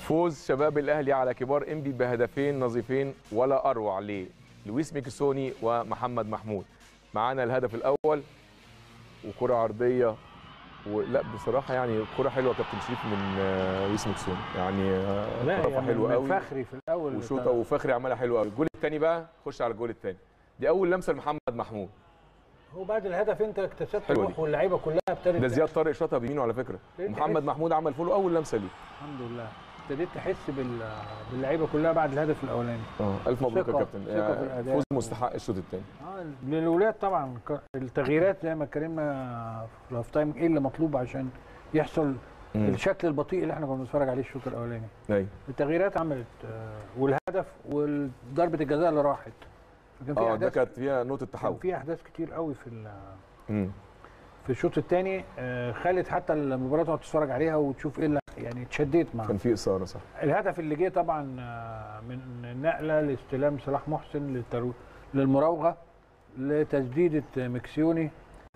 فوز شباب الاهلي على كبار انبي بهدفين نظيفين ولا اروع للويس ميكسوني ومحمد محمود معانا الهدف الاول وكره عرضيه ولا بصراحه يعني كره حلوه كابتن شريف من آه، لويس ميكسوني يعني آه، لا طرفه يعني حلوه من قوي فخري في الاول وشوطه وفخري عملها حلوه قوي الجول الثاني بقى خش على الجول الثاني دي اول لمسه لمحمد محمود هو بعد الهدف انت اكتسبت حلوة روح دي. واللعيبه كلها ابتدت ده زياد طارق شاطها بيمينه على فكره انت محمد حس- محمود عمل فولو اول لمسه ليه الحمد لله ابتديت تحس بال... باللعيبه كلها بعد الهدف الاولاني اه الف مبروك يا ثقة- كابتن ثقة في آه، الأداء. فوز مستحق الشوط الثاني اه للولاد طبعا ك- التغييرات زي ما اتكلمنا في الهاف تايم ايه اللي مطلوب عشان يحصل الشكل البطيء اللي احنا كنا بنتفرج عليه الشوط الاولاني ايوه التغييرات عملت آه، والهدف وضربه الجزاء اللي راحت كان في اه ده احداث كانت فيها نقطه كان تحول في احداث كتير قوي في ال- مم. في الشوط الثاني خلت حتى المباراه تقعد تتفرج عليها وتشوف ايه اللي يعني اتشديت معاها كان في اثاره صح الهدف اللي جه طبعا آه، من نقله لاستلام صلاح محسن للترو... للمراوغه لتسديده مكسيوني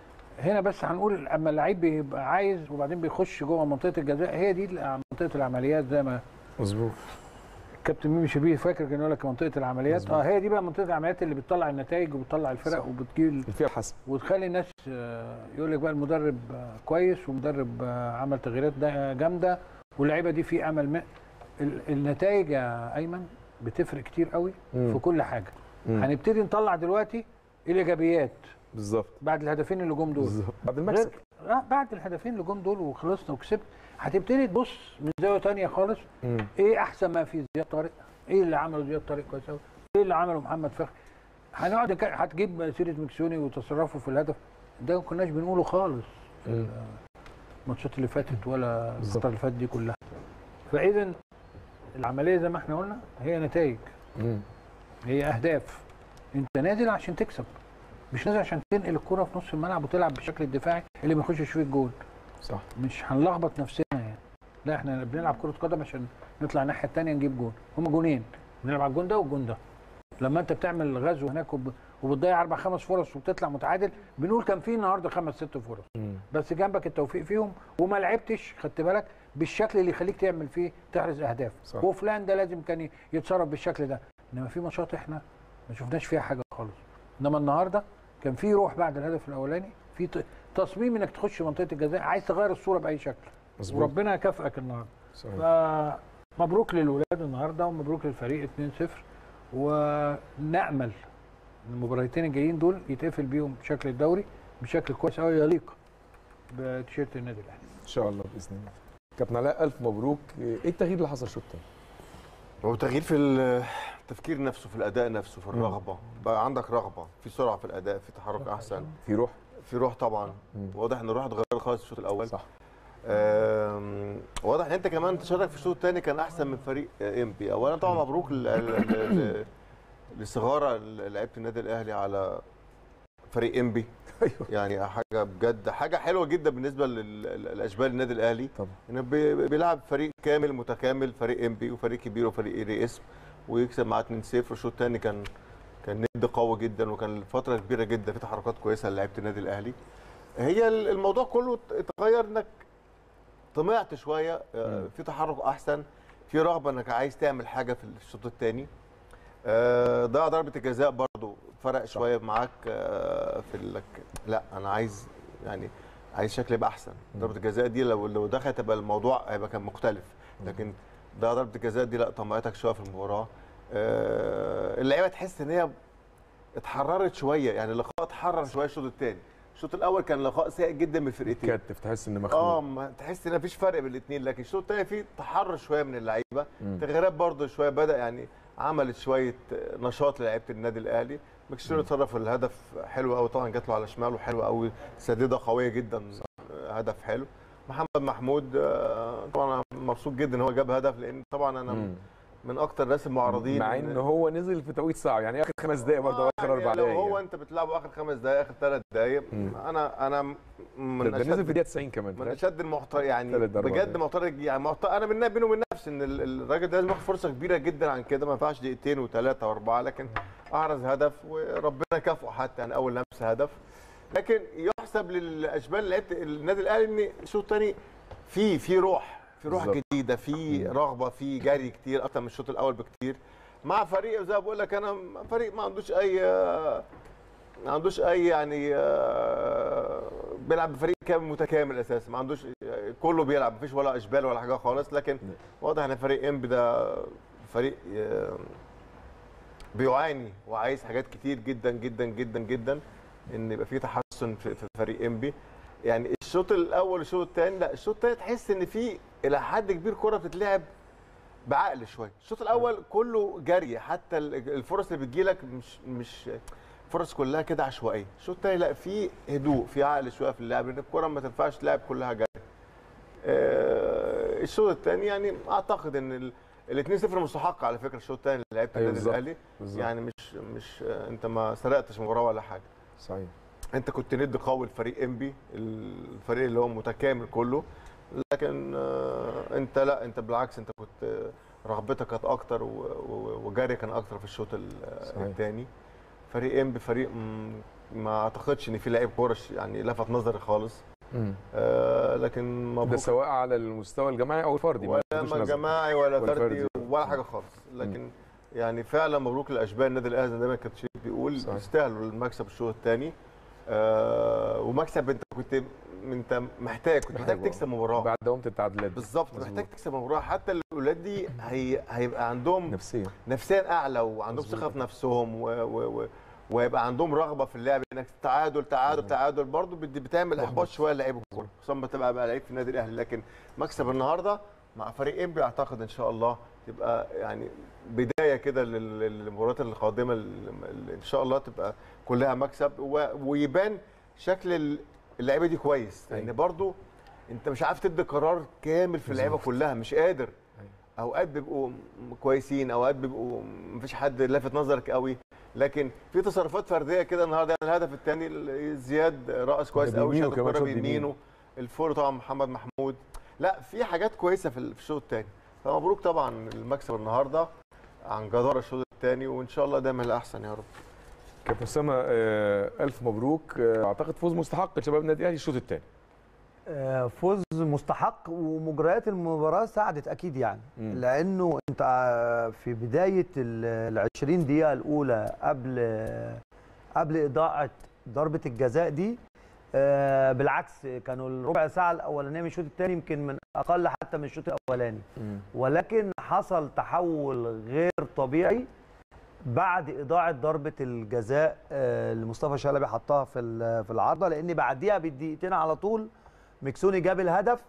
هنا بس هنقول اما اللعيب بيبقى عايز وبعدين بيخش جوه منطقه الجزاء هي دي منطقه العمليات زي ما مظبوط كابتن ميمي شبيه فاكر كان يقول لك منطقه العمليات مظبوط. اه هي دي بقى منطقه العمليات اللي بتطلع النتائج وبتطلع الفرق صح. وبتجيب فيها حسم وتخلي الناس آه، يقول لك بقى المدرب آه، كويس ومدرب آه، عمل تغييرات دا- جامده واللعيبه دي في امل م... ال- النتائج يا ايمن بتفرق كتير قوي مم. في كل حاجه مم. هنبتدي نطلع دلوقتي الايجابيات بالظبط بعد الهدفين اللي جم دول بالظبط بعد غير المكسب آه بعد الهدفين اللي جم دول وخلصنا وكسبت هتبتدي تبص من زاويه تانية خالص مم. ايه احسن ما في زياد طارق ايه اللي عمله زياد طارق كويس قوي ايه اللي عمله محمد فخري هنقعد نك- هتجيب سيره مكسوني وتصرفه في الهدف ده ما كناش بنقوله خالص مم. الماتشات اللي فاتت ولا بالظبط. الفتره اللي فاتت دي كلها فاذا العمليه زي ما احنا قلنا هي نتائج مم. هي اهداف انت نازل عشان تكسب مش نازل عشان تنقل الكره في نص الملعب وتلعب بالشكل الدفاعي اللي ما يخشش فيه الجول صح مش هنلخبط نفسنا يعني لا احنا بنلعب كره قدم عشان نطلع الناحيه الثانيه نجيب جول هما جونين بنلعب على الجون ده والجون ده لما انت بتعمل غزو هناك وب... وبتضيع اربع خمس فرص وبتطلع متعادل بنقول كان في النهارده خمس ست فرص مم. بس جنبك التوفيق فيهم وما لعبتش خدت بالك بالشكل اللي يخليك تعمل فيه تحرز اهداف صح. وفلان ده لازم كان يتصرف بالشكل ده انما في ماتشات احنا ما شفناش فيها حاجه خالص انما النهارده كان في روح بعد الهدف الاولاني في ت- تصميم انك تخش منطقه الجزاء عايز تغير الصوره باي شكل مظبوط وربنا يكافئك النهارده صحيح. فمبروك للولاد النهارده ومبروك للفريق 2-0 ونامل ان المباراتين الجايين دول يتقفل بيهم بشكل الدوري بشكل كويس قوي يليق بتيشيرت النادي الاهلي ان شاء الله باذن الله كابتن علاء الف مبروك ايه التغيير اللي حصل الشوط الثاني هو تغيير في التفكير نفسه في الاداء نفسه في الرغبه بقى عندك رغبه في سرعه في الاداء في تحرك احسن في روح في روح طبعا مم. واضح ان الروح اتغيرت خالص الشوط الاول صح آم، واضح ان انت كمان انتشارك في الشوط الثاني كان احسن من فريق ام بي اولا طبعا مبروك ل- ل- ل- لصغار لعيبه النادي الاهلي على فريق ام بي ايوه يعني حاجه بجد حاجه حلوه جدا بالنسبه للاشبال النادي الاهلي طبعا انه بي- بيلعب فريق كامل متكامل فريق ام بي وفريق كبير وفريق ليه اسم ويكسب معاه 2-0 الشوط الثاني كان كان ند قوي جدا وكان فتره كبيره جدا في تحركات كويسه لعيبه النادي الاهلي هي ال- الموضوع كله اتغير انك طمعت شويه آه، مم. في تحرك احسن في رغبه انك عايز تعمل حاجه في الشوط الثاني ضيع ضربه الجزاء برضو فرق شويه معاك آه، في انك لا انا عايز يعني عايز شكل يبقى احسن مم. ضربه الجزاء دي لو لو دخلت يبقى الموضوع هيبقى كان مختلف لكن ده ضربه الجزاء دي لا طمعتك شويه في المباراه آه، اللعيبه تحس ان هي اتحررت شويه يعني اللقاء اتحرر شويه الشوط الثاني الشوط الاول كان لقاء سيء جدا من الفرقتين كاتف تحس ان اه مخنوق ما تحس ان مفيش فرق بين الاثنين لكن الشوط الثاني فيه تحرر شويه من اللعيبه مم. تغييرات برضه شويه بدا يعني عملت شويه نشاط للعيبه النادي الاهلي مكسير اتصرف الهدف حلو قوي طبعا جات له على شماله حلو قوي سديده قويه جدا آه، هدف حلو محمد محمود آه، طبعا انا مبسوط جدا ان هو جاب هدف لان طبعا انا مم. من اكتر الناس المعارضين مع ان هو نزل في توقيت صعب يعني اخر خمس دقائق برضه آه، اخر اربع يعني لو دقائق هو يعني. انت بتلعبه اخر خمس دقائق اخر ثلاث دقائق مم. انا انا من ده ده نزل في أشد- دقيقه 90 كمان من اشد المعترض يعني ثلاث ضربات بجد يعني. معترض يعني معترض انا من بيني وبين نفسي ان ال- الراجل ده لازم ياخد فرصه كبيره جدا عن كده ما ينفعش دقيقتين وثلاثه واربعه لكن احرز هدف وربنا كافئه حتى يعني اول لمسه هدف لكن يحسب للاشبال لعيبه النادي الاهلي ان الشوط الثاني في في روح في روح بالظبط. جديده في رغبه في جري كتير اكتر من الشوط الاول بكتير مع فريق زي ما بقول لك انا فريق ما عندوش اي ما عندوش اي يعني آه، بيلعب بفريق كامل متكامل اساسا ما عندوش كله بيلعب مفيش ولا اشبال ولا حاجه خالص لكن واضح ان فريق انبي ده فريق آه، بيعاني وعايز حاجات كتير جدا جدا جدا جدا ان يبقى في تحسن في في فريق انبي يعني الشوط الاول والشوط الثاني لا الشوط الثاني تحس ان في الى حد كبير كره بتتلعب بعقل شويه الشوط الاول كله جري حتى ال- الفرص اللي بتجيلك مش مش فرص كلها كده عشوائيه الشوط الثاني لا في هدوء في عقل شويه في اللعب لان الكره ما تنفعش تلعب كلها جري آه، الشوط الثاني يعني اعتقد ان ال ال 2-0 مستحق على فكره الشوط الثاني اللي لعبت أيوة النادي بالظبط. الاهلي بالظبط. يعني مش مش آه، انت ما سرقتش مباراه ولا حاجه صحيح انت كنت ند قوي لفريق انبي الفريق اللي هو متكامل كله لكن آه، انت لا انت بالعكس انت كنت آه، رغبتك كانت اكتر و- و- وجري كان اكتر في الشوط صحيح. الثاني فريق انبي فريق مم، ما اعتقدش ان في لعيب كوره ش- يعني لفت نظري خالص مم. آه لكن ده مبروك سواء على المستوى الجماعي او الفردي ما ولا لفتوش ما نظر. جماعي ولا ولا فردي فردي. ولا حاجه خالص لكن يعني فعلا مبروك لاشبال النادي الاهلي زي ما كابتن شريف بيقول صحيح. يستاهلوا المكسب الشوط الثاني آه ومكسب انت كنت انت محتاج كنت محتاج محتاج تكسب مباراه بعد دوامه التعادلات بالظبط مظبوط. محتاج تكسب مباراه حتى الاولاد دي هي هيبقى عندهم نفسيا نفسيا اعلى وعندهم مظبوط. ثقه في نفسهم و و و ويبقى عندهم رغبه في اللعب انك تعادل تعادل تعادل برضه بت- بتعمل احباط شويه لعيب الكوره خصوصا لما تبقى بقى لعيب في النادي الاهلي لكن مكسب النهارده مع فريق انبي اعتقد ان شاء الله تبقى يعني بدايه كده لل- للمباريات القادمه اللي ان شاء الله تبقى كلها مكسب و- ويبان شكل ال- اللعيبه دي كويس لان أيوة. برضه انت مش عارف تدي قرار كامل في اللعيبه بالظبط. كلها مش قادر أيوة. اوقات بيبقوا م- كويسين اوقات بيبقوا مفيش حد لافت نظرك قوي لكن في تصرفات فرديه كده النهارده يعني الهدف الثاني زياد رقص كويس قوي بيمينه شاط كمان، الكوره شاط بيمينه. بيمينه الفول طبعا محمد محمود لا في حاجات كويسه في ال- في الشوط الثاني فمبروك طبعا المكسب النهارده عن جداره الشوط الثاني وان شاء الله دايما الاحسن يا رب كابتن اسامه آه، الف مبروك آه، اعتقد فوز مستحق لشباب النادي الاهلي الشوط الثاني آه، فوز مستحق ومجريات المباراه ساعدت اكيد يعني مم. لانه انت آه، في بدايه ال 20 دقيقه الاولى قبل قبل اضاعه ضربه الجزاء دي آه، بالعكس كانوا الربع ساعه الاولانيه من الشوط الثاني يمكن من اقل حتى من الشوط الاولاني ولكن حصل تحول غير طبيعي بعد اضاعه ضربه الجزاء آه، اللي مصطفى شلبي حطها في ال- في العارضه لان بعديها بدقيقتين على طول مكسوني جاب الهدف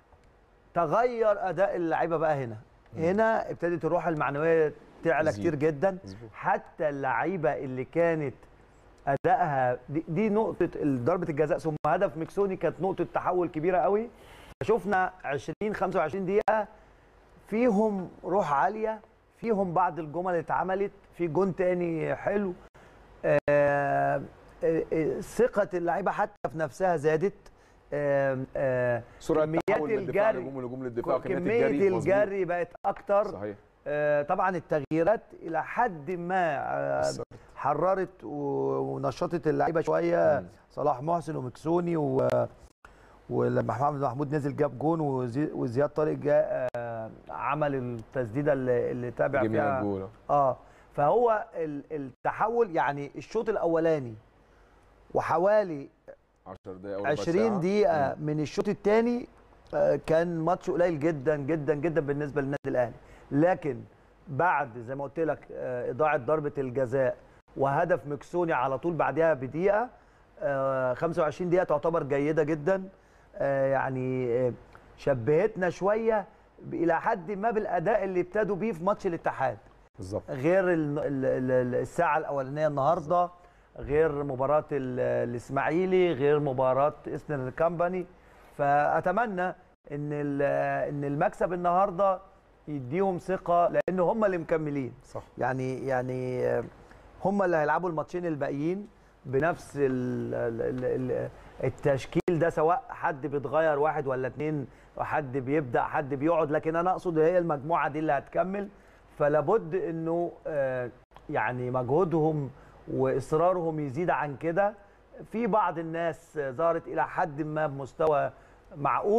تغير اداء اللعيبه بقى هنا هنا ابتدت الروح المعنويه تعلى تزيد. كتير جدا مظبوط. حتى اللعيبه اللي كانت ادائها دي, دي نقطه ضربه الجزاء ثم هدف مكسوني كانت نقطه تحول كبيره قوي شفنا 20 25 دقيقه فيهم روح عاليه فيهم بعض الجمل اللي اتعملت في جون تاني حلو آه، آه، آه، ثقه اللعيبه حتى في نفسها زادت آه، آه، سرعه كميات تحول من الدفاع الجري- لهجوم الهجوم للدفاع وكميات كميه الجري مظبوط. الجري بقت اكتر صحيح آه، طبعا التغييرات الى حد ما آه، أثرت. حررت و- ونشطت اللعيبه شويه مم. صلاح محسن ومكسوني و ولما محمد محمود نزل جاب جون وزي- وزياد طارق جاء آه، عمل التسديده اللي, اللي تابع جميع فيها الجول اه فهو ال- التحول يعني الشوط الاولاني وحوالي 10 دقائق او ربع 20 ساعة. دقيقة من الشوط الثاني كان ماتش قليل جدا جدا جدا بالنسبة للنادي الأهلي لكن بعد زي ما قلت لك آه، إضاعة ضربة الجزاء وهدف مكسوني على طول بعدها بدقيقة آه، 25 دقيقة تعتبر جيدة جدا آه، يعني آه، شبهتنا شوية إلى حد ما بالأداء اللي ابتدوا بيه في ماتش الاتحاد بالظبط غير ال- ال- ال- الساعة الأولانية النهاردة غير مباراة ال- الإسماعيلي غير مباراة إسترن كامباني فأتمنى إن ال- إن المكسب النهاردة يديهم ثقة لأن هم اللي مكملين صح يعني يعني هم اللي هيلعبوا الماتشين الباقيين بنفس ال ال ال التشكيل ده سواء حد بيتغير واحد ولا اتنين حد بيبدا حد بيقعد لكن انا اقصد هي المجموعه دي اللي هتكمل فلابد انه آه، يعني مجهودهم واصرارهم يزيد عن كده في بعض الناس ظهرت الى حد ما بمستوى معقول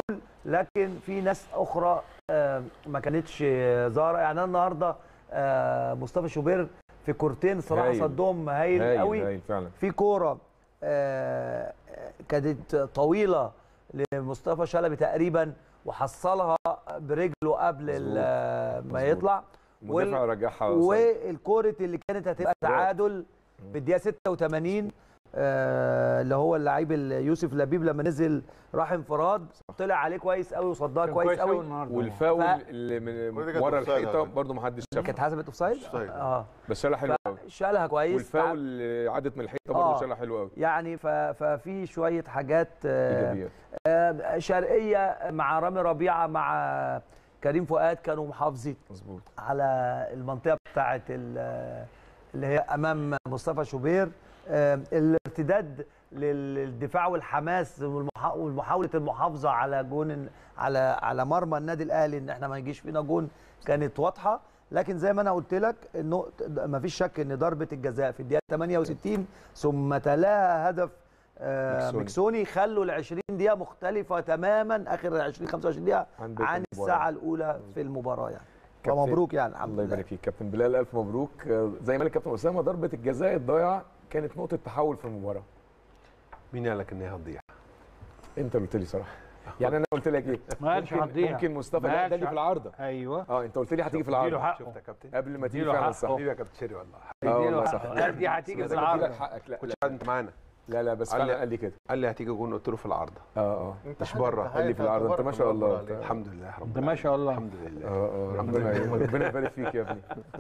لكن في ناس اخرى آه، ما كانتش آه، ظاهره يعني انا النهارده آه، مصطفى شوبير في كورتين صراحه هايل. صدهم هايل, هايل قوي هايل فعلا في كوره آه، كانت طويله لمصطفى شلبي تقريبا وحصلها برجله قبل ال- آه، ما مظبوط. يطلع المدافع رجعها صحيح. والكوره اللي كانت هتبقى تعادل في الدقيقه 86 آه، اللي هو اللعيب ال- يوسف لبيب لما نزل راح انفراد طلع عليه كويس قوي وصدها كان كويس قوي قوي النهارده والفاول ف- اللي من ودي كانت ورا أوفسايد الحيطه على فكرة. برضه ما حدش شافها كانت حسبت اوفسايد أوفسايد. اه بس شالها حلو قوي شالها كويس والفاول اللي عدت من الحيطه برضه آه. شالها حلو قوي يعني ف- ففي شويه حاجات آه، ايجابيات آه، شرقيه مع رامي ربيعه مع كريم فؤاد كانوا محافظين مظبوط على المنطقه بتاعه ال- اللي هي امام مصطفى شوبير آه، الارتداد للدفاع والحماس والمحا- ومحاوله المحافظه على جون على على مرمى النادي الاهلي ان احنا ما يجيش فينا جون كانت واضحه لكن زي ما انا قلت لك انه ما فيش شك ان ضربه الجزاء في الدقيقه 68 ثم تلاها هدف آه، مكسوني. مكسوني خلوا ال 20 دقيقه مختلفه تماما اخر 20 25 دقيقه عن بقية عن المباراة. الساعه الاولى في المباراه يعني كابتن- فمبروك يعني الحمد الله لله يبارك فيك كابتن بلال الف مبروك آه، زي ما قال الكابتن اسامه ضربه الجزاء الضايعه كانت نقطه تحول في المباراه مين قال لك ان هي هتضيع؟ انت اللي قلت لي صراحه يعني انا قلت لك ايه ما قالش ممكن, هتضيع. ممكن مصطفى ما لا قالش ده اللي في العرضه ايوه اه انت قلت لي هتيجي في اديله العرض حقه شفت يا كابتن؟ قبل ما تيجي اديله فعلا حقه. صح حبيبي يا كابتن شيري والله اه اديله والله حقه. صح لا، دي هتيجي بس في أنا بدي العرض لك حقك لا كنت لا, قاعد انت معانا لا, لا بس قال فعلا لي- قال لي كده قال لي هتيجي جون قلت له في العارضه اه اه انت مش حاجة- بره. انت قال لي في حاجة العرض انت ما تبارك شاء الله عليك. الحمد لله رب ده ما شاء الله الحمد لله اه اه ربنا ربنا يبارك فيك يا ابني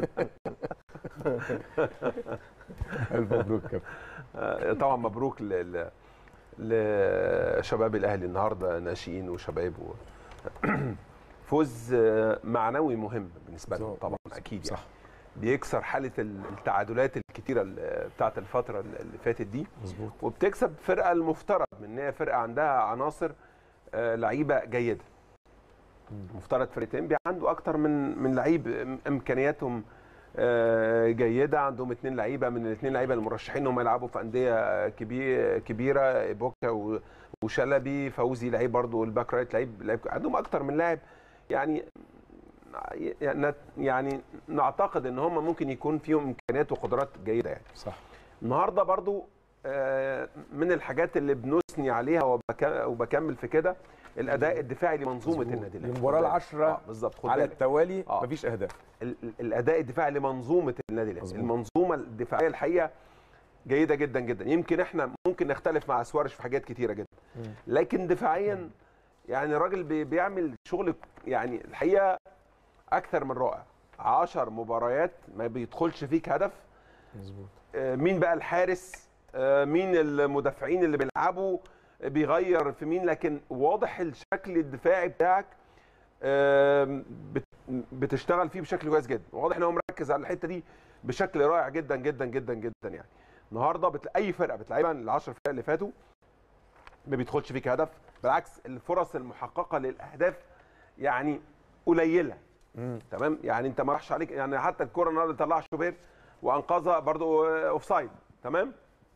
الف مبروك يا كابتن آه، طبعا مبروك ل... ل... لشباب الاهلي النهارده ناشئين وشباب و... فوز آه، معنوي مهم بالنسبه لهم طبعا اكيد يعني صح بيكسر حاله ال- التعادلات الكتيره ال- بتاعت الفتره اللي فاتت دي مظبوط وبتكسب فرقه المفترض من ان هي فرقه عندها عناصر آه، لعيبه جيده مفترض فرقه انبي عنده اكتر من من لعيب إم- امكانياتهم آه، جيده عندهم اثنين لعيبه من الاثنين لعيبه المرشحين انهم يلعبوا في انديه كبير كبيره ايبوكا و- وشلبي فوزي لعيب برضو الباك رايت لعيب لعيب عندهم اكتر من لاعب يعني يعني يعني نعتقد ان هم ممكن يكون فيهم امكانيات وقدرات جيده يعني صح النهارده برضو آه، من الحاجات اللي بنثني عليها وبك- وبكمل في كده الاداء الدفاعي لمنظومه مظبوط. النادي الاهلي المباراة خد بالك. العشرة آه، بالظبط خد على بالك. التوالي آه. مفيش اهداف ال- ال- الاداء الدفاعي لمنظومه النادي الاهلي مظبوط. المنظومه الدفاعيه الحقيقه جيده جدا جدا يمكن احنا ممكن نختلف مع سوارش في حاجات كتيره جدا لكن دفاعيا يعني الراجل بي- بيعمل شغل يعني الحقيقه اكثر من رائع 10 مباريات ما بيدخلش فيك هدف مظبوط آه، مين بقى الحارس آه، مين المدافعين اللي بيلعبوا آه، بيغير في مين لكن واضح الشكل الدفاعي بتاعك آم، بت- بتشتغل فيه بشكل كويس جدا واضح ان هو مركز على الحته دي بشكل رائع جدا جدا جدا جدا يعني النهارده بتلا... اي فرقه بتلعبها ال 10 فرق اللي فاتوا ما بيدخلش فيك هدف بالعكس الفرص المحققه للاهداف يعني قليله تمام يعني انت ما راحش عليك يعني حتى الكره النهارده طلعها شوبير وانقذها برضو اوف سايد تمام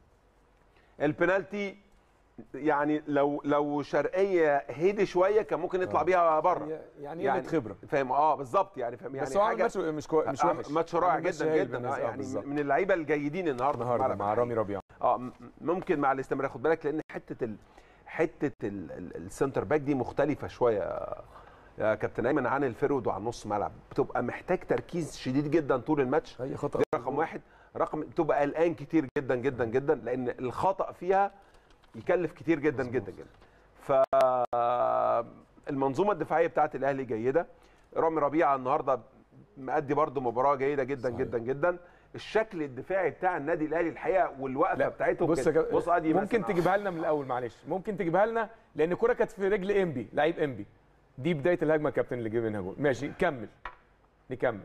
البنالتي يعني لو لو شرقيه هدي شويه كان ممكن يطلع آه. بيها بره هي- يعني قله خبره فاهم اه بالظبط يعني فاهم يعني بس هو عامل ماتش مش كوي... مش آه، وحش ماتش رائع عامل ماتش جدا هايل جدا آه بالنسبة- يعني بالظبط. من اللعيبه الجيدين النهارده في النهارده الملعب مع رامي ربيعه اه م- ممكن مع الاستمرار خد بالك لان حته ال... حته ال... ال- السنتر باك دي مختلفه شويه يا كابتن ايمن عن الفرود وعن نص ملعب بتبقى محتاج تركيز شديد جدا طول الماتش اي خطا دي رقم واحد رقم بتبقى قلقان كتير جدا جدا جدا لان الخطا فيها يكلف كتير جدا جدا جدا فالمنظومه الدفاعيه بتاعت الاهلي جيده رامي ربيعه النهارده مأدي برده مباراه جيده جدا صحيح. جدا جدا الشكل الدفاعي بتاع النادي الاهلي الحقيقه والوقفه لا بتاعتهم بص يا كده. كابتن، بص ادي ممكن مثلاً. تجيبها لنا من الاول معلش ممكن تجيبها لنا لان الكره كانت في رجل انبي لعيب انبي دي بدايه الهجمه يا كابتن اللي جه منها جول ماشي نكمل نكمل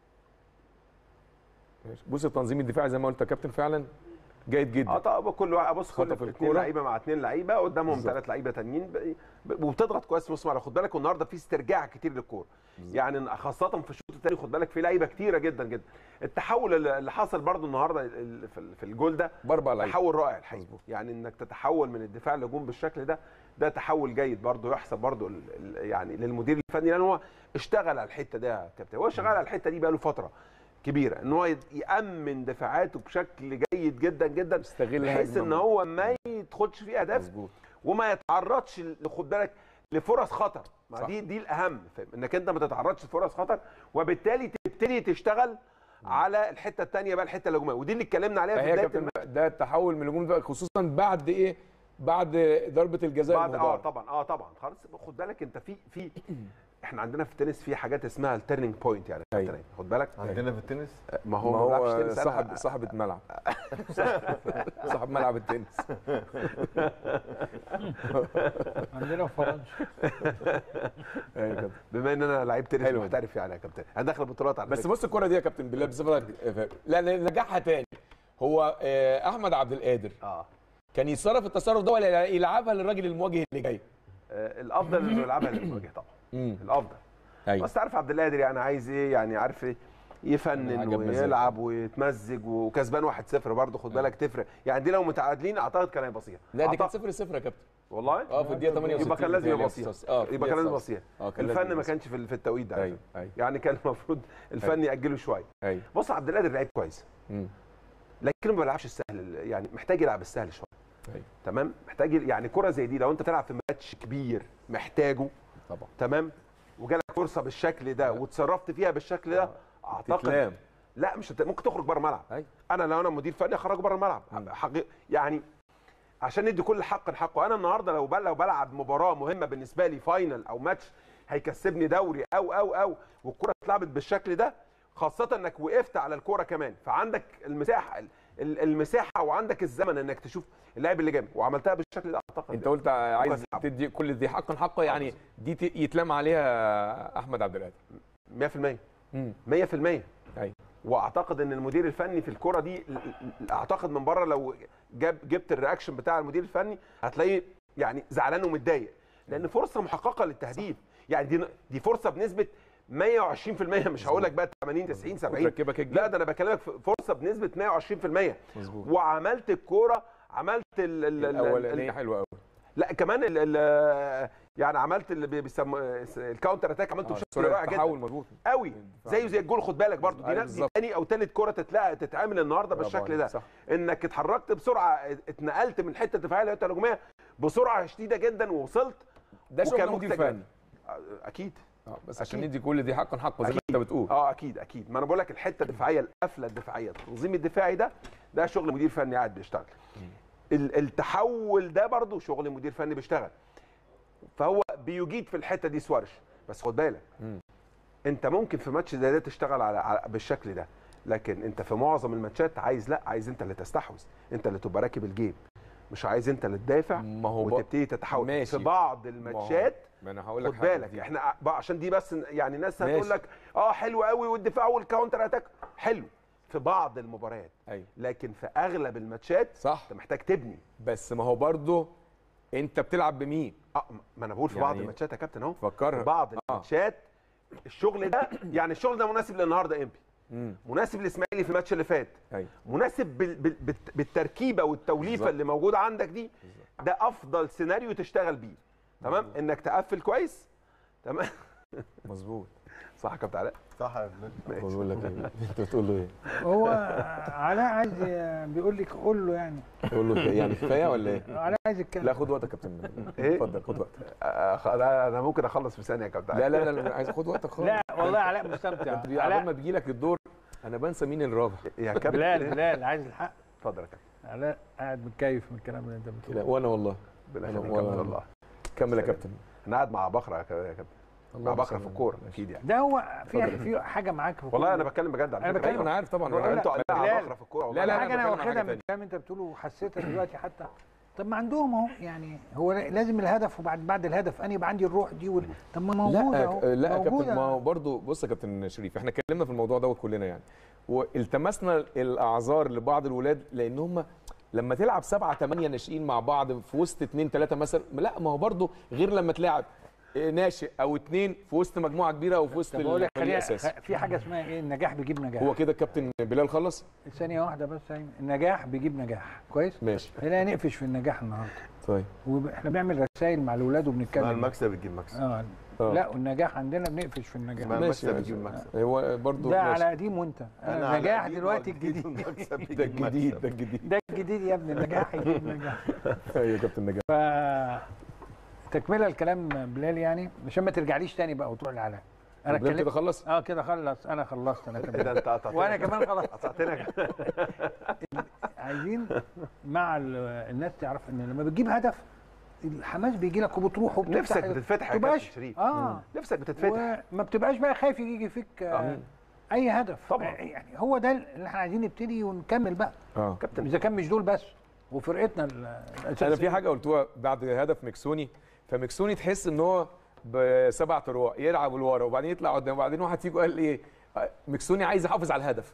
ماشي بص التنظيم الدفاعي زي ما قلت يا كابتن فعلا جيد جدا اه طبعا كل واحد بص خطف كل اثنين الكورة. لعيبه مع اثنين لعيبه قدامهم بالظبط. ثلاث لعيبه تانيين ب- ب- وبتضغط كويس في نص الملعب خد بالك والنهارده في استرجاع كتير للكوره يعني خاصه في الشوط الثاني خد بالك في لعيبه كتيره جدا جدا التحول اللي اللي حصل برضو النهارده ال- في ال- في الجول ده باربع لعيبه تحول رائع الحقيقه مظبوط. يعني انك تتحول من الدفاع للهجوم بالشكل ده ده تحول جيد برضه يحسب برضه ال- ال- يعني للمدير الفني لان هو اشتغل على الحته ده يا كابتن هو شغال على الحته دي بقاله فتره كبيره ان هو يد- يامن دفاعاته بشكل جيد جدا جدا يستغل بحيث هجمة ان هو ما يدخلش فيه اهداف مظبوط وما يتعرضش ل- خد بالك لفرص خطر ما صح. دي دي الاهم فاهم؟ انك انت ما تتعرضش لفرص خطر وبالتالي تبتدي تشتغل على الحته الثانيه بقى الحته الهجوميه ودي اللي اتكلمنا عليها في فهي بدايه كابتن الم- ده التحول من الهجوم ده خصوصا بعد ايه بعد ضربه الجزاء بعد اه المهدره طبعا اه طبعا خلاص خد بالك انت في في احنا عندنا في التنس في حاجات اسمها التيرنينج بوينت يعني أيوة. كابتن أيمن، خد بالك عندنا في التنس ما هو ما ما بيلعبش هو تنس، أنا- صاحب صاحب ملعب صاحب ملعب التنس عندنا في فرنسا ايوه كابتن بما ان انا لعيب تنس حلو. محترف يعني يا كابتن انا داخل بطولات على بس فكرة. بص الكره دي يا كابتن بالله بصفتك لا نجاحها تاني هو آه، احمد عبد القادر اه كان يتصرف التصرف ده ولا يلعبها للراجل المواجه اللي جاي آه، الافضل انه يلعبها للمواجه طبعا امم الافضل ايوه بس تعرف عبد القادر يعني عايز ايه يعني عارف ايه يفنن عجب مزاج. ويلعب ويتمزج وكسبان 1-0 برضه خد بالك تفرق يعني دي لو متعادلين اعتقد كان هيبقى بصير لا دي كانت أعتقد- صفر صفر يا كابتن والله اه في الدقيقه 68 يبقى كان لازم يبقى بتهيألي. بصير اه في يبقى كان لازم الدقيقة بصير اه كان لازم الفن ما يبقى كانش في في التوقيت ده على ايوه فكرة. ايوه يعني كان المفروض الفن ياجله شويه ايوه بص عبد القادر لعيب كويس مم. لكنه ما بيلعبش السهل يعني محتاج يلعب السهل شويه ايوه تمام محتاج يعني كره زي دي لو انت تلعب في ماتش كبير محتاجه طبعا تمام وجالك فرصه بالشكل ده وتصرفت فيها بالشكل ده اعتقد تتلام لا مش هت... ممكن تخرج بره الملعب ايوه انا لو انا مدير فني اخرجه بره الملعب حقي... يعني عشان ندي كل حق لحقه انا النهارده لو بل... لو بلعب مباراه مهمه بالنسبه لي فاينل او ماتش هيكسبني دوري او او او والكره اتلعبت بالشكل ده خاصه انك وقفت على الكوره كمان فعندك المساحه ال- المساحه وعندك الزمن انك تشوف اللاعب اللي جنبي وعملتها بالشكل ده اعتقد انت قلت عايز يلعب. تدي كل ذي حق حقه يعني دي ت- يتلام عليها احمد عبد القادر 100% امم 100% ايوه واعتقد ان المدير الفني في الكره دي اعتقد من بره لو جاب جبت الرياكشن بتاع المدير الفني هتلاقيه يعني زعلان ومتضايق لان فرصه محققه للتهديف يعني دي دي فرصه بنسبه 120% مش هقول لك بقى 80 90 70 وتركبك الجيم. لا ده انا بكلمك في فرصه بنسبه 120% مظبوط وعملت الكوره عملت ال ال ال الاولانيه ال حلوه قوي لا كمان ال ال يعني عملت اللي بي- بيسموه الكاونتر اتاك عملته بشكل رائع جدا تحول مظبوط قوي زيه زي الجول خد بالك برضو دي أيوة نفس دي بالظبط. تاني او تالت كره تتلاقى تتعمل النهارده برافو بالشكل عليك، ده صح. انك اتحركت بسرعه اتنقلت من حته دفاعيه لحته هجوميه بسرعه شديده جدا ووصلت ده شغل وكان مدير مختلف. فني اكيد اه بس عشان أكيد. ندي كل ذي حق حقه زي ما أكيد. انت بتقول اه اكيد اكيد ما انا بقول لك الحته الدفاعيه القفله الدفاعيه التنظيم الدفاعي ده ده شغل مدير فني قاعد بيشتغل ال- التحول ده برضو شغل مدير فني بيشتغل فهو بيجيد في الحته دي سوارش بس خد بالك مم. انت ممكن في ماتش زي ده تشتغل على, على بالشكل ده لكن انت في معظم الماتشات عايز لا عايز انت اللي تستحوذ انت اللي تبقى راكب الجيم مش عايز انت اللي تدافع ما هو بق- وتبتدي تتحول ماشي. في بعض ما هو- الماتشات ما انا هقول لك خد حاجة بالك دي. احنا بقى عشان دي بس يعني ناس هتقول ماشي. لك اه حلو قوي والدفاع والكاونتر اتاك حلو في بعض المباريات ايوه لكن في اغلب الماتشات صح انت محتاج تبني بس ما هو برضه انت بتلعب بمين اه ما انا بقول في يعني بعض الماتشات يا كابتن اهو فكرها في بعض آه. الماتشات الشغل ده يعني الشغل ده مناسب للنهارده امبي امم مناسب لاسماعيلي في الماتش اللي فات ايوه مناسب بال بال بالت- بالتركيبه والتوليفه بالظبط. اللي موجوده عندك دي ده افضل سيناريو تشتغل بيه تمام انك تقفل كويس تمام مظبوط صح يا كابتن علاء صح يا فندم. هو بيقول لك ايه انت بتقول له ايه هو علاء عايز ي- بيقول لك قول له يعني تقول له يعني كفايه ولا ايه علاء عايز يتكلم لا خد وقتك يا كابتن إيه؟ اتفضل خد وقتك آه، خ- انا أنا ممكن اخلص في ثانيه يا كابتن لا لا لا لا عايز خد وقتك خالص لا والله علاء مستمتع انت عبال علاء ما بيجي لك الدور انا بنسى مين الرابع يا كابتن بلال بلال عايز الحق اتفضل يا كابتن علاء قاعد متكيف من الكلام اللي انت لا بتقوله وانا والله ربنا أنا يخليك ولا- يا كابتن والله كمل يا كابتن انا قاعد مع بكره يا كابتن مع بكره في الكوره اكيد يعني ده هو في في حاجه معاك في والله كل- انا بتكلم بجد على أنا فكره بتكلم- ايوه انا عارف طبعا بقول أنا لك- عارف. انتوا قاعدين بلال. على بكره في الكوره والله لا، لا، حاجه انا بتكلم عن واخدها حاجة من تانية. الكلام انت بتقوله وحسيتها دلوقتي حتى طب ما عندهم اهو يعني هو لازم الهدف وبعد بعد الهدف انا يبقى عندي الروح دي وال... طب ما موجوده لا اهو لا يا كابتن موجودة. ما هو برضه بص يا كابتن شريف احنا اتكلمنا في الموضوع دوت كلنا يعني والتمسنا الاعذار لبعض الولاد لان هم لما تلعب سبعة ثمانية ناشئين مع بعض في وسط اثنين ثلاثة مثلا لا ما هو برضه غير لما تلعب ناشئ او اتنين في وسط مجموعه كبيره او في وسط طب بقول لك الفريق خليها الاساسي خ- في حاجه اسمها ايه النجاح بيجيب نجاح هو كده الكابتن بلال خلص ثانيه واحده بس يعني النجاح بيجيب نجاح كويس ماشي خلينا نقفش في النجاح النهارده طيب واحنا بنعمل رسائل مع الاولاد مع وبنتكلم المكسب بتجيب مكسب اه آه. لا والنجاح عندنا بنقفش في النجاح مع ماشي المكسب ماشي. بتجيب مكسب هو برضه ده ماشي. على قديم وانت أنا أنا على النجاح قديم دلوقتي والجديد الجديد والمكسب ده بيجيب الجديد مكسب. ده الجديد ده الجديد يا ابني النجاح يجيب نجاح ايوه يا كابتن نجاح ف تكمله الكلام بلال يعني عشان ما ترجعليش تاني بقى وتروح لعلاء انا بلال كده اتكلمت خلص اه كده خلص انا خلصت انا ايه كمان ده انت قطعتنا وانا كمان خلاص قطعتنا عايزين مع ال- الناس تعرف ان لما بتجيب هدف الحماس بيجي لك وبتروح وبتفتح نفسك بتتفتح يا تبقاش كابتن شريف اه نفسك بتتفتح وما بتبقاش بقى خايف يجي فيك آه اي هدف طبعاً. يعني هو ده اللي احنا عايزين نبتدي ونكمل بقى اه كابتن اذا كان مش دول بس وفرقتنا ال- الاساسيه انا في حاجه قلتوها بعد هدف مكسوني فمكسوني تحس ان هو بسبع طرق يلعب لورا وبعدين يطلع قدام وبعدين واحد فيكم قال ايه آه، مكسوني عايز يحافظ على الهدف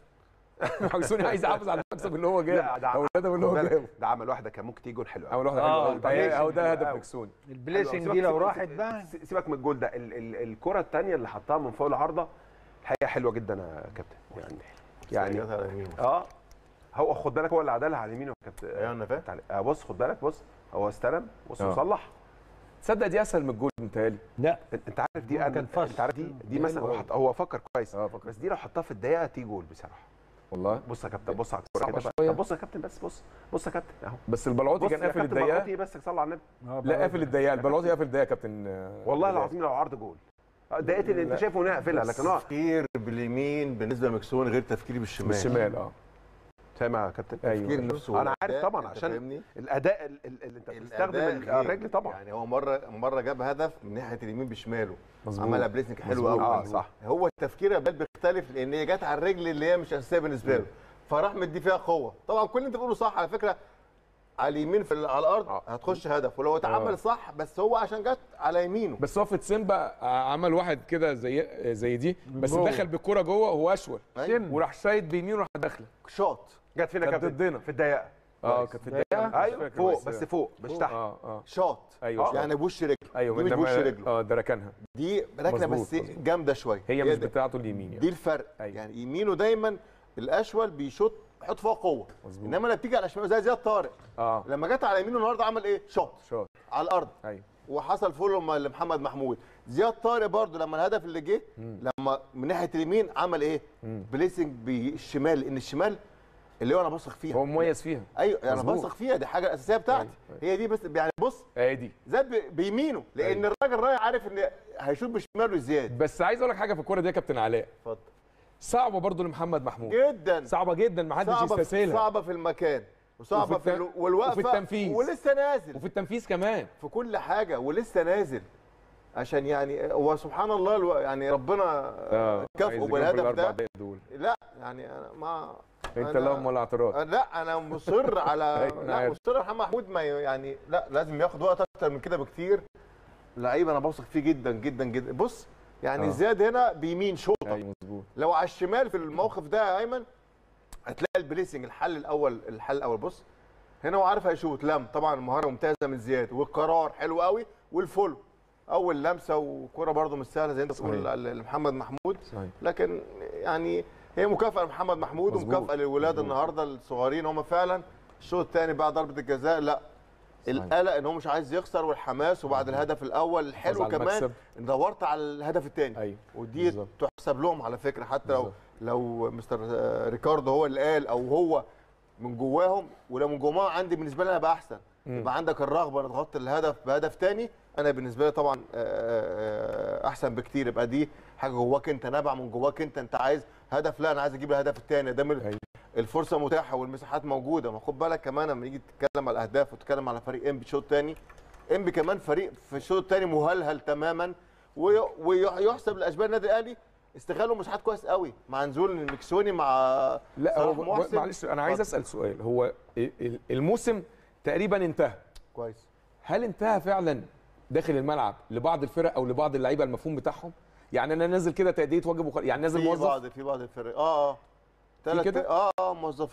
مكسوني عايز يحافظ على المكسب اللي هو لا جابه ده او الهدف اللي هو خد بالك، جابه ده عمل واحده كان ممكن تيجي جول حلو قوي عمل واحده آه، حلوه طبعاً. أوي. اهو ده حلو هدف أوي. مكسوني البليسنج سيبك- دي لو سيبك- راحت بقى سيبك من الجول ده ال- ال- الكره الثانيه اللي حطها من فوق العارضه الحقيقه حلوه جدا يا كابتن يعني يعني جت على يمينه. اه هو خد بالك هو اللي عدلها على يمينه يا كابتن ايوه انا فاهم تعالى. آه بص خد بالك بص هو استلم بص آه. وصلح تصدق دي اسهل من الجول متهيألي لا انت عارف دي هو أنا كان فاصل. انت عارف دي دي دي مثلا حلوة هو, حط- هو فكر كويس اه فكر بس دي لو حطها في الدقيقه تيجي جول بصراحه والله بص يا كابتن بص على الكوره صعبة كده شوية. بقى. طب بص يا كابتن بس بص بص يا كابتن اهو بس البلعوطي بص كان يا قافل كابتن الدقيقه مبروكي بس صلى على النبي لا قافل الدقيقه البلعوطي قافل الدقيقه يا كابتن آه، والله بلال. العظيم لو عرض جول دقيقه اللي انت شايفه انها قافلها لكن هو تفكير باليمين بالنسبه لمكسون غير تفكيري بالشمال بالشمال اه سامع يا كابتن تفكير ايوه نفسه أنا عارف والأداء، طبعاً أنت عشان فاهمني؟ الاداء ال- ال- اللي انت بتستخدم الأداء ال- غير. الرجل طبعا يعني هو مره مره جاب هدف من ناحيه اليمين بشماله مظبوط. عملها بليسنج حلو مظبوط. قوي آه، صح. هو التفكير يا بال بيختلف لان هي جت على الرجل اللي هي مش اساسيه بالنسبه له فراح مدي فيها قوه طبعا كل اللي انت بتقوله صح على فكره على اليمين في ال- على الارض آه. هتخش هدف ولو آه. اتعمل صح بس هو عشان جت على يمينه بس هو في تسيمبا عمل واحد كده زي زي دي بس جوه. دخل بالكرة جوه وهو اشول أيوة. وراح شايد بيمين وراح داخله شاط جت فينا كانت كابتن ضدنا. في الدقيقه اه كانت في الدقيقه مش ايوه فاكر فوق بس فوق مش تحت اه اه شاط ايوه آه. يعني بوش رجله ايوه دي مش إنما- بوش رجله اه ده ركنها دي ركنه مظبوط، بس مظبوط. جامده شويه هي مش ده- بتاعته اليمين يعني دي الفرق أيوة. يعني يمينه دايما الاشول بيشوط يحط فيها قوه مظبوط. انما لما بتيجي على الشمال زي زياد طارق اه لما جت على يمينه النهارده عمل ايه شوط شاط على الارض ايوه وحصل فولو لمحمد محمود زياد طارق برضو لما الهدف اللي جه لما من ناحيه اليمين عمل ايه بليسنج بالشمال لان الشمال اللي هو انا بثق فيها هو مميز فيها ايوه انا مظبوط. بثق فيها دي حاجه اساسيه بتاعتي أيوة. هي دي بس يعني بص اهي دي زاد ب- بيمينه لان أيوة. الراجل رايح عارف ان هيشوط بشماله زياد بس عايز اقول لك حاجه في الكوره دي يا كابتن علاء اتفضل صعبه برضو لمحمد محمود جدا صعبه جدا ما حدش صعبه في يستسهلها صعبه في المكان وصعبه وفي في, الت- ال- والوقفه وفي التنفيذ. ولسه نازل وفي التنفيذ كمان في كل حاجه ولسه نازل عشان يعني هو سبحان الله الو... يعني ربنا اه كافئه عايز يجيب بالهدف الاربع ده دقايق دول لا يعني انا ما انت أنا- لهم ولا اعتراض لا انا مصر على أيوة، أنا لا عارف. مصر على محمد محمود ما ي- يعني لا لازم ياخد وقت اكتر من كده بكتير لعيب انا بثق فيه جدا جدا جدا بص يعني آه. زياد هنا بيمين شوطه ايوه مظبوط لو على الشمال في الموقف ده يا ايمن هتلاقي البليسنج الحل الاول الحل الاول بص هنا هو عارف هيشوط لم طبعا المهاره ممتازه من زياد والقرار حلو قوي والفولو اول لمسه وكره برده مش سهله زي انت بتقول صحيح. ل- لمحمد محمود صحيح لكن يعني هي مكافاه لمحمد محمود مظبوط. ومكافاه للولاد مظبوط. النهارده الصغيرين هم فعلا الشوط الثاني بعد ضربه الجزاء لا القلق ان هو مش عايز يخسر والحماس وبعد الهدف الاول الحلو على كمان المكسب. ان دورت على الهدف الثاني ايوه ودي بالظبط. تحسب لهم على فكره حتى لو بالظبط. لو مستر آه، ريكاردو هو اللي قال او هو من جواهم ولو من جواهم عندي بالنسبه لي انا بقى احسن مم. يبقى عندك الرغبه انك تغطي الهدف بهدف تاني انا بالنسبه لي طبعا آه، آه، احسن بكتير يبقى دي حاجه جواك انت نابع من جواك انت انت عايز هدف لا انا عايز اجيب الهدف الثاني ده من أيوة. الفرصه متاحه والمساحات موجوده ما خد بالك كمان لما نيجي تتكلم على الاهداف وتتكلم على فريق انبي شوط تاني انبي كمان فريق في الشوط الثاني مهلهل تماما وي- ويحسب لاشبال النادي الاهلي استغلوا مساحات كويس قوي مع نزول المكسوني مع لا صلاح هو ب- محسن. معلش انا عايز اتفضل. اسال سؤال هو ال- ال- الموسم تقريبا انتهى كويس هل انتهى فعلا داخل الملعب لبعض الفرق او لبعض اللعيبه المفهوم بتاعهم يعني انا نازل كده تاديه واجب وخ... يعني نازل في موظف بعض في بعض الفرق اه اه ثلاث كده؟ اه اه موظفين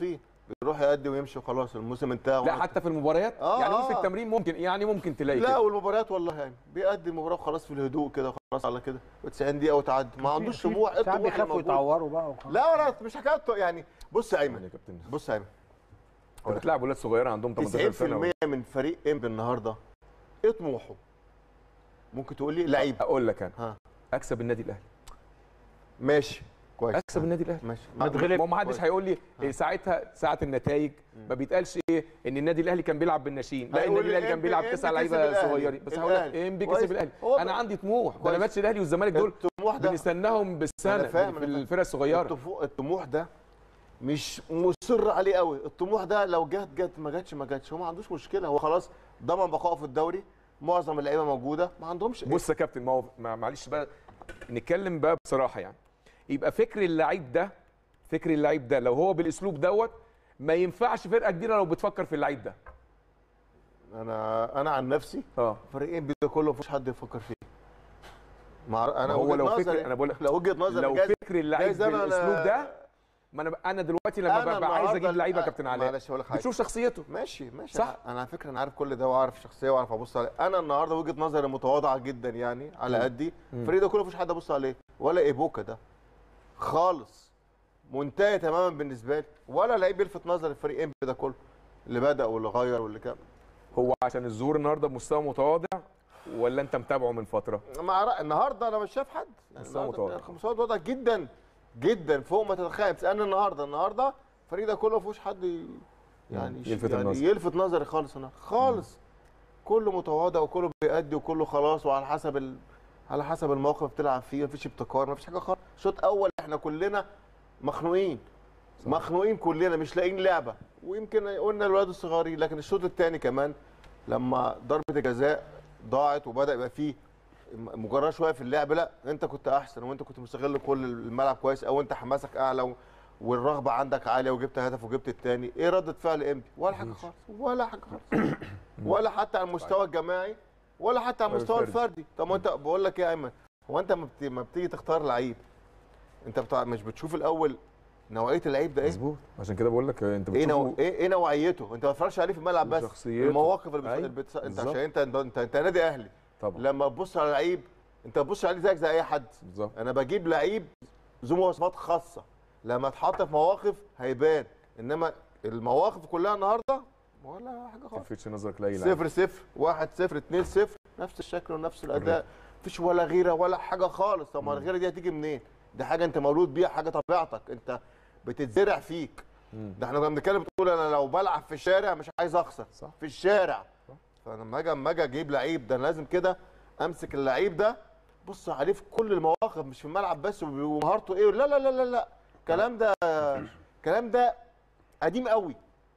بيروح يأدي ويمشي وخلاص الموسم انتهى لا وأنا- حتى في المباريات آه، يعني في آه. التمرين ممكن يعني ممكن تلاقي لا كده. والمباريات والله يعني بيأدي المباراه خلاص في الهدوء كده خلاص على كده و90 دقيقه وتعدي ما عندوش طموح ساعات الطموح اللي بيخافوا موجود. يتعوروا بقى وخلاص. لا ولا مش حكايه يعني بص يا يعني ايمن يا كابتن بص يا ايمن انت بتلعب ولاد صغيره عندهم 18 سنه 90% من فريق انبي النهارده ايه طموحه؟ ممكن تقول لي لعيب اقول لك انا ها اكسب النادي الاهلي ماشي كويس اكسب النادي الاهلي ماشي ما تغلب. ما ما حدش كويس. هيقول لي إيه ساعتها ساعه النتائج ما بيتقالش ايه ان النادي الاهلي كان بيلعب بالناشئين لا هيقول النادي الاهلي لي كان بيلعب إنبي- تسع إنبي كسب لعيبه الأهلي. صغيرين بس هقول لك الأهلي. انبي كويس. كسب الاهلي هو انا عندي طموح ده انا كويس. ماتش الاهلي والزمالك دول الطموح ده بنستناهم بالسنه أنا فاهم، في أنا فاهم. الفرق الصغيره الطفو- الطموح ده مش مصر عليه قوي الطموح ده لو جت جت ما جاتش ما جاتش هو ما عندوش مشكله هو خلاص ضمن بقائه في الدوري معظم اللعيبه موجوده ما عندهمش بص يا كابتن ما هو ما- معلش بقى نتكلم بقى بصراحه يعني يبقى فكر اللعيب ده فكر اللعيب ده لو هو بالاسلوب دوت ما ينفعش فرقه كبيره لو بتفكر في اللعيب ده انا انا عن نفسي اه فريقين بي ده كله مفيش حد يفكر فيه مع انا هو وجهة لو فكر- نظري- أنا بقول لك لو وجهه نظري لو جايز- فكر اللعيب جايز أنا- بالاسلوب أنا- ده ما انا انا دلوقتي لما أنا ببقى عايز النهاردة- اجيب لعيبه يا كابتن علاء معلش هقول لك حاجه بتشوف شخصيته ماشي ماشي صح. انا على فكره انا عارف كل ده وعارف شخصيه وعارف ابص عليه انا النهارده وجهه نظري متواضعه جدا يعني على قدي الفريق ده كله مفيش حد ابص عليه ولا ايبوكا ده خالص منتهي تماما بالنسبه لي ولا لعيب يلفت نظر الفريق ام ده كله اللي بدا واللي غير واللي كان هو عشان الظهور النهارده بمستوى متواضع ولا انت متابعه من فتره مع رأ- النهارده انا مش شايف حد يعني مستوى النهاردة متواضع. مستوى متواضع جدا جدا فوق ما تتخيل بتسالني النهارده النهارده الفريق ده كله ما فيهوش حد ي- يعني يلفت يعني النظر. يلفت نظري خالص انا خالص كله متواضع وكله بيأدي وكله خلاص وعلى حسب ال... على حسب الموقف بتلعب فيه مفيش ابتكار مفيش حاجه خالص شوط اول احنا كلنا مخنوقين مخنوقين كلنا مش لاقيين لعبه ويمكن قلنا الولاد الصغيرين لكن الشوط الثاني كمان لما ضربه الجزاء ضاعت وبدا يبقى فيه مجرد شويه في اللعب لا انت كنت احسن وانت كنت مستغل كل الملعب كويس او انت حماسك اعلى و... والرغبه عندك عاليه وجبت هدف وجبت الثاني ايه رده فعل امبي ولا حاجه خالص ولا حاجه خالص ولا حتى على المستوى الجماعي ولا حتى على ولا المستوى الفردي. الفردي طب ما انت بقول لك ايه يا ايمن هو انت ما بت- ما بتيجي تختار لعيب انت بتاع مش بتشوف الاول نوعيه اللعيب ده ايه مظبوط عشان كده بقول لك انت ايه نوع... بتشوفه ايه ايه نوعيته انت ما بتتفرجش عليه في الملعب بس وشخصيته. المواقف اللي, بتص... أيوة، اللي بتص... انت بالظبط. عشان انت انت, انت نادي اهلي طبعا لما تبص على لعيب انت بتبص عليه زيك زي اي حد بالظبط انا بجيب لعيب ذو مواصفات خاصه لما اتحط في مواقف هيبان انما المواقف كلها النهارده ولا حاجه ما خالص تلفتش نظرك لاي لعيب صفر صفر واحد صفر اتنين صفر نفس الشكل ونفس الاداء مفيش ولا غيره ولا حاجه خالص طب ما الغيره دي هتيجي منين؟ دي حاجه انت مولود بيها حاجه طبيعتك انت بتتزرع فيك مم. ده احنا كنا بنتكلم بتقول انا لو بلعب في الشارع مش عايز اخسر صح. في الشارع فانا لما اجي اما اجي اجيب لعيب ده أنا لازم كده امسك اللعيب ده بص عليه في كل المواقف مش في الملعب بس ومهارته ايه لا لا لا لا لا الكلام ده الكلام ده قديم قوي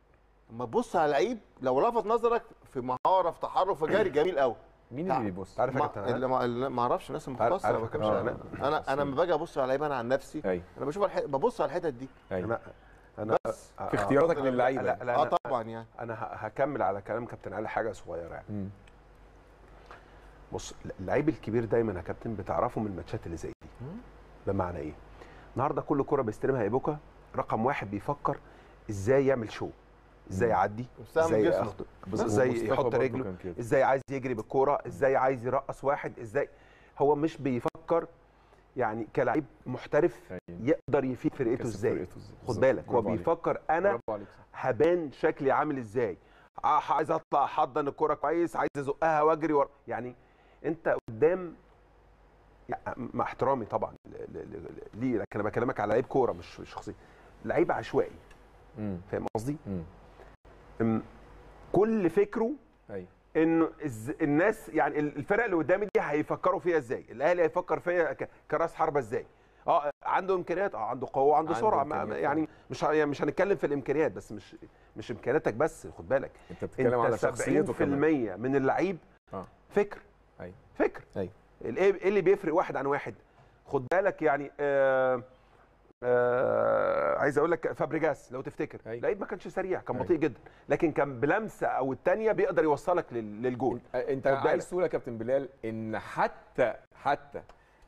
اما تبص على لعيب لو لفت نظرك في مهاره في تحرك في جري جميل قوي مين اللي بيبص عارف يا ما كابتن علاء؟ اللي ما, اللي ما اعرفش الناس عارف- المختصه عارف ما يا كابتن كانش- علاء؟ انا انا لما باجي ابص على لعيب انا عن نفسي ايوه انا بشوف الح... ببص على الحتت دي ايوه انا انا بس في اختياراتك لا، للعيبه لا لا اه أنا, طبعا يعني انا ه- هكمل على كلام كابتن علي حاجه صغيره يعني مم. بص اللعيب الكبير دايما يا كابتن بتعرفه من الماتشات اللي زي دي بمعنى ايه النهارده كل كره بيستلمها ايبوكا رقم واحد بيفكر ازاي يعمل شو ازاي يعدي مستعمل ازاي جسمه. ياخد بس ازاي ومصطفى يحط برضه رجله كان كده. ازاي عايز يجري بالكوره ازاي عايز يرقص واحد ازاي هو مش بيفكر يعني كلاعب محترف أيوة. يقدر يفيد فرقته كسب ازاي فرقته إزاي. خد بالظبط. بالك هو برافو عليك. بيفكر انا برافو عليك هبان شكلي عامل ازاي آه، عايز اطلع احضن الكوره كويس عايز ازقها واجري ور... يعني انت قدام يعني مع احترامي طبعا ل- ل- ل- ليه لكن انا بكلمك على لعيب كوره مش مش شخصي لعيب عشوائي مم. فاهم قصدي مم. أم، كل فكره ايوه انه الز- الناس يعني ال- الفرق اللي قدامي دي هيفكروا فيها ازاي الاهلي هيفكر فيا ك- كراس حربه ازاي اه عنده امكانيات اه عنده قوه وعنده عنده سرعه ما- إمكانيات. يعني مش ه- يعني مش هنتكلم في الامكانيات بس مش مش امكانياتك بس خد بالك انت بتتكلم على انت شخصيته 70% كمان من اللعيب اه فكر ايوه فكر ايوه الايه ايه اللي بيفرق واحد عن واحد خد بالك يعني آه آه عايز اقول لك فابريجاس لو تفتكر أيوة. لعيب ما كانش سريع كان أيوة. بطيء جدا لكن كان بلمسه او الثانيه بيقدر يوصلك لل- للجول انت خد بالك. عايز تقول يا كابتن بلال ان حتى حتى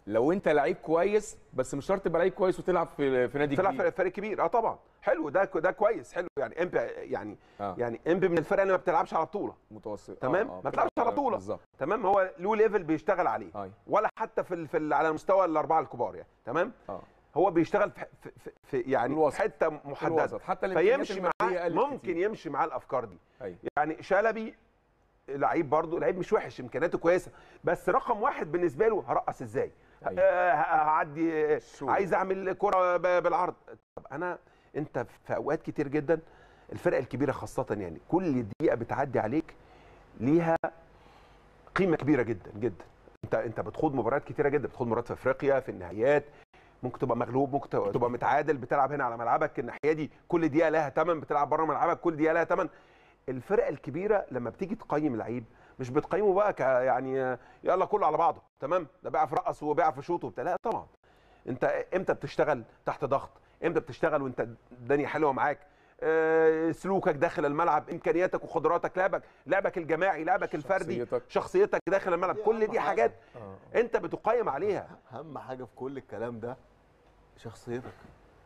لو انت لعيب كويس بس مش شرط تبقى لعيب كويس وتلعب في في نادي تلعب كبير في فريق كبير اه طبعا حلو ده ده كويس حلو يعني امبي يعني آه. يعني امبي من الفرق اللي ما بتلعبش على بطوله متوسط تمام؟ ما بتلعبش على بطولة. بالظبط تمام هو له ليفل بيشتغل عليه أي. ولا حتى في ال- في ال- على مستوى الاربعه الكبار يعني تمام اه هو بيشتغل في في, في, في يعني الوسط. في حته في محدده الوسط حتى الامكانيات فيمشي المادية معاه قلت ممكن كتير. يمشي معاه الافكار دي ايوه يعني شلبي لعيب برضه لعيب مش وحش امكانياته كويسه بس رقم واحد بالنسبه له هرقص ازاي أيوة. آه، ه- هعدي شو. عايز اعمل كره ب- بالعرض طب انا انت في اوقات كتير جدا الفرق الكبيره خاصه يعني كل دقيقه بتعدي عليك ليها قيمه كبيره جدا جدا انت انت بتخوض مباريات كتيره جدا بتخوض مباريات في افريقيا في النهائيات ممكن تبقى مغلوب ممكن تبقى متعادل بتلعب هنا على ملعبك الناحيه دي كل دقيقه لها ثمن بتلعب بره ملعبك كل دقيقه لها ثمن الفرق الكبيره لما بتيجي تقيم لعيب مش بتقيمه بقى ك يعني يلا كله على بعضه تمام ده بيعرف يرقص وبيعرف يشوط وبتاع لا طبعا انت امتى بتشتغل تحت ضغط امتى بتشتغل وانت الدنيا حلوه معاك آه، سلوكك داخل الملعب امكانياتك وقدراتك لعبك لعبك الجماعي لعبك الفردي شخصيتك. شخصيتك داخل الملعب دي كل أهم دي حاجة. حاجات آه. انت بتقيم عليها اهم حاجه في كل الكلام ده شخصيتك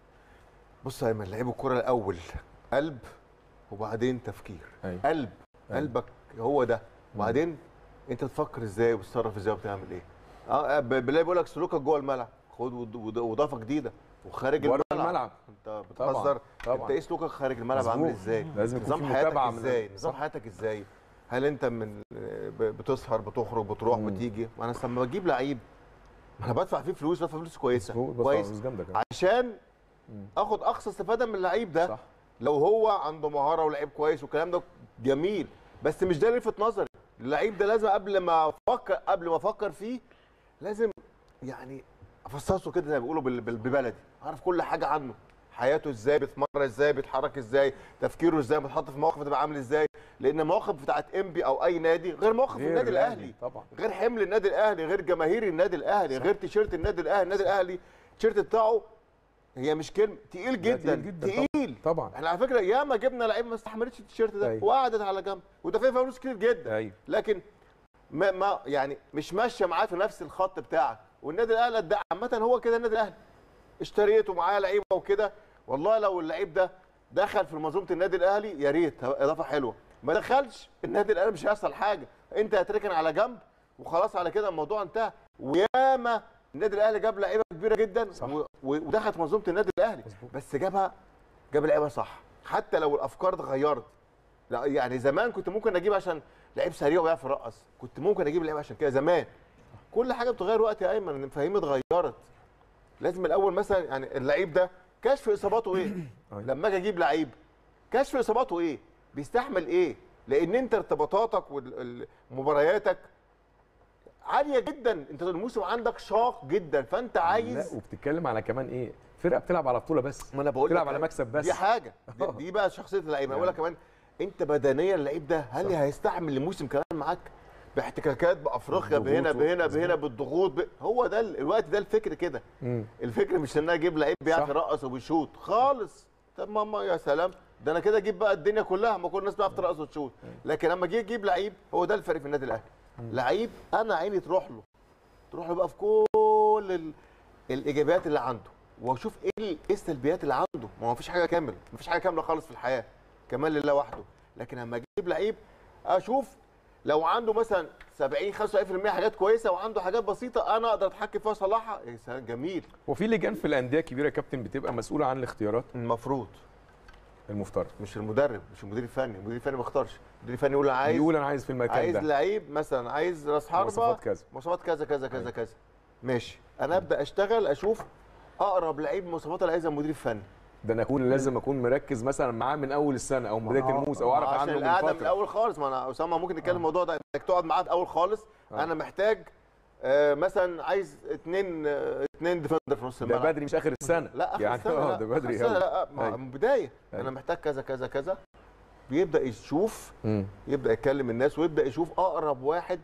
بص يا ايمن لعيب الكوره الاول قلب وبعدين تفكير أيوة. قلب أيوة. قلبك هو ده وبعدين انت تفكر ازاي وتتصرف ازاي وبتعمل ايه اه ب- بلاقي بيقول لك سلوكك جوه الملعب خد ود- ود- واضافه جديده وخارج بره الملعب الملعب. انت طبعاً، بتهزر طبعاً. انت ايه سلوكك خارج الملعب مظبوط. عامل ازاي لازم يكون نظام في حياتك متابعة من- ازاي نظام صح. حياتك ازاي هل انت من ب- بتسهر بتخرج بتروح مم. بتيجي ما انا لما بجيب لعيب ما انا بدفع فيه فلوس بدفع فلوس كويسه مظبوط، بس كويس فلوس جامده كمان عشان مم. اخد اقصى استفاده من اللعيب ده صح لو هو عنده مهاره ولعيب كويس والكلام ده جميل بس مش ده اللي يلفت نظري اللعيب ده لازم قبل ما افكر قبل ما افكر فيه لازم يعني افصصه كده زي ما بيقولوا بال- بال- ببلدي اعرف كل حاجه عنه حياته ازاي بيتمرن ازاي بيتحرك ازاي تفكيره ازاي بيتحط في مواقف تبقى عامل ازاي لان المواقف بتاعت انبي او اي نادي غير مواقف غير النادي الاهلي طبعا غير حمل النادي الاهلي غير جماهير النادي الاهلي غير تيشيرت النادي الاهلي النادي الاهلي التيشيرت بتاعه هي مش كلمه تقيل جدا تقيل جدا تقيل طبعا احنا على فكره ياما جبنا لعيبه ما استحملتش التيشيرت ده أيوة. وقعدت على جنب ودفع فيها فلوس كتير جدا ايوه لكن ما, ما يعني مش ماشيه معاه في نفس الخط بتاعك والنادي الاهلي ده عامه هو كده النادي الاهلي اشتريته معاه لعيبه وكده والله لو اللعيب ده دخل في منظومه النادي الاهلي يا ريت اضافه حلوه ما دخلش النادي الاهلي مش هيحصل حاجه انت هتركن على جنب وخلاص على كده الموضوع انتهى وياما النادي الاهلي جاب لعيبه كبيره جدا صح. و- و- ودخلت في منظومه النادي الاهلي مظبوط. بس جابها جاب لعيبه صح حتى لو الافكار اتغيرت لا يعني زمان كنت ممكن اجيب عشان لعيب سريع ويعرف يرقص كنت ممكن اجيب لعيب عشان كده زمان كل حاجه بتغير وقت يا ايمن المفاهيم اتغيرت لازم الاول مثلا يعني اللعيب ده كشف اصاباته ايه أيوة. لما اجي اجيب لعيب كشف اصاباته ايه بيستحمل ايه لان انت ارتباطاتك ومبارياتك عاليه جدا انت الموسم عندك شاق جدا فانت عايز لا وبتتكلم على كمان ايه فرقه بتلعب على بطوله بس ما انا بقول بتلعب لك على مكسب بس دي حاجه دي, دي بقى شخصيه اللعيبه اقول لك كمان انت بدنيا اللعيب ده هل هيستحمل الموسم كمان معاك باحتكاكات بافريقيا بهنا بالضغوط بهنا مظبوط. بهنا بالضغوط ب... هو ده ال- الوقت ده الفكر كده مم. الفكر مش ان انا اجيب لعيب بيعرف صح. يرقص وبيشوط خالص طب ماما يا سلام ده انا كده اجيب بقى الدنيا كلها ما كل الناس بتعرف ترقص وتشوط لكن لما اجي اجيب لعيب هو ده الفرق في النادي الاهلي لعيب انا عيني تروح له تروح له بقى في كل ال... الايجابيات اللي عنده واشوف ايه ال- ايه السلبيات اللي عنده ما هو مفيش حاجه كامله مفيش حاجه كامله خالص في الحياه كمال لله وحده لكن لما اجيب لعيب اشوف لو عنده مثلا 70 75% حاجات كويسه وعنده حاجات بسيطه انا اقدر اتحكم فيها واصلحها يا سلام جميل وفي لجان في الانديه الكبيره يا كابتن بتبقى مسؤوله عن الاختيارات المفروض المفترض مش المدرب مش المدير الفني المدير الفني ما يختارش المدير الفني يقول أنا عايز يقول انا عايز في المكان عايز ده لعيب مثلا عايز راس حربه مواصفات كذا. مواصفات كذا كذا كذا أيوة. كذا ماشي انا ابدا اشتغل اشوف اقرب لعيب مواصفات اللي عايزها المدير الفني ده انا اكون لازم اكون مركز مثلا معاه من اول السنه او من بدايه آه، الموسم او اعرف عشان عنه من القعده من فتره الاول خالص ما انا اسامه ممكن نتكلم الموضوع ده انك تقعد معاه في الاول خالص آه. انا محتاج آه مثلا عايز اثنين آه اثنين ديفندر في نص ده الملعب بدري مش اخر السنه لا اخر يعني السنه اه لا ده آخر بدري السنة قوي لا ما أيوة. من بدايه انا أيوة. محتاج كذا كذا كذا بيبدا يشوف مم. يبدا يكلم الناس ويبدا يشوف اقرب واحد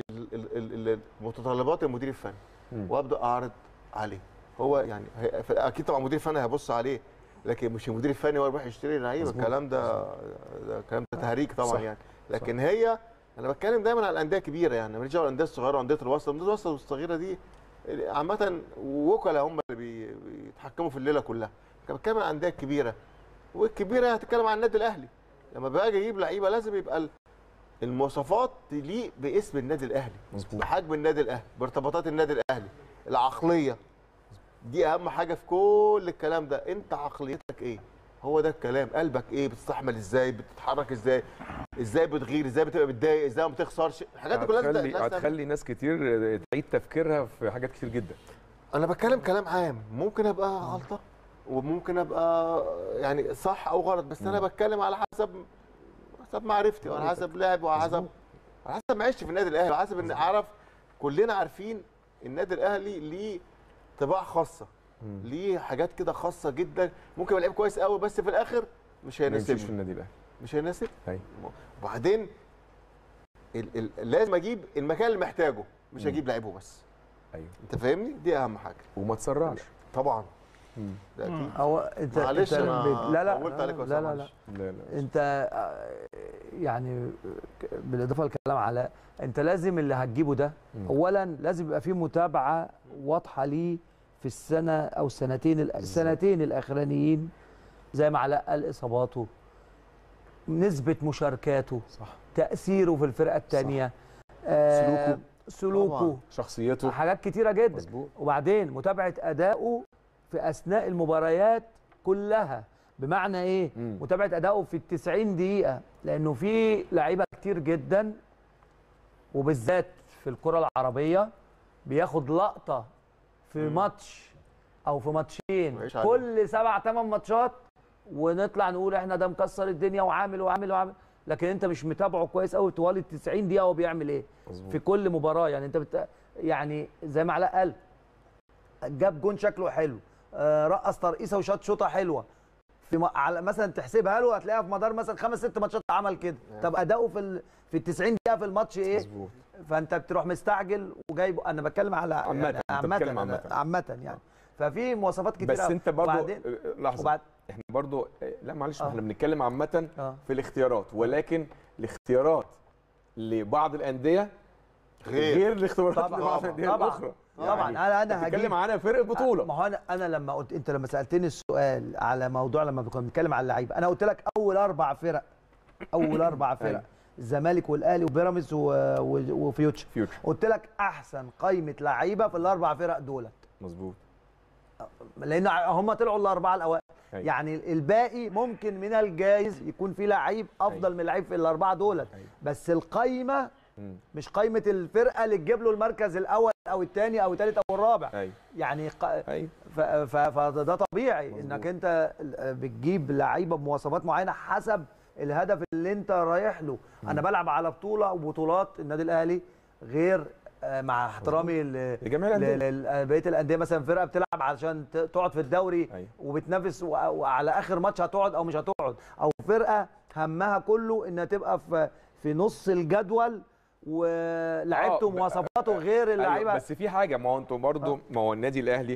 لمتطلبات المدير الفني مم. وابدا اعرض عليه هو يعني هي- اكيد طبعا المدير الفني هيبص عليه لكن مش المدير الفني هو يروح يشتري لعيبه مظبوط. الكلام ده ده الكلام ده تهريج طبعا صح. يعني لكن هي انا بتكلم دايما على الانديه الكبيره يعني ماليش دعوه بالانديه الصغيره وانديه الوسط الانديه الوسط والصغيره دي عامه وكلاء هم اللي بي- بيتحكموا في الليله كلها كان بتكلم عن الانديه الكبيره والكبيره هتتكلم عن النادي الاهلي لما باجي اجيب لعيبه لازم يبقى ال- المواصفات تليق باسم النادي الاهلي مظبوط. بحجم النادي الاهلي بارتباطات النادي الاهلي العقليه دي اهم حاجه في كل الكلام ده انت عقليتك ايه هو ده الكلام قلبك ايه بتستحمل ازاي بتتحرك ازاي ازاي بتغير ازاي بتبقى متضايق ازاي ما بتخسرش الحاجات دي كلها لازم- هتخلي لازم- هتخلي ناس كتير تعيد تفكيرها في حاجات كتير جدا انا بتكلم كلام عام ممكن ابقى غلطه وممكن ابقى يعني صح او غلط بس انا بتكلم على حسب حسب معرفتي وعلى حسب لعب وعلى حسب على حسب ما عشت في النادي الاهلي وعلى حسب ان اعرف كلنا عارفين النادي الاهلي ليه طباع خاصه ليه حاجات كده خاصه جدا ممكن يبقى لعيب كويس قوي بس في الاخر مش ما يمشيش في هيناسبني النادي الاهلي مش هيناسب أيوة. وبعدين ال ال لازم اجيب المكان اللي محتاجه مش مم. هجيب لعيبه بس ايوه انت فاهمني دي اهم حاجه وما تسرعش طبعا مم. ده اكيد هو انت معلش انت انا بت- لا لا طولت عليك يا لا أسامة، لا, لا. معلش. لا لا انت آه، يعني بالاضافه للكلام على انت لازم اللي هتجيبه ده مم. اولا لازم يبقى في متابعه واضحه ليه في السنه او السنتين الأ- السنتين الاخرانيين زي ما علاء قال اصاباته نسبه مشاركاته صح تاثيره في الفرقه الثانيه سلوكه. سلوكه طبعاً. شخصيته حاجات كتيره جدا مظبوط وبعدين متابعه اداؤه في اثناء المباريات كلها بمعنى ايه مم. متابعه اداؤه في ال 90 دقيقه لانه في لعيبه كتير جدا وبالذات في الكره العربيه بياخد لقطه في ماتش او في ماتشين ويعيش عليه. كل سبع ثمان ماتشات ونطلع نقول احنا ده مكسر الدنيا وعامل وعامل وعامل لكن انت مش متابعه كويس قوي طوال ال 90 دقيقه هو بيعمل ايه مظبوط في كل مباراه يعني انت بت... يعني زي ما علاء قال جاب جون شكله حلو آه رقص ترقيصه وشاط شوطه حلوه في م... على مثلا تحسبها له هتلاقيها في مدار مثلا خمس ست ماتشات عمل كده طب اداؤه في ال... في ال 90 دقيقه في الماتش ايه مظبوط فانت بتروح مستعجل وجايب انا بتكلم على عامة، يعني أنت بتتكلم عامه عامة. عامه يعني ففي مواصفات كتير بس أوي. انت برضو وبعدين آه، لحظه وبعد احنا برضو آه، لا معلش ما آه. احنا بنتكلم عامه اه في الاختيارات ولكن الاختيارات لبعض الانديه غير. غير الاختيارات طبعا لبعض الانديه طبعا الاخرى طبعا انا انا هجيب بتتكلم عنها فرق بطوله ما هو انا انا لما قلت انت لما سالتني السؤال على موضوع لما كنا بنتكلم على اللعيبه انا قلت لك اول اربع فرق اول اربع فرق أيوة. الزمالك والاهلي وبيراميدز و- و- وفيوتشر فيوتشر قلت لك احسن قائمه لعيبه في الاربع فرق دولت مظبوط لان هم طلعوا الاربعه الاوائل أيوة. يعني الباقي ممكن من الجايز يكون في لعيب افضل أيوة. من لعيب في الاربعه دولت أيوة. بس القايمه مم. مش قايمه الفرقه اللي تجيب له المركز الاول او الثاني او الثالث او الرابع ايوه يعني ق... ايوه ف- ف- فده طبيعي مظبوط. انك انت بتجيب لعيبه بمواصفات معينه حسب الهدف اللي انت رايح له انا بلعب على بطوله وبطولات النادي الاهلي غير آه، مع احترامي ل- لجميع ل- الانديه ل- بقيه الانديه مثلا فرقه بتلعب علشان ت- تقعد في الدوري أيوة. وبتنافس و- وعلى اخر ماتش هتقعد او مش هتقعد او فرقه همها كله انها تبقى في في نص الجدول ولعيبته آه، ب- ومواصفاته غير اللعيبه أيوة بس في حاجه ما هو انتوا برضو ما هو النادي الاهلي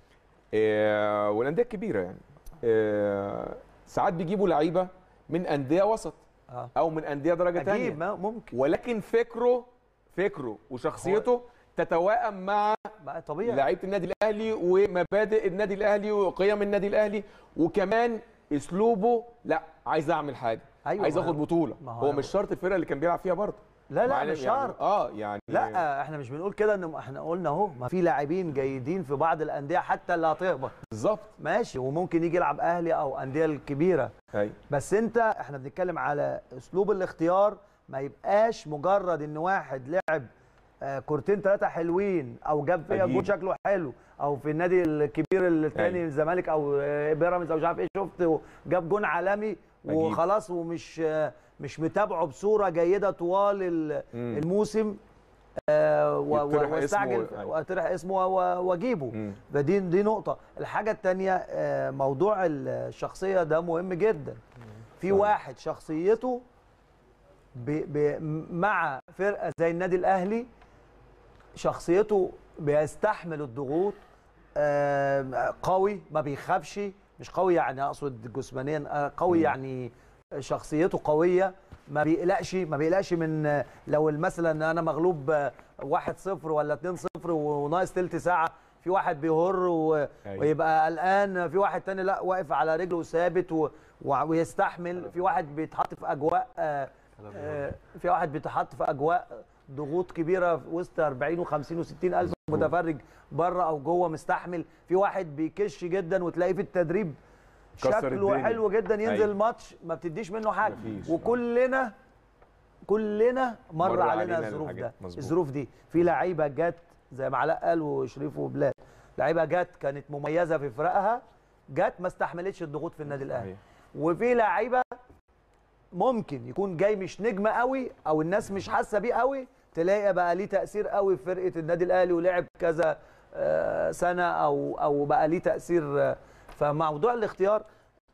آه والانديه الكبيره يعني آه ساعات بيجيبوا لعيبه من انديه وسط آه. او من انديه درجه اكيد ثانيه ما- ممكن ولكن فكره فكره وشخصيته تتوائم مع بقى طبيعي لعيبه النادي الاهلي ومبادئ النادي الاهلي وقيم النادي الاهلي وكمان اسلوبه لا عايز اعمل حاجه أيوة، عايز ما اخد هو- بطوله ما هو هو أنا- مش شرط الفرقه اللي كان بيلعب فيها برضه لا لا مع مش إن- يعني شرط اه يعني لا احنا مش بنقول كده ان احنا قلنا اهو ما في لاعبين جيدين في بعض الانديه حتى اللي هتهبط بالظبط ماشي وممكن يجي يلعب اهلي او انديه الكبيره ايوه بس انت احنا بنتكلم على اسلوب الاختيار ما يبقاش مجرد ان واحد لعب آه، كورتين ثلاثه حلوين او جاب فيها أجيب. جول شكله حلو او في النادي الكبير الثاني أيوة. الزمالك او آه، بيراميدز او مش عارف ايه شفت جاب جون عالمي أجيب. وخلاص ومش آه، مش متابعه بصوره جيده طوال ال- مم. الموسم آه، و- و- يطرح واستعجل اسمه، أيوة. واطرح اسمه و- واجيبه مم. فدي دي نقطة، الحاجة التانية آه، موضوع الشخصية ده مهم جدا. في صحيح. واحد شخصيته ب ب مع فرقة زي النادي الأهلي شخصيته بيستحمل الضغوط آه، قوي ما بيخافش مش قوي يعني أقصد جسمانيا آه، قوي مم. يعني شخصيته قوية ما بيقلقش ما بيقلقش من آه، لو مثلا انا مغلوب آه، 1-0 ولا 2-0 وناقص تلت ساعه في واحد بيهر و... أيوة. ويبقى قلقان في واحد تاني لا واقف على رجله وثابت و... و... ويستحمل في واحد بيتحط في اجواء آه، آه، في واحد بيتحط في اجواء ضغوط كبيره في وسط 40 و50 و60 الف متفرج بره او جوه مستحمل في واحد بيكش جدا وتلاقيه في التدريب كسر شكله الدنيا. حلو جدا ينزل أيوة. الماتش ما بتديش منه حاجه مفيش. وكلنا كلنا مر, مر علينا علينا الظروف الحاجات. ده مظبوط. الظروف دي في لعيبه جت زي ما علاء قال وشريف وبلال لعيبه جت كانت مميزه في فرقها جت ما استحملتش الضغوط في النادي الاهلي صحيح. وفي لعيبه ممكن يكون جاي مش نجم قوي او الناس مش حاسه بيه قوي تلاقي بقى ليه تاثير قوي في فرقه النادي الاهلي ولعب كذا آه، سنه او او بقى ليه تاثير آه، فموضوع الاختيار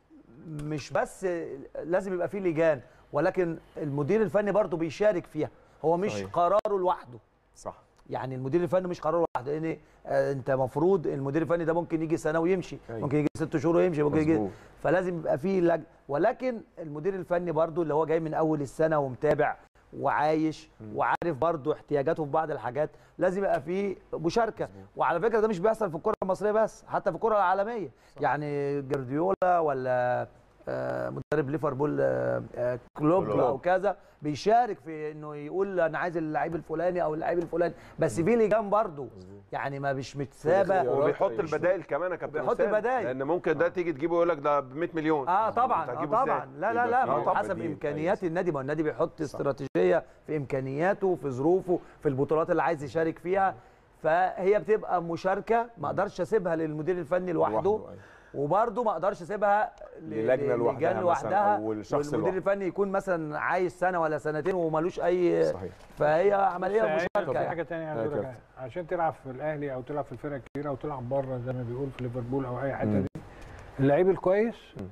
مش بس لازم يبقى فيه لجان ولكن المدير الفني برضه بيشارك فيها هو مش صحيح. قراره لوحده صح يعني المدير الفني مش قراره لوحده لان آه، انت المفروض المدير الفني ده ممكن يجي سنه ويمشي أيوة. ممكن يجي ست شهور ويمشي ممكن يجي مظبوط. فلازم يبقى فيه لج... ولكن المدير الفني برضو اللي هو جاي من اول السنه ومتابع وعايش وعارف برضو احتياجاته في بعض الحاجات لازم يبقى فيه مشاركه وعلى فكره ده مش بيحصل في الكره المصريه بس حتى في الكره العالميه يعني جارديولا ولا آه، مدرب ليفربول آه، آه، كلوب كلوب. او كذا بيشارك في انه يقول انا عايز اللعيب الفلاني او اللعيب الفلاني بس في لجان برضو يعني ما مش متسابه الاختيارات. وبيحط أيوة. البدائل كمان يا كابتن بيحط حسام. البدائل. لان ممكن ده تيجي تجيبه يقول لك ده ب 100 مليون اه طبعا أنت اه هتجيبه طبعا إزاي؟ لا لا لا يبقى ما في هو حسب بديل. امكانيات أيوة. النادي ما هو النادي بيحط استراتيجيه في امكانياته في ظروفه في البطولات اللي عايز يشارك فيها فهي بتبقى مشاركه ما اقدرش اسيبها للمدير الفني لوحده لوحده، أيوة. وبرده ما اقدرش اسيبها ل- للجنة ل- لوحدها لجان مثلاً لوحدها أو الشخص والمدير لوحده. الفني يكون مثلا عايش سنه ولا سنتين ومالوش اي صحيح فهي عمليه بس هي- مشاركه في يعني. حاجه ثانيه يا عايز اقول لك كابتن. عشان تلعب في الاهلي او تلعب في الفرقه الكبيره او تلعب بره زي ما بيقول في ليفربول او اي حته مم. دي اللعيب الكويس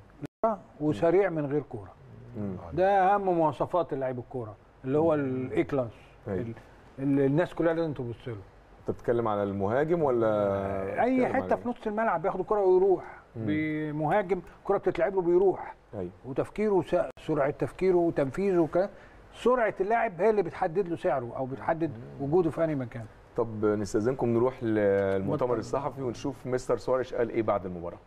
وسريع من غير كوره مم. ده اهم مواصفات اللعيب الكوره اللي هو الاي كلاس أيوة. ال- اللي الناس كلها لازم تبص له انت بتتكلم على المهاجم ولا اي بتتكلم حته على في نص الملعب بياخد الكره ويروح بمهاجم الكره بتتلعب له بيروح إيه؟ ايوه وتفكيره س- سرعه تفكيره وتنفيذه وكده سرعه اللاعب هي اللي بتحدد له سعره او بتحدد وجوده في اي مكان طب نستاذنكم نروح للمؤتمر الصحفي ونشوف مستر سواريش قال ايه بعد المباراه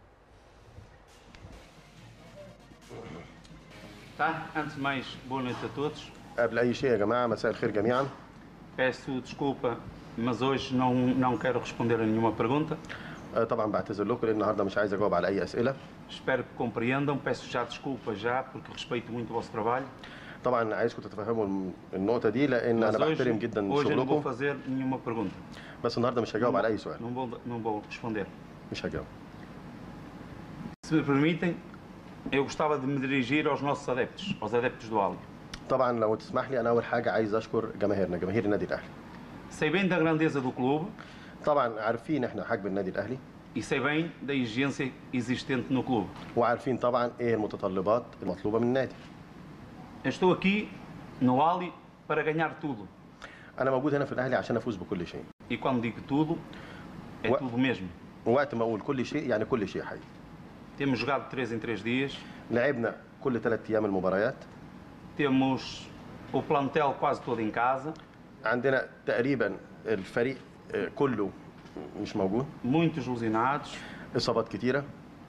Tá? Antes de mais, boa noite a todos. قبل اي شيء يا جماعه مساء الخير جميعا Peço desculpa, mas hoje não, não quero responder a nenhuma pergunta. آه، طبعا بعتذر لكم لان النهارده مش عايز اجاوب على اي اسئله Espero que compreendam. Peço já desculpa já, porque respeito muito o vosso trabalho. طبعا عايزكم تتفهموا الم- النقطه دي لان Mas انا hoje, بحترم جدا hoje eu não vou شغلكم fazer nenhuma pergunta. بس النهارده مش هجاوب على اي سؤال Não vou, não vou responder. مش هجاوب Se me permitem, eu gostava de me dirigir aos nossos adeptos, aos adeptos do Ali. طبعا لو تسمح لي انا اول حاجه عايز اشكر جماهيرنا جماهير النادي الاهلي Sei bem da grandeza do clube طبعا عارفين احنا حجم النادي الاهلي e sei bem da exigência existente no clube. وعارفين طبعا ايه المتطلبات المطلوبه من النادي Eu estou aqui no Ali para ganhar tudo. انا موجود هنا في الاهلي عشان افوز بكل شيء E quando digo tudo, é Ué. tudo mesmo. ووقت ما اقول كل شيء يعني كل شيء حقيقي Temos jogado 3 em 3 dias, لعبنا كل ثلاث ايام المباريات temos o plantel quase todo em casa, عندنا تقريبا الفريق آه، كله مش موجود muitos lesionados. اصابات كتيره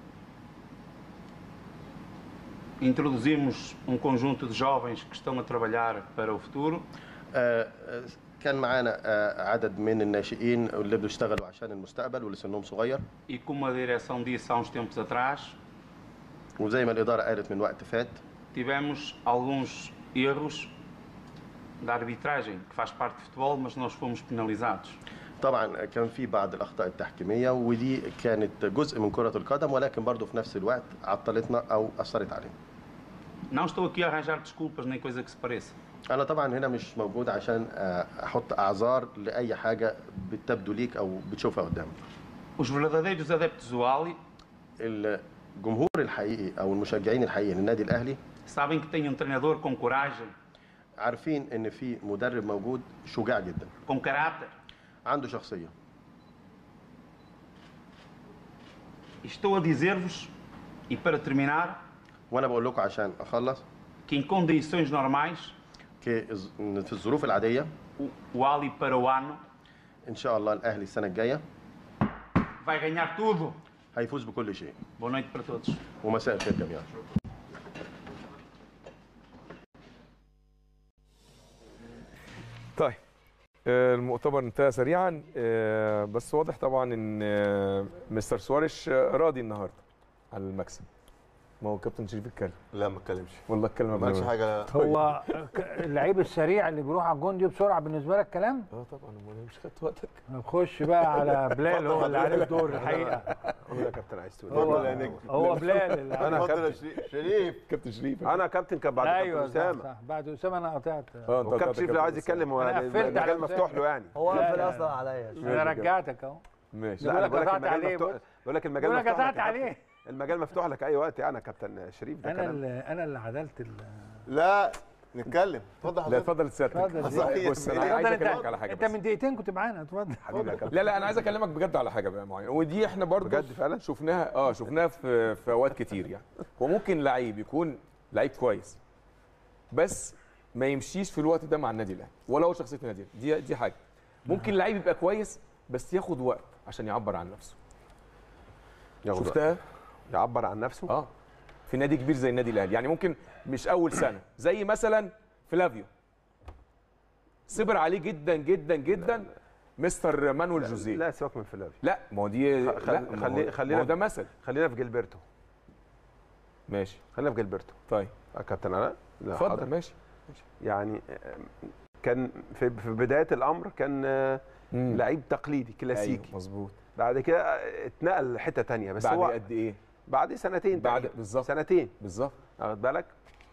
Introduzimos um conjunto de jovens que estão a trabalhar para o futuro. آه، آه، كان معانا آه، عدد من الناشئين اللي بيشتغلوا عشان المستقبل واللي سنهم صغير E como a direção disse há uns tempos atrás, وزي ما الاداره قالت من وقت فات tivemos alguns erros da arbitragem, que faz parte do futebol, mas nós fomos penalizados. طبعا كان في بعض الاخطاء التحكيميه ودي كانت جزء من كره القدم ولكن برضه في نفس الوقت عطلتنا او اثرت علينا Não estou aqui a arranjar desculpas nem coisa que se pareça. انا طبعا هنا مش موجود عشان آه، احط اعذار لاي حاجه بتبدو ليك او بتشوفها قدامك Os verdadeiros adeptos do Ali الجمهور الحقيقي او المشجعين الحقيقيين للنادي الاهلي sabem que tem um treinador com coragem, عارفين ان في مدرب موجود شجاع جدا com caráter. عنده شخصيه E estou a dizer-vos, e para terminar, وانا بقول لكم عشان اخلص que em condições normais كي- في الظروف العاديه o, o Ali para o ano ان شاء الله الاهلي السنه الجايه vai ganhar tudo. هيفوز بكل شيء Boa noite para todos. ومساء الخير جميعا طيب آه، المؤتمر انتهى سريعا آه، بس واضح طبعا ان آه، مستر سواريش آه، راضي النهارده على المكسب ما هو كابتن شريف اتكلم لا ما اتكلمش والله اتكلم ما قبل عملش ما- حاجه هو ك- اللعيب السريع اللي بيروح على الجون دي بسرعه بالنسبه لك كلام اه طبعا امال مش خدت وقتك نخش بقى على بلال هو اللي عليه الدور الحقيقه قول يا كابتن عايز تقول هو اتفضل يا نجم. هو بلال اللي عليه أنا اتفضل يا كابتن. شريف شريف كابتن شريف انا كابتن كان بعد ايوه كابتن صح اسامه صح بعد اسامه انا قطعت اه انت وكابتن قطعت شريف لو عايز أسامة. يتكلم هو أنا قفلت على المجال مفتوح له يعني هو لا، قافل لا. اصلا عليا انا رجعتك اهو ماشي بقول لا لك بقول لك قطعت المجال عليه مفتوح بص. بقول لك المجال بقول لك مفتوح لك قطعت يا كابتن. عليه المجال مفتوح لك اي وقت انا كابتن شريف ده انا كلام اللي انا اللي عدلت ال لا نتكلم اتفضل لا حضرتك اتفضل سيادتك اتفضل. صحيح. بص انا عايز اتفضل انت اكلمك على حاجه انت بس. من دقيقتين كنت معانا اتفضل حبيبي يا كابتن لا لا انا عايز اكلمك بجد على حاجه بقى معينه ودي احنا برضو بجد فعلا؟ شفناها اه شفناها في في اوقات كتير يعني هو ممكن لعيب يكون لعيب كويس بس ما يمشيش في الوقت ده مع النادي الاهلي ولا هو شخصيه النادي الأهلي. دي دي حاجه ممكن لعيب يبقى كويس بس ياخد وقت عشان يعبر عن نفسه ياخد وقت. شفتها يعبر عن نفسه اه في نادي كبير زي النادي الاهلي يعني ممكن مش اول سنه زي مثلا فلافيو صبر عليه جدا جدا جدا مستر مانويل جوزيه لا سيبك من فلافي لا ما هو دي خ- لا خلي- ما هو- خلي- خلينا ما هو ده في- مثل خلينا في جilberto ماشي خلينا في جilberto طيب يا كابتن انا لا اتفضل حاضر. ماشي يعني آه، كان في في بدايه الامر كان آه، مم. لعيب تقليدي كلاسيكي أيوة مظبوط بعد كده آه، اتنقل لحته تانية بس بعد هو قد ايه بعد سنتين بعد تقريباً. بالظبط سنتين بالظبط واخد بالك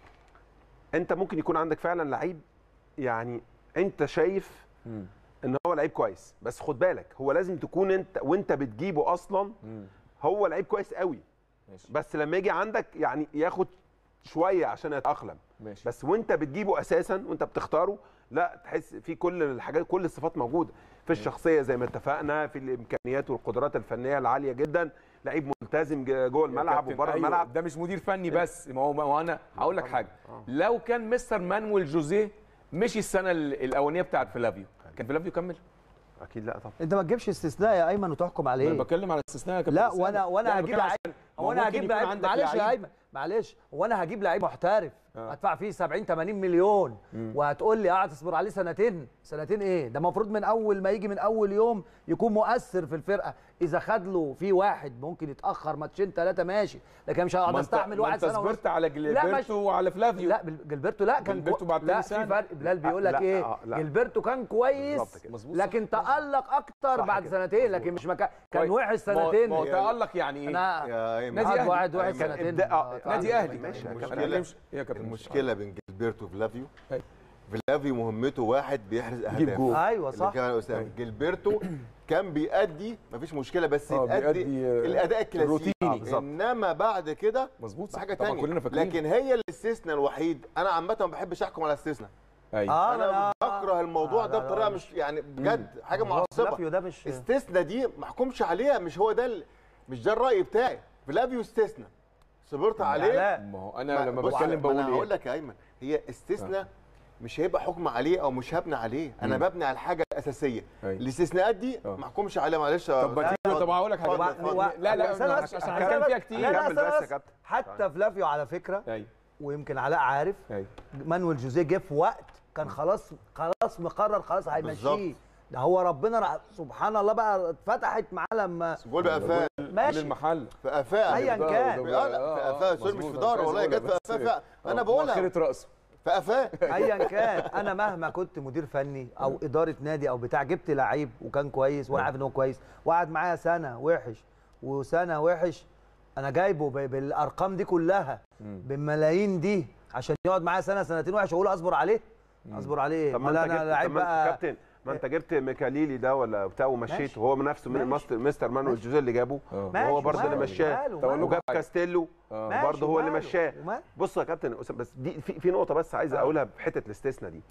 انت ممكن يكون عندك فعلا لعيب يعني انت شايف مم. ان هو لعيب كويس بس خد بالك هو لازم تكون انت وانت بتجيبه اصلا مم. هو لعيب كويس قوي ماشي بس لما يجي عندك يعني ياخد شويه عشان يتاقلم ماشي بس وانت بتجيبه اساسا وانت بتختاره لا تحس في كل الحاجات كل الصفات موجوده في الشخصيه زي ما اتفقنا في الامكانيات والقدرات الفنيه العاليه جدا لعيب ملتزم ج- جوه الملعب كابتن، وبره أيوة، الملعب ده مش مدير فني بس ما هو ما هو انا هقول لك حاجه لو كان مستر مانويل جوزيه مشي السنه ال- الاولانيه بتاعت فلافيو كان فلافيو كمل اكيد لا طبعا انت ما تجيبش استثناء يا ايمن وتحكم عليه انا بتكلم على استثناء يا كابتن لا أسامة. وانا لا، وانا أنا هجيب بتكلم لعيب عشان- ما هو انا ممكن هجيب يكون لعيب عندك معلش يا لعيب- ايمن معلش هو انا هجيب لعيب محترف آه. هدفع فيه 70 80 مليون وهتقول لي قاعد تصبر عليه سنتين سنتين ايه ده المفروض من اول ما يجي من اول يوم يكون مؤثر في الفرقه اذا خد له في واحد ممكن يتاخر ماتشين ثلاثه ماشي لكن مش هقعد ما انت استحمل ما واحد انت سنه ونص صبرت على لا، جilberto مش- وعلى فلافيو لا بال- جilberto لا كان جilberto بعد لا تاني في سنة. فرق بلال بيقول لك لا، ايه آه، لا. جilberto كان كويس بالظبط كده. مظبوط، لكن تالق اكتر صح بعد كده. سنتين لكن مش مكان كان كويس. وحش ما هو- سنتين ما هو تألق يعني ايه انا يا ايمن نادي قعد أهلي. واحد واحد أيمن، سنتين إبداع. آه، نادي اهلي ماشي يا انا كابتن. بتكلمش ايه يا كابتن المشكله بين جilberto وفلافيو أيوة. فلافيو مهمته واحد بيحرز يجيب اهداف جول. ايوه اللي صح كان على اسامه جilberto كان بيأدي مفيش مشكله بس آه، يأدي بيأدي، آه، الاداء الكلاسيكي الروتيني. آه، بالظبط. انما بعد كده مظبوط حاجه طبعا تانية كلنا فاكرين لكن هي الاستثناء الوحيد انا عامه ما بحبش احكم على الاستثناء ايوه اه انا أنا- بكره الموضوع آه، ده لا، لا، بطريقه لا. مش يعني بجد حاجه هو معصبه فلافيو ده مش استثناء دي ما احكمش عليها مش هو ده ال- مش ده الراي بتاعي فلافيو استثناء صبرت عليه لا ما هو انا ما- لما بص، بتكلم ما بقول انا هقول ايه لك يا ايمن هي استثناء مش هيبقى حكم عليه او مش هبني عليه انا ببني على الحاجه الاساسيه أيوة. الاستثناءات دي آه. ما احكمش عليها معلش طب ما تيجي طب هقول لك حاجه اتفضل، اتفضل. هو- لا لا استنى عشان بس، عشان استنى هنتكلم بس. فيها كتير لا لا كمل استنى بس يا بس. كابتن. حتى فلافيو على فكره ايوه ويمكن علاء عارف ايوه مانويل جوزيه جه في وقت كان خلاص خلاص مقرر خلاص هيمشيه بالظبط. ده هو ربنا رع- سبحان الله بقى اتفتحت معاه لما جول بقفاه ماشي للمحل في قفاه أيا في- كان. في- آه، لا، في قفاه سوري مش في ظهره والله جت في قفاه ف- انا بقولها خيرة راسه في قفاه ايا كان انا مهما كنت مدير فني او اداره نادي او بتاع جبت لعيب وكان كويس وانا عارف ان هو كويس وقعد معايا سنه وحش وسنه وحش انا جايبه ب- بالارقام دي كلها بالملايين دي عشان يقعد معايا سنه سنتين وحش اقول اصبر عليه اصبر عليه طب ما امال انت انا جبت لعيب طب ما انت بقى كابتن ما انت جبت ميكاليلي ده ولا بتاع ومشيته ماشي. وهو من نفسه من ماشي. مستر مستر مانويل جوزيه اللي جابه آه. ماشي، وهو برضه اللي وماله، مشاه وماله، طب أقول لكم وجاب حاجة. كاستيلو آه. ماشي، برضه هو اللي وماله، مشاه وماله. بص يا كابتن أسامة، بس دي في, في نقطه بس عايز اقولها في حته الاستثناء دي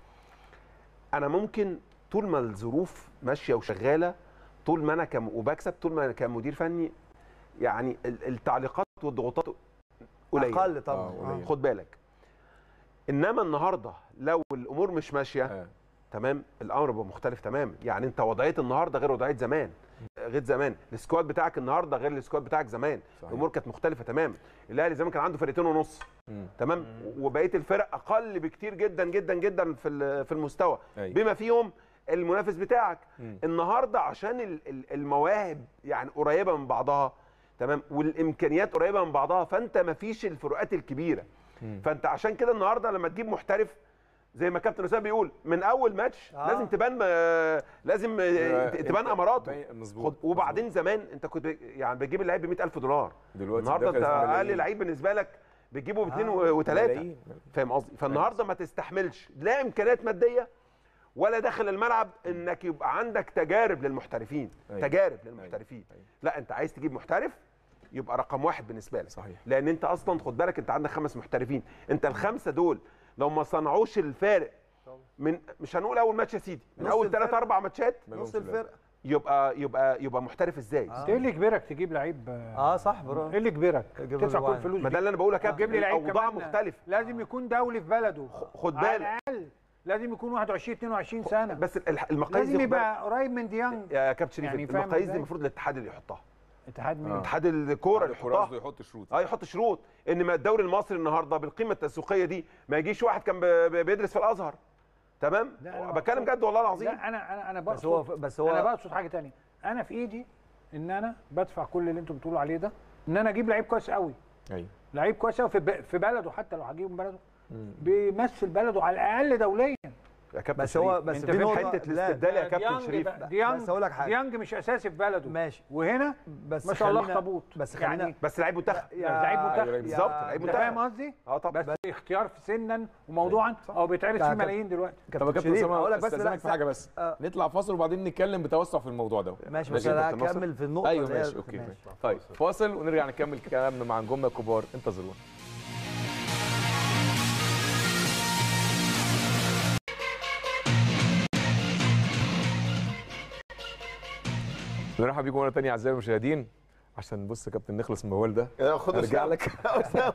انا ممكن طول ما الظروف ماشيه وشغاله طول ما انا كم وبكسب طول ما انا كمدير فني يعني ال- التعليقات والضغوطات قليله اقل آه، طبعا قليل. خد بالك انما النهارده لو الامور مش ماشيه آه. تمام الامر بقى مختلف تماما يعني انت وضعيه النهارده غير وضعيه زمان غير زمان السكواد بتاعك النهارده غير السكواد بتاعك زمان صحيح. الامور كانت مختلفه تماما الاهلي زمان كان عنده فرقتين ونص مم. تمام وبقيه الفرق اقل بكتير جدا جدا جدا في ال- في المستوى أيوة. بما فيهم المنافس بتاعك مم. النهارده عشان ال- ال- المواهب يعني قريبه من بعضها تمام والامكانيات قريبه من بعضها فانت ما فيش الفروقات الكبيره مم. فانت عشان كده النهارده لما تجيب محترف زي ما كابتن اسامه بيقول من اول ماتش آه. لازم تبان آه، لازم آه، تبان اماراته باين- مظبوط خد- وبعدين زمان انت كنت يعني بتجيب اللعيب ب 100000 دولار دلوقتي النهارده داخل انت في اقل ملايين. لعيب بالنسبه لك بتجيبه باثنين آه، وثلاثه ملايين. فاهم قصدي فالنهارده ما تستحملش لا امكانيات ماديه ولا داخل الملعب انك يبقى عندك تجارب للمحترفين أيوة. تجارب للمحترفين أيوة. لا انت عايز تجيب محترف يبقى رقم واحد بالنسبه لك صحيح. لان انت اصلا خد بالك انت عندك خمس محترفين انت الخمسه دول لو ما صنعوش الفارق من مش هنقول اول ماتش يا سيدي من نص اول ثلاث الفرق. اربع ماتشات نص الفرقه يبقى يبقى يبقى محترف ازاي آه. انت ايه اللي يجبرك تجيب لعيب اه صح برافو ايه اللي يجبرك يجيب تدفع كل أربعة. الفلوس ما دي ده اللي انا بقوله يا تجيب كابتن لي لعيب الاوضاع كمان مختلفه لازم يكون دولي في بلده خد على بالك الاقل لازم يكون 21 22 سنه بس ال- المقاييس لازم دي خد بالك- يبقى قريب من ديانج يا كابتن شريف يعني فاهم المقاييس دي إزاي؟ المفروض الاتحاد اللي يحطها اتحاد مين؟ آه. اتحاد الكوره اللي الكورة قصده يحطها يحط شروط اه يحط شروط ان ما الدوري المصري النهارده بالقيمه التسويقيه دي ما يجيش واحد كان ب- ب- بيدرس في الازهر تمام لا، أنا بتكلم بقصد- جد والله العظيم لا انا انا انا بس هو بقصد بس انا هو بقصد حاجه تانية انا في ايدي ان انا بدفع كل اللي انتم بتقولوا عليه ده ان انا اجيب لعيب كويس قوي ايوه لعيب كويس قوي في, ب- في بلده حتى لو هجيبه من بلده بيمثل بلده على الاقل دوليا يا كابتن بس هو شريف، بس أنت في في نقطه حته لا، الاستبدال يا كابتن ديانج شريف بقى- ديانج بس هقول لك حاجة. ديانج مش اساسي في بلده ماشي وهنا بس ما شاء الله خلينا- اخطبوط بس يعني خلينا بس لعيب منتخب يا- لعيب منتخب. يا- بالظبط، لعيب انت منتخب. فاهم قصدي؟ اه طبعا بس اختيار في سنا وموضوعا او بيتعرض كا- فيه كا- ملايين دلوقتي طب يا كابتن كابتن شريف اسامه اقول لك بس استاذنك لا في حاجه بس آه. نطلع فاصل وبعدين نتكلم بتوسع في الموضوع ده ماشي بس ماشي يا انا كابتن ناصر. هكمل في النقطه ايوه اللي هي- ماشي اوكي طيب فاصل ونرجع نكمل كلامنا مع نجومنا الكبار انتظرونا نرحب بيكم مره ثانيه اعزائي المشاهدين عشان بص يا كابتن نخلص من الموال ده يا خد ارجع أسامة. لك اسامه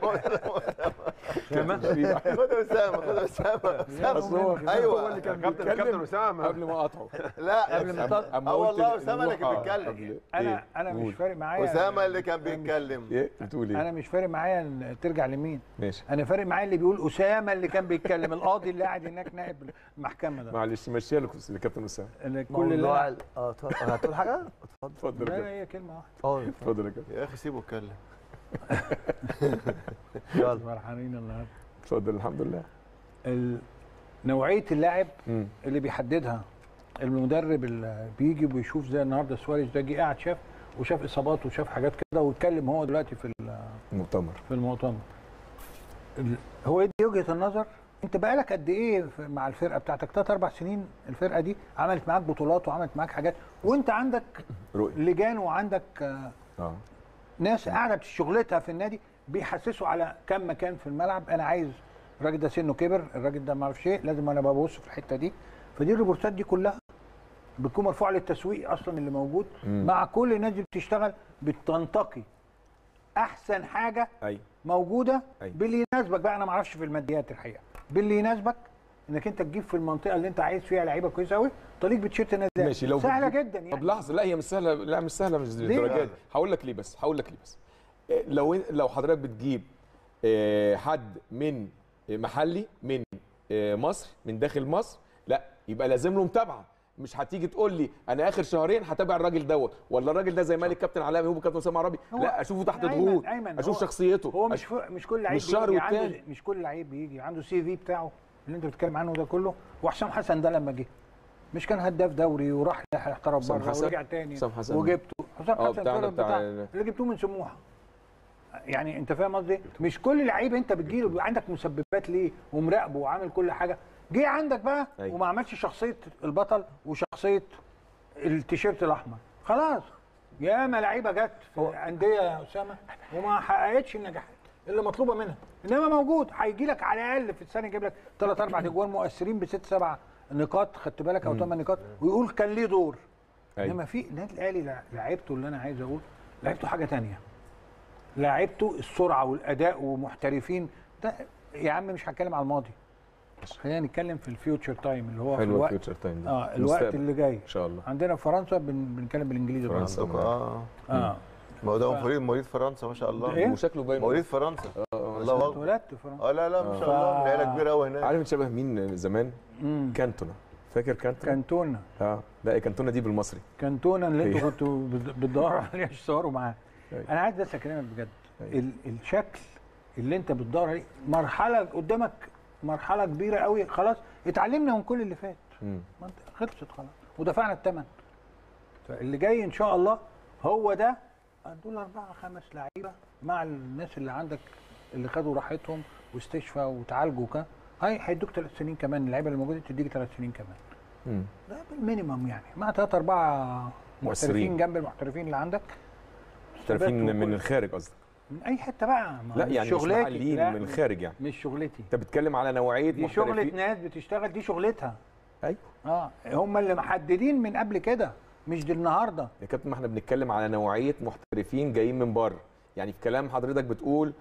خد اسامه خد اسامه أصل هو ايوه هو اللي كان كابتن بيتكلم كابتن اسامه قبل ما اقطعه لا قبل ما تط- أما اه قلت والله ل- أسامة اللي كان آه، بيتكلم. قبل- انا إيه؟ انا قول. مش فارق معايا اسامه اللي كان بيتكلم ايه بتقول ايه انا مش فارق معايا إن ترجع لمين ماشي انا فارق معايا اللي بيقول اسامه اللي كان بيتكلم القاضي اللي قاعد هناك نائب المحكمه ده معلش مشيها لك يا كابتن اسامه اللي كل اللي موضوع أنا- ال- اه اتفضل. هتقول حاجه؟ اتفضل اتفضل لا يا لا كابتن هي كلمه واحده اه اتفضل يا كابتن يا اخي سيبه يتكلم يلا فرحانين النهارده اتفضل الحمد لله ال- نوعيه اللاعب مم. اللي بيحددها المدرب اللي بيجي ويشوف زي النهارده سواريز ده جه قاعد شاف وشاف اصابات وشاف حاجات كده واتكلم هو دلوقتي في ال- مؤتمر في المؤتمر ال- هو دي وجهه النظر انت بقالك قد ايه في- مع الفرقه بتاعتك ثلاث اربع سنين الفرقه دي عملت معاك بطولات وعملت معاك حاجات وانت عندك رؤيه لجان وعندك آه، اه ناس قاعده شغلتها في النادي بيحسسوا على كم مكان في الملعب انا عايز الراجل ده سنه كبر الراجل ده ما اعرفش ايه لازم انا ببص في الحته دي فدي الريبورتات دي كلها بتكون مرفوعه للتسويق اصلا اللي موجود مم. مع كل الناس اللي بتشتغل بتنتقي احسن حاجه ايوه موجوده أيوة. باللي يناسبك بقى انا ما اعرفش في الماديات الحقيقه باللي يناسبك انك انت تجيب في المنطقه اللي انت عايز فيها لعيبه كويسه قوي طريق بتشيرت النادي الأهلي. ماشي لو سهله بتجيب- جدا طب يعني لحظه لا هي مش سهله لا مش سهله مش للدرجه دي هقول لك ليه بس هقول لك ليه بس إيه، لو إن- لو حضرتك بتجيب آه، حد من آه، محلي من آه، مصر من داخل مصر لا يبقى لازم له متابعه مش هتيجي تقول لي انا اخر شهرين هتابع الراجل دوت ولا الراجل ده زي مالك كابتن علاء هو كابتن اسامه عربي هو- لا اشوفه تحت أيمن- ضغوط أيمن، اشوف هو- شخصيته هو مش أش- فو- مش كل لعيب مش شهر بيجي عنده والتاني. مش كل لعيب بيجي عنده سي في بتاعه اللي انت بتتكلم عنه ده كله وحسام حسن ده لما جه مش كان هداف دوري وراح احترف حسام بره حسن؟ ورجع تاني حسام حسن. وجبته حسام اه، حسن بتاعنا الفرد بتاع بتاع ال- اللي جبتوه من سموحه يعني انت فاهم قصدي مش كل لعيب انت بتجيله بيبقى عندك مسببات ليه ومراقبه وعامل كل حاجه جه عندك بقى أيوة. وما عملش شخصيه البطل وشخصيه التيشيرت الاحمر خلاص ياما لعيبه جت في انديه يا اسامه وما حققتش النجاحات اللي مطلوبه منها انما موجود هيجي لك على الاقل في السنه يجيب لك ثلاث اربع اجوان مؤثرين بست سبع نقاط خدت بالك او ثمان نقاط ويقول كان ليه دور أيوة. انما في النادي الاهلي لع- لعيبته اللي انا عايز اقول لعيبته حاجه تانية لعيبته السرعه والاداء ومحترفين ده يا عم مش هتكلم على الماضي خلينا نتكلم في الفيوتشر تايم اللي هو في حلو الوقت الفيوتشر تايم ده اه الوقت مستقبل. اللي جاي ان شاء الله عندنا في فرنسا بن... بنتكلم بالانجليزي برضه. فرنسا. عندكم اه اه ما هو ده مواليد مواليد فرنسا ما شاء الله إيه؟ وشكله باين مواليد فرنسا آه، الله اكبر اتولدت في فرنسا اه لا لا ما شاء ف- الله من عيله كبيره قوي هناك عارف انت شبه مين زمان مم. كانتونا فاكر كانتونا كانتونا اه لا كانتونا دي بالمصري كانتونا اللي انتوا أيوه. كنتوا بت- بتدوروا عليه عشان تصوروا معاه أيوه. انا عايز بس اكلمك بجد أيوه. ال... الشكل اللي انت بتدور عليه مرحله قدامك مرحله كبيره قوي خلاص اتعلمنا من كل اللي فات مم. ما انت خلصت خلاص ودفعنا الثمن فاللي جاي ان شاء الله هو ده دول اربعه خمس لعيبه مع الناس اللي عندك اللي خدوا راحتهم واستشفى وتعالجوا كده هاي هيدوك ثلاث سنين كمان اللعيبه اللي موجوده تديك ثلاث سنين كمان مم. ده بالمينيمم يعني مع ثلاثة أربعة مؤثرين. محترفين جنب المحترفين اللي عندك محترفين ثبات من وكل- الخارج قصدك من أي حتة بقى ما لا مش يعني مش شغلتي محليين لا، من الخارج يعني مش شغلتي انت بتتكلم على نوعيه دي شغلة محترفين ناس بتشتغل دي شغلتها ايوه اه هم اللي محددين من قبل كده مش دي النهارده يا كابتن ما احنا بنتكلم على نوعيه محترفين جايين من بره يعني في كلام حضرتك بتقول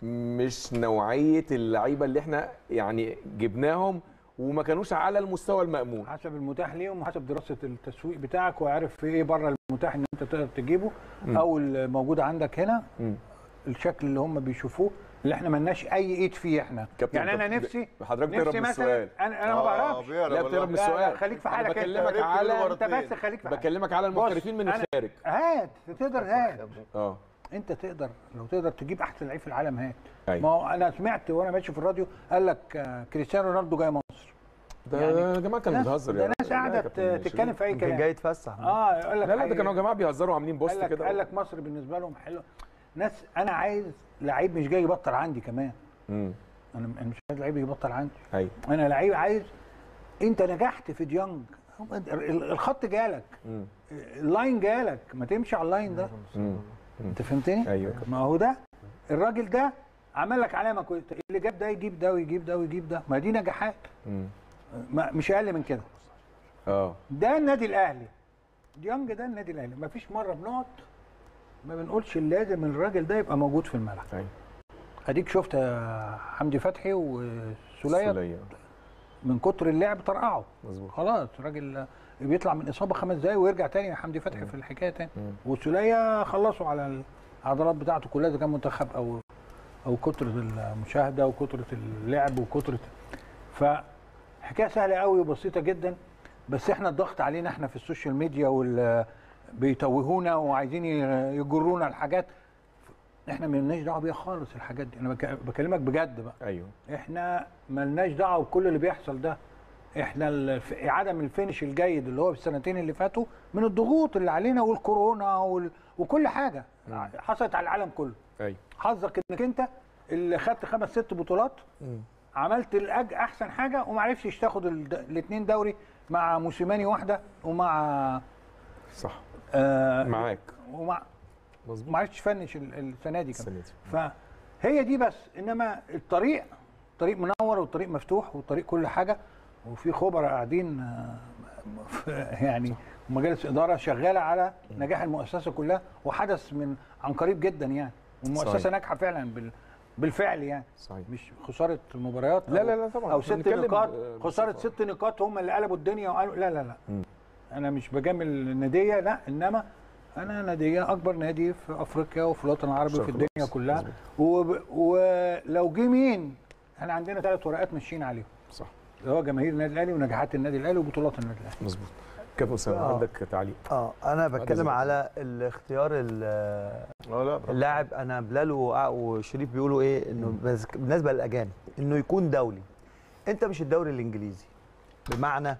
مش نوعيه اللعيبه اللي احنا يعني جبناهم وما كانوش على المستوى المأمون حسب المتاح ليهم وحسب دراسه التسويق بتاعك وعارف في ايه بره المتاح ان انت تقدر تجيبه مم. او الموجود عندك هنا مم. الشكل اللي هم بيشوفوه اللي احنا مالناش اي ايد فيه احنا كابتن، يعني انا طب نفسي حضرتك بتهرب نفسي من مثلا السؤال انا انا ما بعرفش بيهرب لا والله. بتهرب من لا، السؤال لا، خليك في أنا حالك انت. بكلمك عرفت على منه انت مرتين. بس خليك في حالك بكلمك على بص، المحترفين من أنا- الخارج هات تقدر هات اه انت تقدر لو تقدر تجيب احسن لعيب في العالم هات أيوة. ما هو انا سمعت وانا ماشي في الراديو قال لك آه، كريستيانو رونالدو جاي مصر ده يعني يا جماعه كان ناس- بتهزر ده يا ناس لا يا قاعده كابتن ت- تتكلم في اي يمكن كلام جاي يتفسح اه يقول لك لا لا ده حي- كانوا يا جماعه بيهزروا عاملين بوست قال لك كده قال لك مصر بالنسبه لهم حلو ناس انا عايز لعيب مش جاي يبطل عندي كمان امم انا أنا مش عايز لعيب يبطل عندي ايوه انا لعيب عايز انت نجحت في ديانج هم- ال- الخط جالك مم. اللاين جالك ما تمشي على اللاين ده مم. انت فهمتني ايوه ما هو ده الراجل ده عمل لك علامه كويسه اللي جاب ده يجيب ده ويجيب ده ويجيب ده ما دي نجاحات مم. ما مش اقل من كده اه ده النادي الاهلي ديانج ده النادي الاهلي ما فيش مره بنقعد ما بنقولش لازم الراجل ده يبقى موجود في الملعب ايوه اديك شفت آه، حمدي فتحي وسوليه سولية. من كتر اللعب طرقعه مظبوط خلاص الراجل بيطلع من اصابه خمس دقايق ويرجع تاني حمدي فتحي في الحكايه تاني مم. والسوليه خلصوا على العضلات بتاعته كلها اذا كان منتخب او او كتره المشاهده وكتره اللعب وكتره فحكايه سهله قوي وبسيطه جدا بس احنا الضغط علينا احنا في السوشيال ميديا وال بيتوهونا وعايزين يجرونا الحاجات احنا مالناش دعوه بيها خالص الحاجات دي انا بك- بكلمك بجد بقى ايوه احنا ملناش دعوه بكل اللي بيحصل ده احنا الف- عدم الفينش الجيد اللي هو في السنتين اللي فاتوا من الضغوط اللي علينا والكورونا وال... وكل حاجه حصلت على العالم كله ايوه حظك انك انت اللي خدت خمس ست بطولات عملت الأج احسن حاجه وما عرفتش تاخد الاثنين دوري مع موسيماني واحده ومع صح آه معاك ومع مظبوط ما عرفتش تفنش ال- السنه دي كمان السنة دي. فهي دي بس انما الطريق طريق منور والطريق مفتوح والطريق كل حاجه وفي خبراء قاعدين آه، في- يعني ومجالس اداره شغاله على نجاح المؤسسه كلها وحدث من عن قريب جدا يعني والمؤسسه صحيح. ناجحه فعلا بال بالفعل يعني صحيح مش خساره مباريات لا أو- لا لا طبعا او إحنا ست بنتكلم نقاط ب- خساره بصفة. ست نقاط هم اللي قلبوا الدنيا وقالوا لا لا لا مم. انا مش بجامل الناديه لا انما انا ناديه اكبر نادي في افريقيا وفي الوطن العربي شرق وفي الدنيا مصر. كلها مظبوط. وب- ولو جه مين احنا عندنا ثلاث ورقات ماشيين عليهم صح اللي هو جماهير النادي الاهلي ونجاحات النادي الاهلي وبطولات النادي الاهلي مظبوط كابتن اسامه آه. عندك تعليق اه انا بتكلم زي- على الاختيار ال- اه لا برافو. اللاعب انا بلال و- وشريف بيقولوا ايه انه بس بالنسبه للاجانب انه يكون دولي انت مش الدوري الانجليزي بمعنى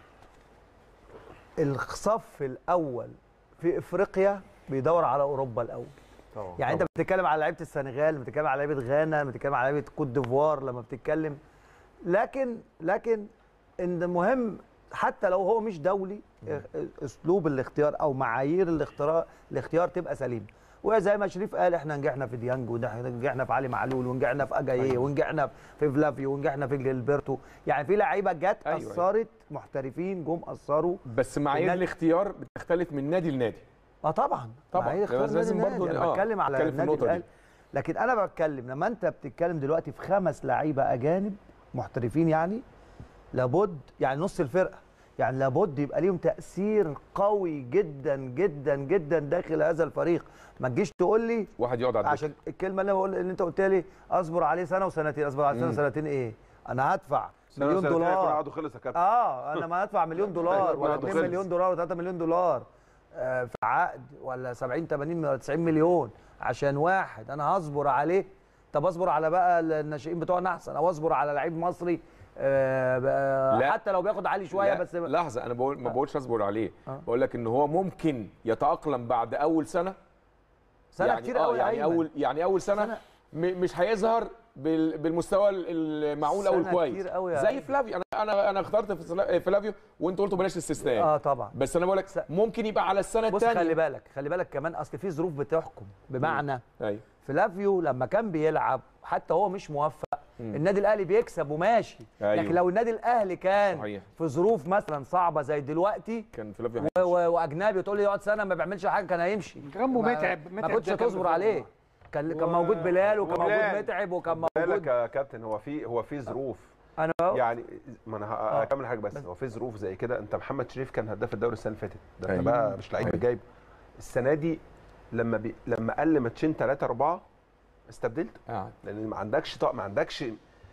الصف الاول في افريقيا بيدور على اوروبا الاول طبعا يعني انت بتتكلم على لعيبه السنغال بتتكلم على لعيبه غانا بتتكلم على لعيبه كوت ديفوار لما بتتكلم لكن لكن ان المهم حتى لو هو مش دولي اسلوب الاختيار او معايير الاختيار الاختيار تبقى سليمه وزي ما شريف قال احنا نجحنا في ديانج ونجحنا في علي معلول ونجحنا في اجاييه ونجحنا في فلافيو ونجحنا في جilberto يعني في لعيبه جت أيوة، أيوة. اثرت محترفين جم اثروا بس معايير النادي- الاختيار بتختلف من نادي لنادي اه طبعا طبعاً. معايير اختيار لازم النادي برضو- الأهلي. انا آه، بتكلم على بتكلم في النادي النقطة دي. الاهلي لكن انا بتكلم لما انت بتتكلم دلوقتي في خمس لعيبه اجانب محترفين يعني لابد يعني نص الفرقه يعني لابد يبقى ليهم تاثير قوي جدا جدا جدا داخل هذا الفريق ما تجيش تقول لي واحد يقعد على الدكه عشان الكلمه اللي أنا بقول اللي انت قلت لي اصبر عليه سنه وسنتين اصبر عليه سنه مم. وسنتين ايه انا هدفع سنة مليون وسنتين هيكون دولار عقده خلص يا كابتن اه انا ما هدفع مليون دولار ولا عقده 2 خلص. مليون دولار ولا 3 مليون دولار آه، في عقد ولا 70 80 ولا 90 مليون عشان واحد انا هصبر عليه طب اصبر على بقى الناشئين بتوعنا احسن او اصبر على لعيب مصري آه، بقى لا. حتى لو بياخد عالي شويه لا، بس لحظه انا بقول ما بقولش اصبر عليه آه. بقول لك ان هو ممكن يتاقلم بعد اول سنه سنه يعني كتير آه قوي يعني اول يعني اول سنه, سنة. م- مش هيظهر بال- بالمستوى المعقول او سنة الكويس كتير قوي يا زي علي. فلافيو انا انا انا اخترت في سلا- فلافيو وانت قلت بلاش استثناء اه طبعا بس انا بقول لك س- ممكن يبقى على السنه بص خلي الثانيه بالك خلي بالك كمان اصل في ظروف بتحكم بمعنى ايوه فلافيو لما كان بيلعب حتى هو مش موفق مم. النادي الاهلي بيكسب وماشي أيوه. لكن لو النادي الاهلي كان صحيح. في ظروف مثلا صعبه زي دلوقتي كان فلافيو و- و- واجنبي تقول لي يقعد سنه ما بيعملش حاجه كان هيمشي جنبه ما- متعب ما متعب كنتش ده كان تصبر بيفرق عليه معاه. كان كان و- موجود بلال وكان موجود وبلال. متعب وكان بالك موجود يا كابتن هو في هو في ظروف انا يعني ما انا ه- هكمل حاجه بس هو في ظروف زي كده انت محمد شريف كان هداف الدوري السنه اللي فاتت ده انت أيوة. بقى مش لعيب أيوة. جايب السنه دي لما بي لما قل ماتشين ثلاثه اربعه استبدلت قاعد لان ما عندكش طاقه ما عندكش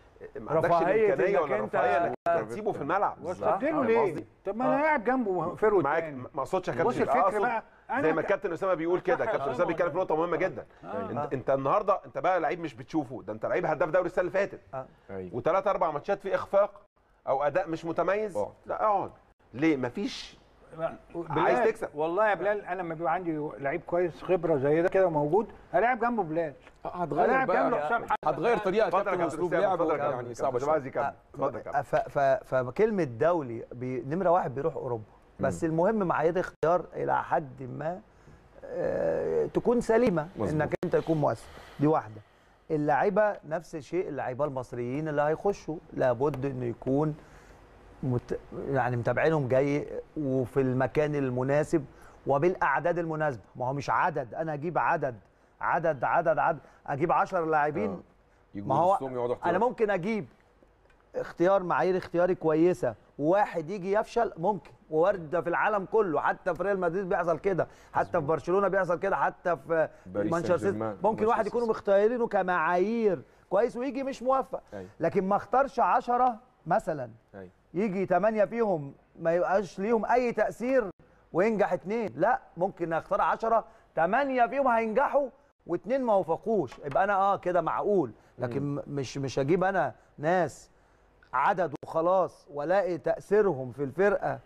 ما عندكش رفاهية الامكانيه ولا إنك أنت- الرفاهيه انك تسيبه في الملعب واستبدله فاهم ليه؟ قصدي؟ طب ما انا قاعد جنبه فيرود معاك تاني ما اقصدش يا بص كابتن الفكره أقصد بقى انا زي ما ك- الكابتن اسامه بيقول كده صح يا كابتن اسامه بيتكلم في نقطه مهمه جدا انت, انت النهارده انت بقى لعيب مش بتشوفه ده انت لعيب هداف دوري السنه اللي فاتت ايوه وثلاث اربع ماتشات في اخفاق او اداء مش متميز اقعد. لا اقعد ليه مفيش بلال عايز تكسب. والله يا بلال انا لما بيبقى عندي لعيب كويس خبره زي ده كده موجود هلاعب جنبه بلال هتغير هلاعب جنبه بقى حسام حسن هتغير طريقه اتفضل يا كابتن كابتن اسلوب اسامه لعب اتفضل يا كابتن يعني كابتن صعبه اسامه عايز شويه يكمل اتفضل يا كابتن ف ف فكلمه دولي بي- نمره واحد بيروح اوروبا بس المهم معايير اختيار الى حد ما آه، تكون سليمه مظبوط. انك انت تكون مؤثر دي واحده اللعيبه نفس الشيء اللعيبه المصريين اللي هيخشوا لابد انه يكون مت... يعني متابعينهم جاي وفي المكان المناسب وبالاعداد المناسبه ما هو مش عدد انا اجيب عدد عدد عدد عدد اجيب 10 لاعبين يجوا ما هو نصهم يقعدوا انا احتياط. ممكن اجيب اختيار معايير اختياري كويسه وواحد يجي يفشل ممكن وارد ده في العالم كله حتى في ريال مدريد بيحصل كده حتى في برشلونه بيحصل كده حتى في باريس مانشستر سان سيتي جيرمان، ممكن واحد مانشستر يكونوا سيتي. مختارينه كمعايير كويس ويجي مش موفق أيوة. لكن ما اختارش 10 مثلا أيوة. يجي 8 فيهم ما يبقاش ليهم اي تاثير وينجح اثنين لا ممكن اختار 10 8 فيهم هينجحوا واثنين ما وفقوش يبقى انا اه كده معقول لكن م- مش مش هجيب انا ناس عدد وخلاص والاقي تاثيرهم في الفرقه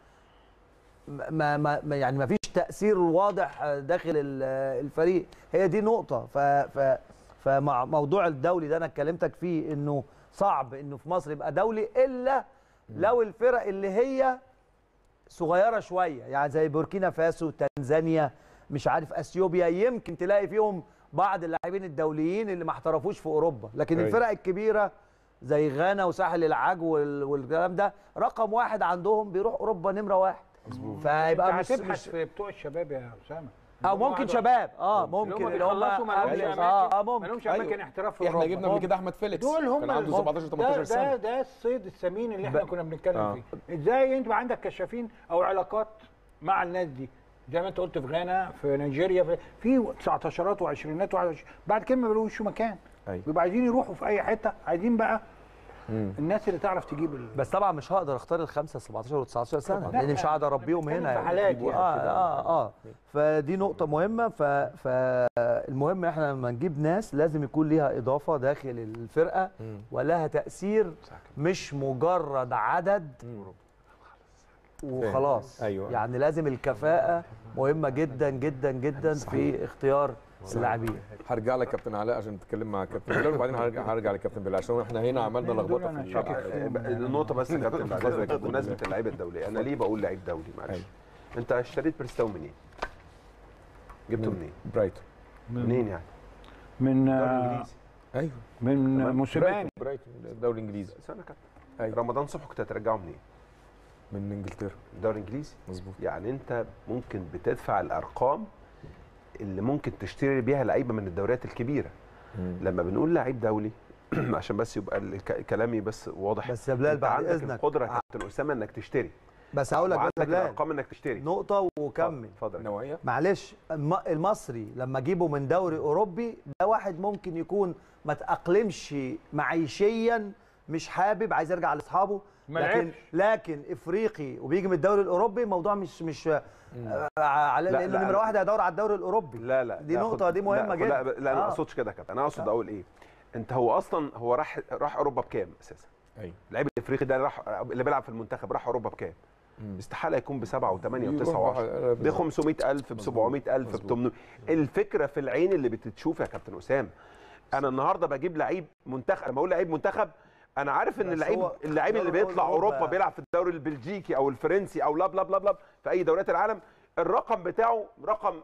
ما ما ما- يعني ما فيش تاثير واضح داخل ال- الفريق هي دي نقطه ف ف فمع موضوع الدولي ده انا اتكلمتك فيه انه صعب انه في مصر يبقى دولي الا لو الفرق اللي هي صغيره شويه يعني زي بوركينا فاسو تنزانيا مش عارف اثيوبيا يمكن تلاقي فيهم بعض اللاعبين الدوليين اللي ما احترفوش في اوروبا لكن أيوة. الفرق الكبيره زي غانا وساحل العاج وال- والكلام ده رقم واحد عندهم بيروح اوروبا نمره واحد فيبقى انت مش, هتبحث مش في بتوع الشباب يا اسامه او ممكن شباب اه ممكن اللي هم بيخلصوا ما لهمش اه اماكن اه ما ممكن لهمش أيوة. اماكن احتراف في احنا اوروبا جبنا قبل كده احمد فيليكس دول هم كان عنده ال- 17 18 ده سنه ده ده الصيد الثمين اللي احنا ب- كنا بنتكلم آه. فيه ازاي انت يبقى عندك كشافين او علاقات مع الناس دي زي ما انت قلت في غانا في نيجيريا في, في 19 وعشرينات وعش- بعد كده ما بيلاقوش مكان أيوة. بيبقى عايزين يروحوا في اي حته عايزين بقى مم. الناس اللي تعرف تجيب ال... بس طبعا مش هقدر اختار الخمسه 17 و19 سنه طبعاً. لان لا، مش هقدر اربيهم بتكلم هنا في حالات اه يعني اه اه فدي نقطه مهمه ف فالمهم احنا لما نجيب ناس لازم يكون ليها اضافه داخل الفرقه مم. ولها تاثير مش مجرد عدد مم. وخلاص أيوة. يعني لازم الكفاءه مهمه جدا جدا جدا في اختيار اللاعبين هرجع لك كابتن علاء عشان تتكلم مع كابتن بلال وبعدين هرجع هرجع لكابتن بلال عشان احنا هنا عملنا دول لخبطه أنا في شاكك ال- فيهم. النقطه بس يا كابتن بعد اتفضل يا اذنك كابتن. بمناسبه اللعيبه الدوليه انا ليه بقول لعيب دولي معلش أيوة. انت اشتريت بريستاو منين؟ جبته من- منين؟ برايتون منين يعني؟ من الدوري آه، الانجليزي ايوه من تمام. موسيماني برايتون الدوري الانجليزي استنى يا كابتن أيوة. رمضان صبحي كنت هترجعه منين؟ من انجلترا الدوري الانجليزي مظبوط يعني انت ممكن بتدفع الارقام اللي ممكن تشتري بيها لعيبه من الدوريات الكبيره مم. لما بنقول لعيب دولي عشان بس يبقى الك- كلامي بس واضح بس يا بلال أنت بعد عندك اذنك القدره يا كابتن اسامه انك تشتري بس هقول لك بس وعندك يا بلال الارقام انك تشتري نقطه وكمل اتفضل نوعيه معلش الم- المصري لما اجيبه من دوري اوروبي ده واحد ممكن يكون ما تاقلمش معيشيا مش حابب عايز يرجع لاصحابه ما لكن لعبش. لكن افريقي وبيجي من الدوري الاوروبي الموضوع مش مش آه، على لا، لانه لا، نمره لا. واحد هيدور على الدوري الاوروبي لا لا دي لا، نقطة خد- دي مهمة لا، جدا. لا, لا انا ما آه. اقصدش كده يا كابتن انا اقصد اقول ايه انت هو اصلا هو راح راح اوروبا بكام اساسا ايوه اللعيب الافريقي ده راح اللي بيلعب في المنتخب راح اوروبا بكام استحاله يكون بسبعه وثمانيه يروح وتسعه بقى- وعشرة ب 500000 ب 700000 ب مظبوط. 800 الفكره في العين اللي بتشوف يا كابتن اسامه انا النهارده بجيب لعيب منتخب لما اقول لعيب منتخب انا عارف ان بس اللعيب هو اللعيب اللي دوري بيطلع أوروبا- اوروبا بيلعب في الدوري البلجيكي او الفرنسي او لا بلا بلا بلا في اي دوريات العالم الرقم بتاعه رقم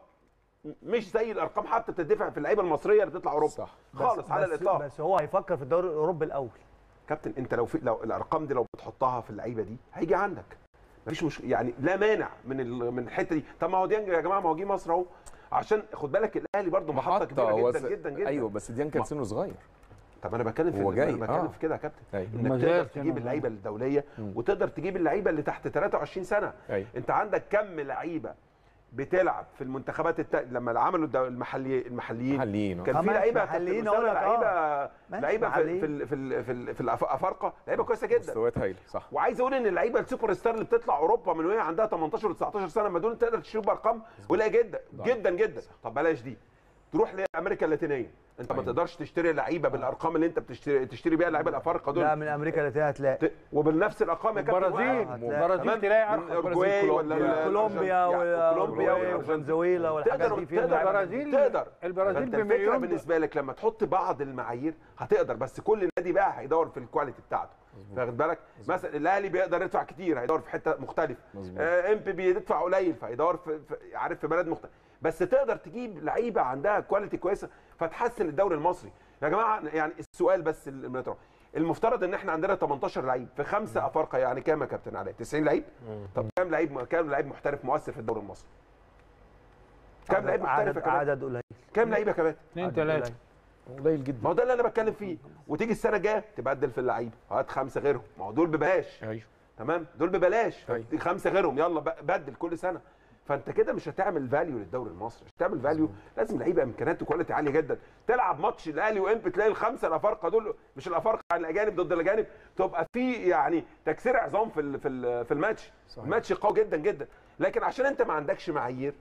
مش زي الارقام حتى بتدفع في اللعيبه المصريه اللي بتطلع اوروبا صح. خالص بس على بس, الاطلاق بس هو هيفكر في الدوري الاوروبي الاول كابتن انت لو في لو الارقام دي لو بتحطها في اللعيبه دي هيجي عندك مفيش مش يعني لا مانع من ال... من الحته دي طب ما هو ديانج يا جماعه ما هو جه مصر اهو عشان خد بالك الاهلي برضه محطه كبيره هو جدا س- جدا جدا ايوه بس ديان كان ما- سنه صغير طب انا بتكلم في هو ال- جاي، انا بتكلم آه. في كده يا كابتن ايوه انك ما تقدر زال تجيب سنه اللعيبه الدوليه مم. وتقدر تجيب اللعيبه اللي تحت 23 سنه ايوه انت عندك كم لعيبه بتلعب في المنتخبات الت... لما عملوا الدو... المحلي... المحليين محليين كان آه، في ماشي، لعيبه محليين كابتن أقول أسامة، لك، آه. لعيبه ماشي، لعيبه في محليين. في ال- في ال- في, ال- في الافارقه لعيبه كويسه جدا مستويات هايله صح وعايز اقول ان اللعيبه السوبر ستار اللي بتطلع اوروبا من وهي عندها 18 و19 سنه ما دول تقدر تشتري بارقام قليله جدا جدا جدا طب بلاش دي تروح لامريكا اللاتينيه انت ما أيوة. تقدرش تشتري لعيبه بالارقام اللي انت بتشتري تشتري بيها اللعيبه الافارقه لا دول من امريكا اللاتينيه هتلاقي ت- وبالنفس الارقام يا كابتن البرازيل واحد. البرازيل تمام؟ تلاقي من ارقام أوروجواي ولا كولومبيا. ال- كولومبيا الأرجنتين. كولومبيا و- والأرجنتين. وفنزويلا والحاجات تقدر دي فيهم تقدر لعيبة البرازيل تقدر البرازيل فانت الفكره بمليون بالنسبه لك لما تحط بعض المعايير هتقدر بس كل نادي بقى هيدور في الكواليتي بتاعته واخد بالك مثلا الاهلي بيقدر يدفع كتير هيدور في حته مختلفه مظبوط. آه ام بي بيدفع قليل فهيدور في, في عارف في بلد مختلف بس تقدر تجيب لعيبه عندها كواليتي كويسه فتحسن الدوري المصري يا جماعه يعني السؤال بس المترو المفترض ان احنا عندنا 18 لعيب في خمسه افارقه يعني كام يا كابتن علاء 90 لعيب طب كام لعيب كام لعيب محترف مؤثر في الدوري المصري كام لعيب محترف عدد يا كابتن عدد قليل كام لعيبه كمان اثنين عدد ثلاثه قليل. قليل جدا ما هو ده اللي انا بتكلم فيه وتيجي السنه الجايه تبدل في اللعيبه هات خمسه غيرهم ما هو دول ببلاش ايوه تمام دول ببلاش أيوة. خمسه غيرهم يلا ب- بدل كل سنه فانت كده مش هتعمل فاليو للدوري المصري مش هتعمل فاليو لازم لعيبه امكانيات وكواليتي عاليه جدا تلعب ماتش الاهلي وامبي تلاقي الخمسه الافارقه دول مش الافارقه عن الاجانب ضد الاجانب تبقى في يعني تكسير عظام في ال- في ال- في الماتش صحيح. الماتش قوي جدا جدا لكن عشان انت ما عندكش معايير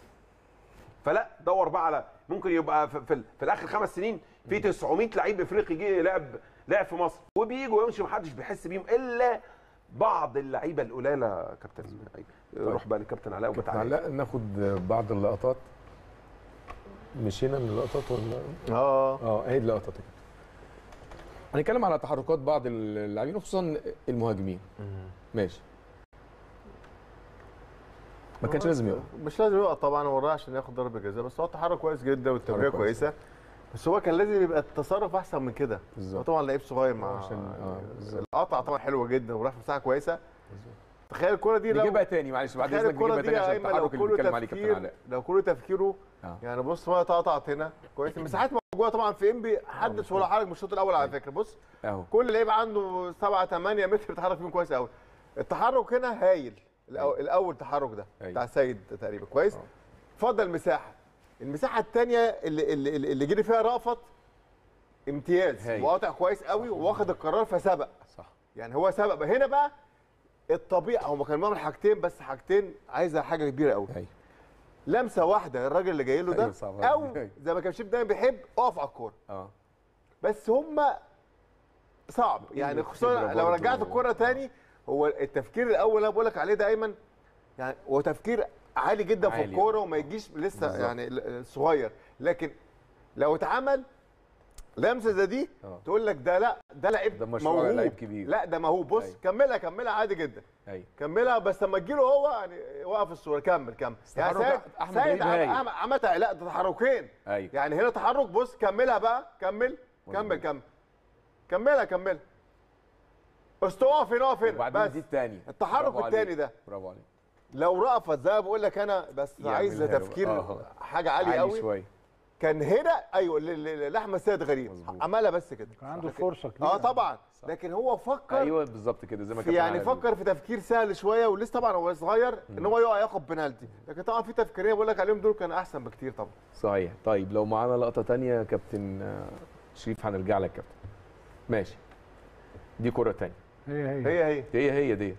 فلا دور بقى على ممكن يبقى في, في, ال- في الاخر خمس سنين في 900 لعيب افريقي جه لعب لعب في مصر وبيجوا ويمشي محدش بيحس بيهم الا بعض اللعيبه القليله يا كابتن روح بقى للكابتن علاء كابتن وبتاع علاء ناخد بعض اللقطات مشينا من اللقطات ولا اه اه اهي اللقطات يا كابتن هنتكلم على تحركات بعض اللاعبين وخصوصا المهاجمين ماشي ما كانش لازم يقف مش لازم يقع طبعا وراه عشان ياخد ضربه جزاء بس هو التحرك كويس جدا والتمريره تحرك كويس. كويسه بس هو كان لازم يبقى التصرف احسن من كده هو بالظبط طبعا لعيب صغير مع عشان- آه، بالظبط. القطع طبعا حلوه جدا وراح في مساحه كويسه تخيل الكره دي لو نجيبها تاني معلش بعد تخيل اذنك الكره نجيبها دي تاني يا عشان ايمن لو التحرك اللي كله بيتكلم عليه كابتن تفكير علاء لو كله تفكيره آه. يعني بص ما اتقطعت هنا كويس المساحات موجوده طبعا في انبي حدث ولا حرج من الشوط الاول على فكره بص اهو كل لعيب عنده 7 8 متر بيتحرك فيهم كويس قوي التحرك هنا هايل الأول, الاول تحرك ده أيوة. بتاع سيد تقريبا كويس آه. فضل مساحه المساحه الثانيه اللي اللي, اللي اللي جري فيها رأفت امتياز هايل. وقاطع كويس قوي وواخد القرار فسبق صح يعني هو سبق هنا بقى الطبيعي هو كان بيعمل حاجتين بس حاجتين عايزه حاجه كبيره قوي ايوه لمسه واحده الراجل اللي جاي له ده أيوة صعب. او أيوة. زي ما كان شيب دايما بيحب اقف على الكوره اه بس هم صعب يعني خصوصا خبرة لو برضه. رجعت الكوره تاني هو التفكير الاول اللي انا بقول لك عليه ده ايمن يعني هو تفكير عالي جدا في عالي. الكوره وما يجيش لسه بالظبط. يعني ال- صغير لكن لو اتعمل لمسه زي دي آه. تقول لك ده لا ده لعيب ده مشروع موهوب لعيب كبير. لا ده موهوب بص أيوة. كملها كملها عادي جدا ايوه كملها بس لما تجيله هو يعني وقف الصوره كمل كمل يعني تحرك سيد أحمد سيد غريب هايل. عم- عملها لا ده تحركين ايوه يعني هنا تحرك بص كملها بقى كمل كمل مظبوط. كمل كملها كملها بس تقف هنا اقف هنا وبعدين بس دي الثاني التحرك الثاني ده برافو عليك لو رأفت زي ما بقول لك انا بس يعملها عايزه له. تفكير آه. حاجه عاليه عالي قوي شويه كان هنا ايوه ل- ل- لاحمد سيد غريب مظبوط. عملها بس كده كان عنده لكن- فرصه كبيره اه طبعا لكن هو فكر ايوه بالظبط كده زي ما في كابتن يعني علاء بيقول. فكر في تفكير سهل شويه ولسه طبعا هو صغير ان هو يقع ياخد بنالتي لكن طبعا في تفكيريه بقول لك عليهم دول كان احسن بكتير طبعا صحيح طيب لو معانا لقطه تانية يا كابتن آه، شريف هنرجع لك كابتن ماشي دي كره تانية هي هي هي هي هي هي دي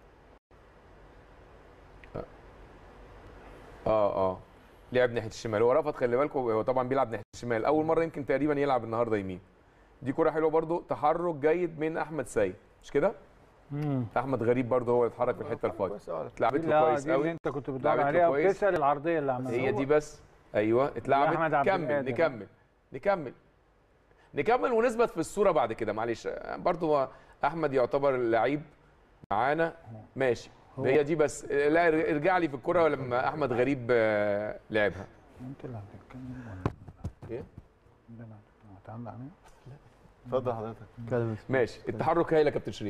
اه اه لعب ناحيه الشمال هو رفض خلي بالكم هو طبعا بيلعب ناحيه الشمال اول مره يمكن تقريبا يلعب النهارده يمين دي كره حلوه برضو تحرك جيد من احمد سيد مش كده مم. احمد غريب برضو هو اللي اتحرك في الحته الفاضيه كويس أوي. اتلعبت له لا كويس دي اللي قوي انت كنت بتدور لعبت له عليها كويس. وبتسال العرضيه اللي عملها هي دي بس ايوه أحمد اتلعبت عبد كمل القادر. نكمل نكمل نكمل ونثبت في الصوره بعد كده معلش برضو هو احمد يعتبر لعيب معانا ماشي هو- هي دي بس لا ارجع لي في الكره لما احمد غريب آه، لعبها انت اللي هتتكلم ولا ايه ده انا هتعمل عليها اتفضل حضرتك كلمة ماشي التحرك هايل يا كابتن شريف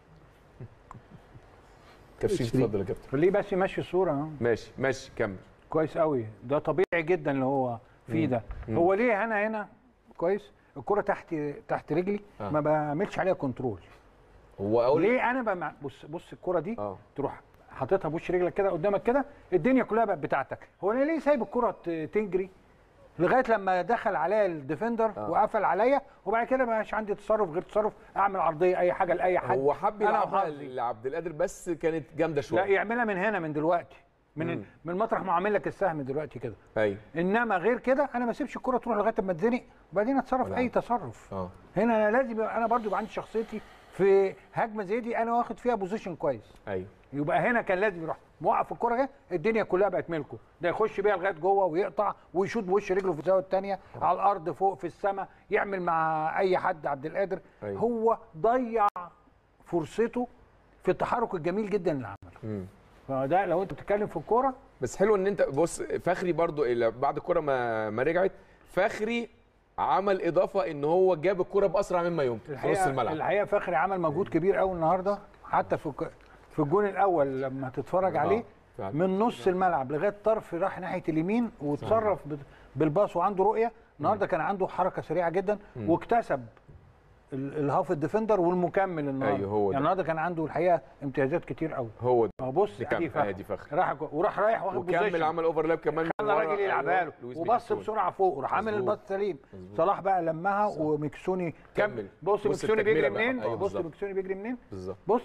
كابتن شريف اتفضل يا كابتن خليه بس يمشي الصوره اهو ماشي ماشي كمل كويس قوي ده طبيعي جدا اللي هو فيه ده مم. هو ليه انا هنا كويس الكره تحت تحت رجلي آه. ما بعملش عليها كنترول هو اول ليه انا بمع... بص بص الكره دي اه تروح حاططها بوش رجلك كده قدامك كده الدنيا كلها بقت بتاعتك هو انا ليه سايب الكره ت- تجري لغايه لما دخل عليا الديفندر آه. وقفل عليا وبعد كده ما بقاش عندي تصرف غير تصرف اعمل عرضيه اي حاجه لاي حد هو حب أنا يلعبها وحظي. لعبد القادر بس كانت جامده لا شويه يعملها من هنا من دلوقتي من مم. من مطرح ما عامل لك السهم دلوقتي كده ايوه انما غير كده انا ما اسيبش الكره تروح لغايه ما اتزنق وبعدين اتصرف ولا اي عارف. تصرف اه هنا انا لازم يبقى انا برضو يبقى عندي شخصيتي في هجمه زي دي انا واخد فيها بوزيشن كويس ايوه يبقى هنا كان لازم يروح موقف الكره كده الدنيا كلها بقت ملكه ده يخش بيها لغايه جوه ويقطع ويشوط بوش رجله في الزاويه الثانيه على الارض فوق في السماء يعمل مع اي حد عبد القادر أيوة. هو ضيع فرصته في التحرك الجميل جدا اللي عمله مم. فده لو انت بتتكلم في الكوره بس حلو ان انت بص فخري برضو اللي بعد الكره ما ما رجعت فخري عمل اضافه ان هو جاب الكره باسرع مما يمكن في نص الحقيقه الملعب الحقيقه فخري عمل مجهود كبير قوي النهارده حتى في الك- في الجون الاول لما تتفرج آه، عليه فعلا. من نص الملعب لغايه طرف راح ناحيه اليمين وتصرف بال- بالباص وعنده رؤيه النهارده كان عنده حركه سريعه جدا واكتسب ال- الهاف الديفندر والمكمل النهارده أيوه، هو ده. يعني النهارده كان عنده الحقيقه امتيازات كتير قوي هو ده اهو بص دي ادي كام فخري ادي فخري راح وراح رايح واخد وكمل بوزيشن عمل اوفرلاب كمان من خلى ورا. الراجل يلعبها أيوة، له لويس وبص ميكيسوني. بسرعه فوق وراح عامل مظبوط. الباص سليم صلاح بقى لمها ومكسوني كمل. كمل بص بص مكسوني التكملة بيجري بقى. منين أيوة بص بالظبط. مكسوني بيجري منين بالظبط بص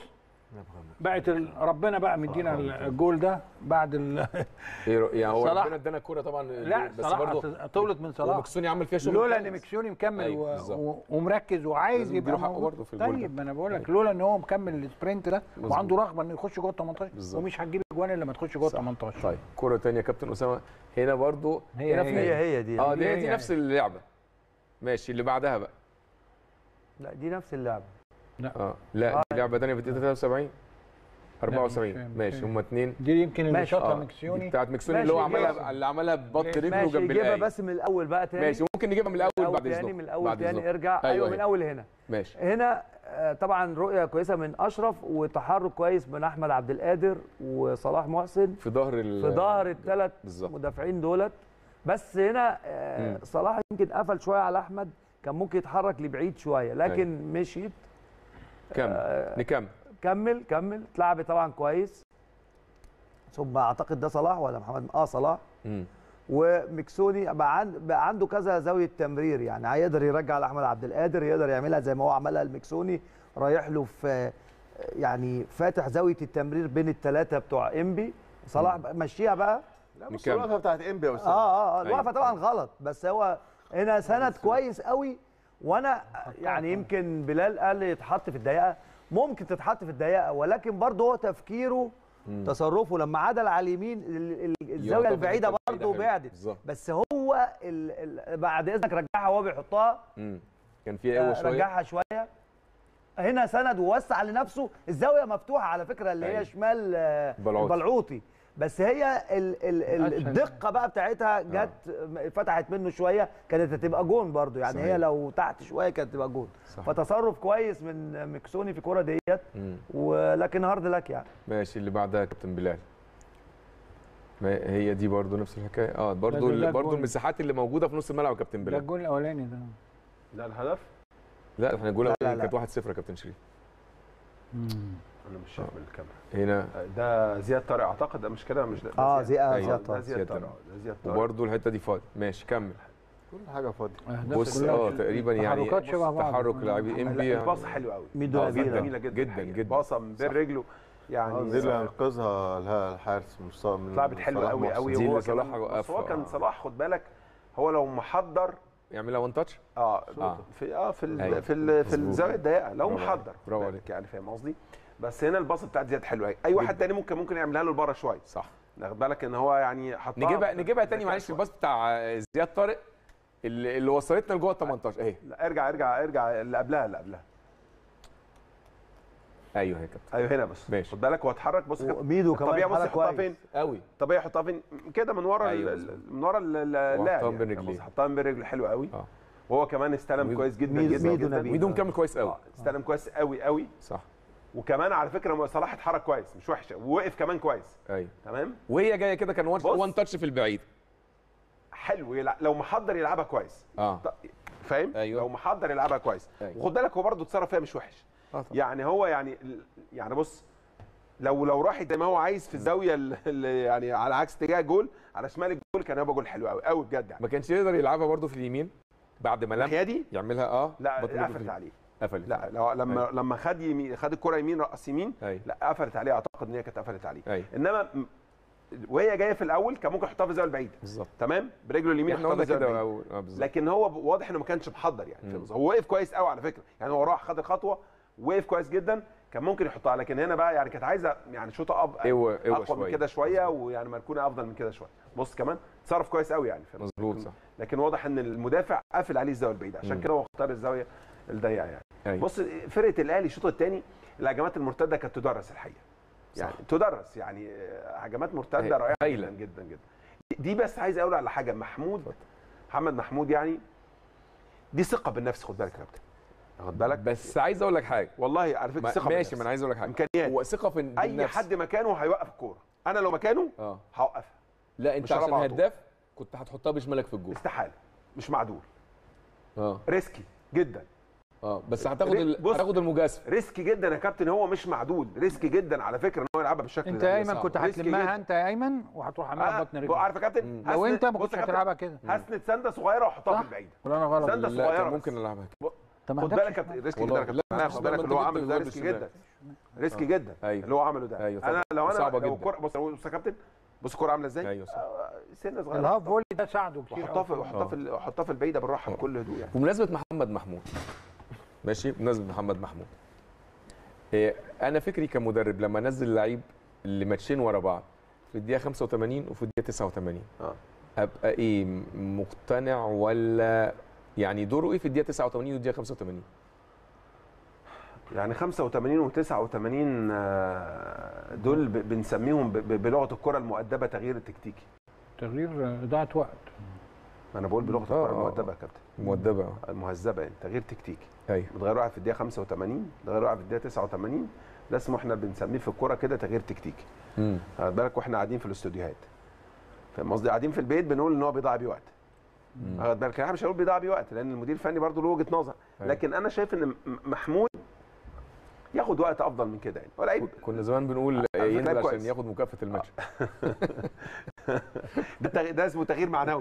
بقت ال... ربنا بقى مدينا الجول ده بعد ال... إيه رأ- يعني هو صلاح. ربنا ادانا الكوره طبعا لا بس صلاح برضه طولت من صلاح ومكسوني عمل فيها شغل لولا ان كويس. مكسوني مكمل أيوة، و... بالظبط. و... ومركز وعايز لازم يبقى نديله حقه موجود. برضه في الجول ده. طيب ما انا بقول لك أيوة. لولا ان هو مكمل السبرنت ده مظبوط. وعنده رغبه انه يخش جوه ال 18 بالظبط. ومش هتجيب اجوان الا لما تخش جوه ال صح. 18 طيب كرة تانية يا كابتن اسامه هنا برضو هي- هنا هي- في هي هي دي اه دي دي, هي دي يعني. نفس اللعبه ماشي اللي بعدها بقى لا دي نفس اللعبه اه لا دي لعبه تانية في الدقيقه 73 74 فاهم، ماشي فاهم. هما اتنين دي يمكن اللي ماشي. شاطها اه دي مكسيوني بتاعت مكسوني اللي هو ماشي، عملها ماشي. اللي عملها ببط رجله ماشي جنب جيبها الآية. بس من الاول بقى تاني ماشي ممكن نجيبها من الاول بعد تاني اذنك من الاول بعد تاني إذنك. ارجع أيوة، ايوه من أيوة. اول هنا ماشي هنا آه، طبعا رؤيه كويسه من اشرف وتحرك كويس من احمد عبد القادر وصلاح محسن في ظهر ال في ظهر الثلاث بالظبط. مدافعين دولت بس هنا آه، مم. صلاح يمكن قفل شويه على احمد كان ممكن يتحرك لبعيد شويه لكن مشيت كمل آه، نكمل كمل كمل اتلعب طبعا كويس ثم اعتقد ده صلاح ولا محمد اه صلاح مم. ومكسوني بقى, عند بقى عنده كذا زاويه تمرير يعني هيقدر يرجع لاحمد عبد القادر يقدر يعملها زي ما هو عملها المكسوني رايح له في يعني فاتح زاويه التمرير بين الثلاثه بتوع انبي صلاح بقى مشيها بقى لا بص نكمل. الوقفه بتاعت انبي يا اه استاذ اه اه أيوة. الوقفه طبعا غلط بس هو هنا سند كويس قوي وانا يعني يمكن بلال قال لي يتحط في الدقيقه ممكن تتحط في الدقيقه ولكن برضه هو تفكيره مم. تصرفه لما عدل على اليمين ال- ال- الزاويه يعتبر البعيده الحتة برضه البعيدة حلوة. بعدت بالظبط. بس هو ال ال بعد اذنك رجعها وهو بيحطها مم. كان في قوه شويه رجعها شويه هنا سند ووسع لنفسه الزاويه مفتوحه على فكره اللي أيوة. هي شمال آه، البلعوطي. البلعوطي بس هي ال ال ال أسهل. الدقه بقى بتاعتها جت فتحت منه شويه كانت هتبقى جون برضو يعني صحيح. هي لو تحت شويه كانت تبقى جون صح. فتصرف كويس من مكسوني في الكوره ديت مم. ولكن هارد لك يعني ماشي اللي بعدها يا كابتن بلال ما هي دي برضو نفس الحكايه اه برضو ده- ده برضو جول. المساحات اللي موجوده في نص الملعب يا كابتن ده بلال الجول الاولاني ده ده الهدف لا احنا الجول لا، الاولاني لا، كانت 1-0 يا كابتن شريف مم. انا مش شايف من الكاميرا هنا ده زياد طارق اعتقد ده مش كده مش ده ده اه زياد. زي اه أيوة. زي ده طارق. زياد زياد طارق طارق. ده زياد طارق وبرضو الحته دي فاضي ماشي كمل كل حاجه فاضيه أهداف بص كلها اه تقريبا يعني تحركات شبه بعض. تحرك لاعبي ام بي الباصه حلوه قوي ميدو باصة نبيلة. جميله جدا جدا، الحقيقة. جدا. باصه من بين رجله آه، يعني دي اللي انقذها لها الحارس مش صار من لعبت حلوه صلاح قوي محسن. قوي دي اللي وهو صلاح كمان- بس وقفها. هو كان صلاح خد بالك هو لو محضر يعملها وان تاتش اه آه. في اه في ال أيوة. في ال في مظبوط. الزاويه الضيقه لو برافو محضر عليك. خد برافو بالك عليك. يعني فاهم قصدي بس هنا الباص بتاعت زياد حلوه اي واحد جدا. تاني ممكن ممكن يعملها له لبره شويه صح واخد بالك ان هو يعني حطها نجيبها ب- نجيبها تاني بذكاء معلش شوية. الباص بتاع زياد طارق اللي, اللي وصلتنا لجوه ال 18 اهي لا ارجع ارجع ارجع اللي قبلها اللي قبلها ايوه هي كابتن ايوه هنا بس ماشي. خد بالك هو اتحرك بص كده وميدو كمان طبيعي بص حرك يحطها كويس فين قوي طبيعي يحطها فين كده من ورا أيوة ال- بالظبط. ال- من ورا ال- ال- اللاعب وحطها بين يعني. رجليه. بص حطها بين رجله حلو قوي اه وهو كمان استلم ميدو- كويس جدا ميدو- جدا ميدو جدا نبيل. ميدو مكمل كويس قوي آه، استلم كويس قوي قوي صح وكمان على فكره صلاح اتحرك كويس مش وحشه ووقف كمان كويس ايوه تمام وهي جايه كده كان وان بص. وان تاتش في البعيد حلو يلعب لو محضر يلعبها كويس اه ط- فاهم أيوة. لو محضر يلعبها كويس أيوة. وخد بالك هو برضه اتصرف فيها مش وحش اه طبعا يعني هو يعني يعني بص لو لو راحت زي ما هو عايز في الزاويه اللي يعني على عكس اتجاه جول على شمال الجول كان هيبقى جول حلو قوي قوي بجد يعني ما كانش يقدر يلعبها برضو في اليمين بعد ما لم الناحيه دي يعملها اه لا بطل قفلت في- عليه قفلت لا لو لما أيوة. لما خد يمين خد الكره يمين رقص يمين ايوه لا قفلت عليه اعتقد ان هي كانت قفلت عليه ايوه انما م- وهي جايه في الاول كان ممكن يحطها في الزاويه البعيده بالظبط تمام برجله اليمين احنا يحطها في قلنا الزاويه كده البعيده أو- اه بالظبط لكن هو واضح انه ما كانش محضر يعني مم. فاهم قصدي؟ هو وقف كويس قوي على فكره يعني هو راح خد الخطوه وقف كويس جدا كان ممكن يحطها لكن هنا بقى يعني كانت عايزه يعني شوطه أب... ايوه ايوه اقوى من شويه كده شويه ويعني مركونه افضل من كده شويه بص كمان تصرف كويس قوي يعني فاهم مظبوط لكن- صح لكن واضح ان المدافع قافل عليه الزاويه البعيده عشان مم. كده هو اختار الزاويه الضيقه يعني ايوه بص فرقه الاهلي الشوط الثاني الهجمات المرتده كانت تدرس الحقيقه يعني صح. تدرس يعني آه، هجمات مرتده هي- رائعه هايلة. جدا جدا جدا دي بس عايز اقول على حاجه محمود اتفضل. محمد محمود يعني دي ثقه بالنفس خد بالك يا كابتن واخد بالك بس عايز اقول لك حاجه والله على فكره ما ثقه ماشي بالنفس. ما انا عايز اقول لك حاجه امكانيات هو ثقه في اي بالنفس. حد مكانه هيوقف الكوره انا لو مكانه اه هوقفها لا انت مش عشان هرفع على طول. هداف كنت هتحطها بشمالك في الجول استحاله مش معدول اه ريسكي جدا اه بس هتاخد ري- ال... بص. هتاخد المجازفه ريسكي جدا يا كابتن هو مش معدول ريسكي جدا على فكره ان هو يلعبها بالشكل انت ده يا ايمن صعب. كنت ريسكي هتلمها جدا. انت يا ايمن وهتروح عاملها آه، بطن رجلك عارف يا كابتن مم. لو هسند- انت ما بص كنتش يا كابتن، هتلعبها كده هسند سنده صغيره واحطها صح. في البعيد ولا انا غلط سنده لا صغيره كان بس. ممكن العبها كده طب ما خد بالك يا عندكش كابتن ريسكي والله. جدا يا لا، كابتن بس خد لما بالك انت اللي هو جبت عمله ده الجول ريسكي بالشمال. جدا ريسكي آه. جدا ايوه اللي هو عمله ده ايوه انا طبعا. لو انا صعبة لو جدا. الكرة بص بص يا كابتن بص الكوره عامله ازاي ايوه صح آه، سنه صغيره الهاف فولي ده ساعده كتير وحطها في أوي. وحطها في ال- وحطها في البعيده بالراحه آه. بكل هدوء يعني بمناسبه محمد محمود ماشي بمناسبه محمد محمود إيه انا فكري كمدرب لما انزل لعيب اللي ماتشين ورا بعض في الدقيقه 85 وفي الدقيقه 89 اه ابقى ايه م- مقتنع ولا يعني دوره ايه في الدقيقه 89 والدقيقه 85 يعني 85 و89 آه، دول ب- بنسميهم ب- ب- بلغه الكره المؤدبه تغيير التكتيكي تغيير اضاعه وقت ما انا بقول بلغه آه، الكره آه، المؤدبه آه. يا كابتن مؤدبه اه المهذبه يعني تغيير تكتيكي ايوه بتغير واحد في الدقيقه 85 بتغير واحد في الدقيقه 89 ده اسمه احنا بنسميه في الكوره كده تغيير تكتيكي امم خد بالك واحنا قاعدين في الاستوديوهات فاهم قصدي قاعدين في البيت بنقول ان هو بيضيع بيه وقت خد بالك احنا مش هنقول بيضيع بيه وقت لان المدير الفني برضه له وجهه نظر أيوة. لكن انا شايف ان م- محمود ياخد وقت افضل من كده يعني هو لعيب كنا زمان بنقول على فكرة ينزل لعيب عشان كويس. ياخد مكافاه الماتش ده, تغ... ده اسمه تغيير معنوي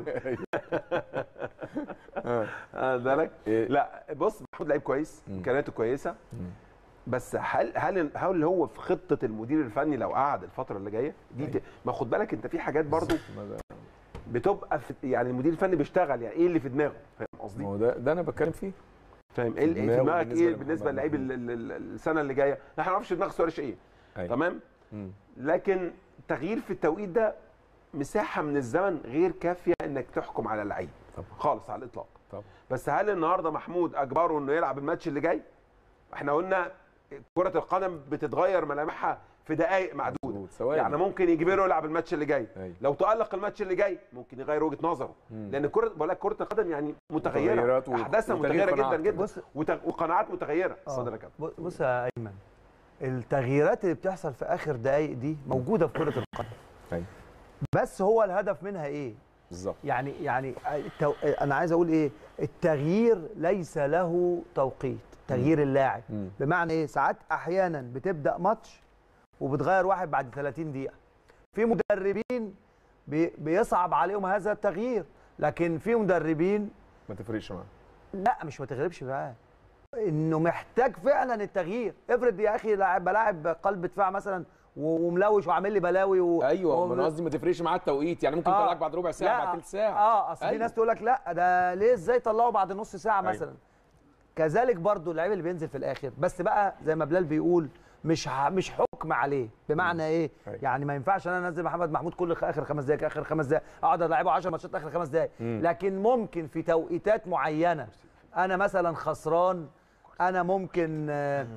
آه. خد بالك إيه؟ لا بص محمود لعيب كويس مم. امكانياته كويسه مم. بس هل هل هل هو في خطه المدير الفني لو قعد الفتره اللي جايه دي ت... ما خد بالك انت في حاجات برضو بتبقى في يعني المدير الفني بيشتغل يعني ايه اللي في دماغه فاهم ما قصدي هو ده ده انا بتكلم فيه فاهم ايه اللي في دماغه دماغك بالنسبة ايه لمحمد بالنسبه للعيب محمود. ال- ال- ال- السنه اللي جايه احنا ما نعرفش دماغ سواريش ايه أيوة. تمام مم. لكن تغيير في التوقيت ده مساحه من الزمن غير كافيه انك تحكم على اللعيب طبعا خالص على الاطلاق طبعا بس هل النهارده محمود اجبره انه يلعب الماتش اللي جاي احنا قلنا كره القدم بتتغير ملامحها في دقائق معدوده مظبوط. ثواني. يعني ممكن يجبره يلعب الماتش اللي جاي أيوة. لو تالق الماتش اللي جاي ممكن يغير وجهه نظره مم. لان كره بقول لك كره القدم يعني متغيره متغيرات و- احداثها وتغيير متغيره جدا قناعات جدا كمان. وت- وقناعات متغيره آه. اتفضل يا كابتن ب- بص يا ايمن التغييرات اللي بتحصل في اخر دقائق دي موجوده في كره القدم أيوة. بس هو الهدف منها ايه بالظبط يعني يعني التو... انا عايز اقول ايه التغيير ليس له توقيت تغيير اللاعب مم. بمعنى ايه ساعات احيانا بتبدا ماتش وبتغير واحد بعد 30 دقيقه في مدربين بي... بيصعب عليهم هذا التغيير لكن في مدربين ما تفرقش معاه لا مش ما تغلبش معاه انه محتاج فعلا التغيير افرض يا اخي لاعب بلاعب قلب دفاع مثلا و- وملوش وعامل لي بلاوي و... ايوه و... ما انا قصدي ما تفرقش معاه التوقيت يعني ممكن آه. يطلعك بعد ربع ساعه لا. بعد ثلث ساعه اه اصل في أيوة. ناس تقول لك لا ده ليه ازاي طلعوا بعد نص ساعه أيوة. مثلا كذلك برضو اللعيب اللي بينزل في الاخر بس بقى زي ما بلال بيقول مش ح... مش حكم عليه بمعنى ايه أيوة. يعني ما ينفعش انا انزل محمد محمود كل خ- اخر خمس دقائق اخر خمس دقائق اقعد العبه 10 ماتشات اخر خمس دقائق مم. لكن ممكن في توقيتات معينه انا مثلا خسران انا ممكن آه،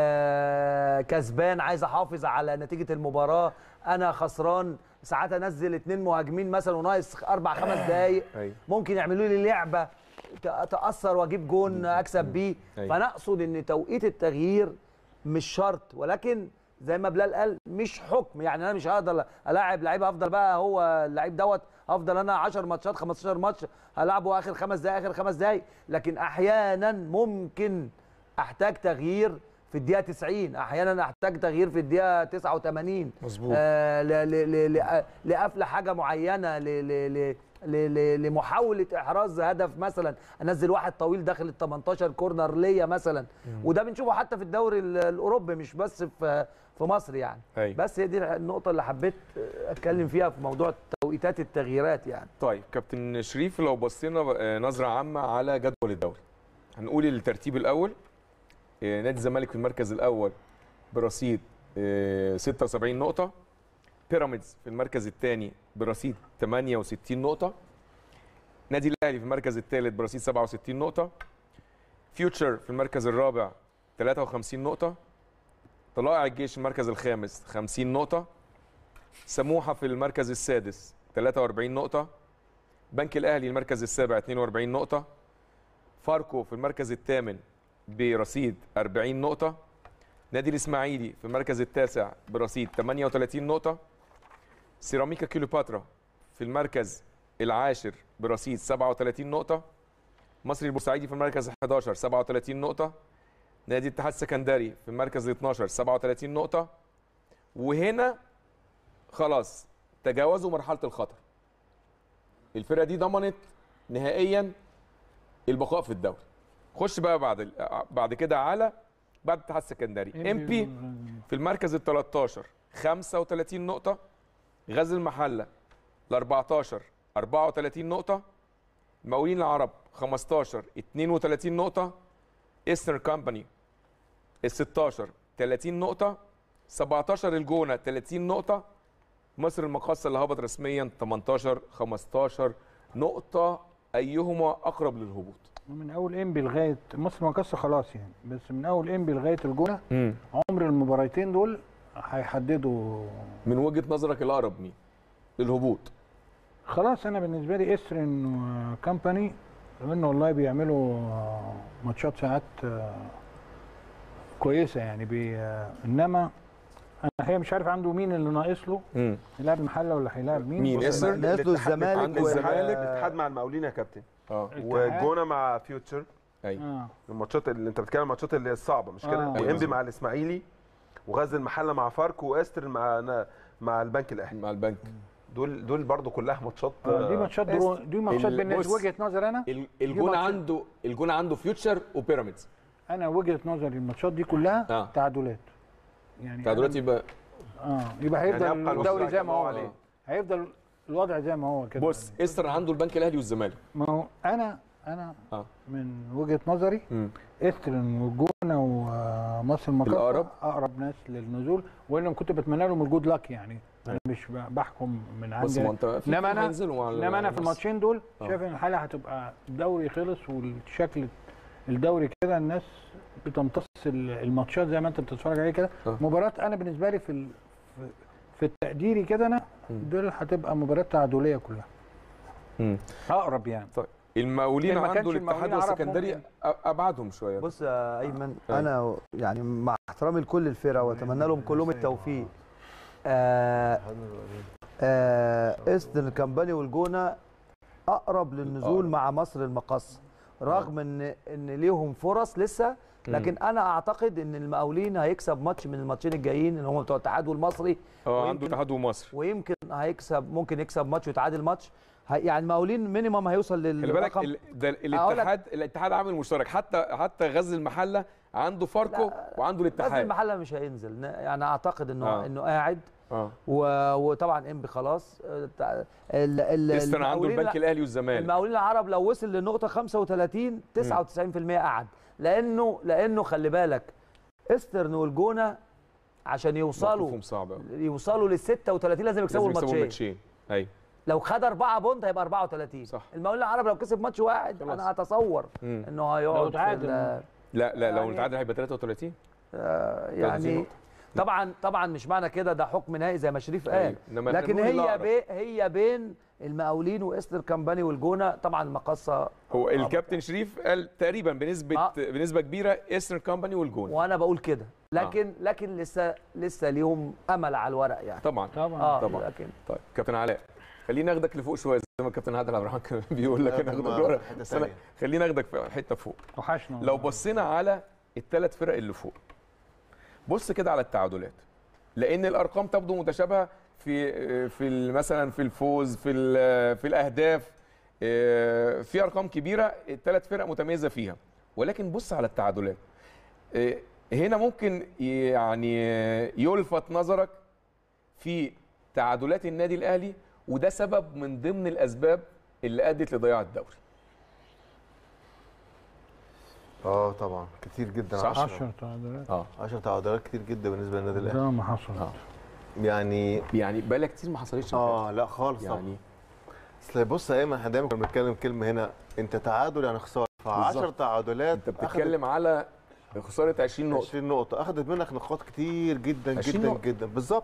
آه، كسبان عايز احافظ على نتيجه المباراه انا خسران ساعات انزل اتنين مهاجمين مثلا وناقص اربع خمس دقايق أيوة. ممكن يعملوا لي لعبه ت- تاثر واجيب جون اكسب بيه أيوة. فانا اقصد ان توقيت التغيير مش شرط ولكن زي ما بلال قال مش حكم يعني انا مش هقدر الاعب لعيب افضل بقى هو اللعيب دوت افضل انا 10 ماتشات 15 ماتش هلعبه اخر خمس دقائق اخر خمس دقائق لكن احيانا ممكن احتاج تغيير في الدقيقه 90 احيانا احتاج تغيير في الدقيقه 89 مظبوط. آه ل- ل- ل- ل- لقفل حاجه معينه ل- ل- ل- ل- ل- لمحاوله احراز هدف مثلا انزل واحد طويل داخل ال 18 كورنر ليا مثلا وده بنشوفه حتى في الدوري ال- الاوروبي مش بس في في مصر يعني أيوة. بس هي دي النقطه اللي حبيت اتكلم فيها في موضوع توقيتات التغييرات يعني طيب كابتن شريف لو بصينا آه، نظره عامه على جدول الدوري هنقول الترتيب الاول آه، نادي الزمالك في المركز الاول برصيد آه، 76 نقطه بيراميدز في المركز الثاني برصيد 68 نقطه نادي الاهلي في المركز الثالث برصيد 67 نقطه فيوتشر في المركز الرابع 53 نقطه طلائع الجيش في المركز الخامس 50 نقطه سموحه في المركز السادس 43 نقطة بنك الأهلي المركز السابع 42 نقطة فاركو في المركز الثامن برصيد 40 نقطة نادي الإسماعيلي في المركز التاسع برصيد 38 نقطة سيراميكا كيلوباترا في المركز العاشر برصيد 37 نقطة مصري البورسعيدي في المركز 11 37 نقطة نادي الاتحاد السكندري في المركز ال 12 37 نقطة وهنا خلاص تجاوزوا مرحله الخطر الفرقه دي ضمنت نهائيا البقاء في الدوري خش بقى بعد ال- بعد كده على بعد الاتحاد السكندري ام بي في المركز ال 13 35 نقطه غزل المحله ال 14 34 نقطه المقاولين العرب 15 32 نقطه ايسترن كامباني ال 16 30 نقطه 17 الجونه 30 نقطه مصر المقاصة اللي هبط رسميا 18 15 نقطة أيهما أقرب للهبوط؟ من اول انبي لغايه مصر مقصه خلاص يعني بس من اول انبي لغايه الجونه مم. عمر المباراتين دول هيحددوا من وجهة نظرك الأقرب مين؟ للهبوط خلاص انا بالنسبه لي استرن وكامباني لانه والله بيعملوا آه، ماتشات ساعات آه، كويسه يعني بي آه، انما انا هي مش عارف عنده مين اللي ناقص له مم. يلعب المحله ولا هيلاعب مين مين؟ بس ياسر؟ ناس له الاتحاد- الزمالك عند و- الزمالك. الاتحاد مع المقاولين يا كابتن اه والجونه مع فيوتشر أيوه اه الماتشات اللي انت بتتكلم الماتشات اللي هي الصعبه مش كده آه. وانبي أيوة. مع الاسماعيلي وغزل المحله مع فاركو واستر مع مع البنك الاهلي مع البنك دول دول برضو كلها ماتشات آه، دي ماتشات درو... دي ماتشات ال- بالنسبه بص. وجهه نظر انا ال- الجون ماتش- عنده الجون عنده فيوتشر وبيراميدز انا وجهه نظري الماتشات دي كلها آه. تعادلات يعني بتاع دلوقتي يبقى اه يبقى هيفضل يعني يبقى الدوري الوضع زي ما كما هو هو عليه. هيفضل الوضع زي ما هو كده بص استر عنده البنك الأهلي والزمالك ما هو انا انا آه. من وجهه نظري مم. استرن والجونه ومصر المقاصه الأقرب؟ اقرب ناس للنزول وانا كنت بتمنى لهم الجود لك يعني انا مش ب- بحكم من بص عندي ما انت في انما انا هينزلوا مع انما انا في الناس. الماتشين دول آه. شايف ان الحاله هتبقى الدوري خلص والشكل الدوري كده الناس بتمتص ال- الماتشات زي ما انت بتتفرج عليه كده آه. مباراه انا بالنسبه لي في ال- في- في التقديري كده انا مم. دول هتبقى مباراه تعادليه كلها مم. اقرب يعني طيب المقاولين إن ما عنده كانش الاتحاد المقاولين عرب والسكندري ممكن. أ- ابعدهم شويه بص يا ايمن أيوة. انا يعني مع احترامي لكل الفرق واتمنى لهم كلهم التوفيق آه آه ايسترن كامباني والجونه اقرب للنزول أقرب. مع مصر المقص رغم ان ان ليهم فرص لسه لكن انا اعتقد ان المقاولين هيكسب ماتش من الماتشين الجايين اللي هم بتوع الاتحاد والمصري اه عنده ويمكن- اتحاد ومصر ويمكن هيكسب ممكن يكسب ماتش ويتعادل ماتش هي- يعني المقاولين مينيمم هيوصل خلي بالك للرقم ال- ده أقول لك- الاتحاد الاتحاد عامل مشترك حتى حتى غزل المحله عنده فاركو وعنده بس الاتحاد المحله مش هينزل ن- يعني اعتقد انه آه. انه قاعد اه و- وطبعا انبي خلاص آه، تع- ال- ال- استنى عنده المقاولين البنك الاهلي والزمالك المقاولين العرب لو وصل للنقطه 35 99% قعد لانه لانه خلي بالك استرن والجونه عشان يوصلوا موقفهم صعب قوي يوصلوا لل 36 لازم يكسبوا لازم يكسبوا الماتشين الماتشين ايوه لو خد أربعة بونت هيبقى 34 صح. المقاولين العرب لو كسب ماتش واحد خلاص. انا اتصور مم. انه هيقعد لو في تعادل. ال- لا لا لو يعني- نتعادل هيبقى 33 آه، 30 يعني نقطة. طبعا طبعا مش معنى كده ده حكم نهائي زي ما شريف قال أيوة. إنما لكن نقول اللي هي أقرب. بي هي بين المقاولين واستر كامباني والجونه طبعا المقصه هو الكابتن شريف قال تقريبا بنسبه آه. بنسبه كبيره ايسترن كومباني والجون وانا بقول كده لكن لكن لسه لسه ليهم امل على الورق يعني طبعا طبعا اه طبعا. لكن طيب كابتن علاء خلينا ناخدك لفوق شويه زي ما الكابتن عادل عبد الرحمن كان بيقول لك لا، انا طب هاخدك ما لورا حتة بس أنا تانية. خلينا اخدك في حته فوق وحشنا لو بصينا على الثلاث فرق اللي فوق بص كده على التعادلات لان الارقام تبدو متشابهه في في ال- مثلا في الفوز في ال- في الاهداف آه، في ارقام كبيره الثلاث فرق متميزه فيها ولكن بص على التعادلات آه، هنا ممكن يعني يلفت نظرك في تعادلات النادي الاهلي وده سبب من ضمن الاسباب اللي ادت لضياع الدوري اه طبعا كتير جدا صح. 10 10 تعادلات اه 10 تعادلات كتير جدا بالنسبه للنادي الاهلي ده ما حصل آه. يعني يعني بقالها كتير ما حصلتش اه لا خالص طبعا يعني اصل بص يا ايمن احنا دايما كنا بنتكلم كلمه هنا انت تعادل يعني خساره ف 10 بالظبط. تعادلات انت بتتكلم على خساره 20 نقطه 20 نقطه اخذت منك نقاط كتير جدا 20 جدا نقطة. جدا بالظبط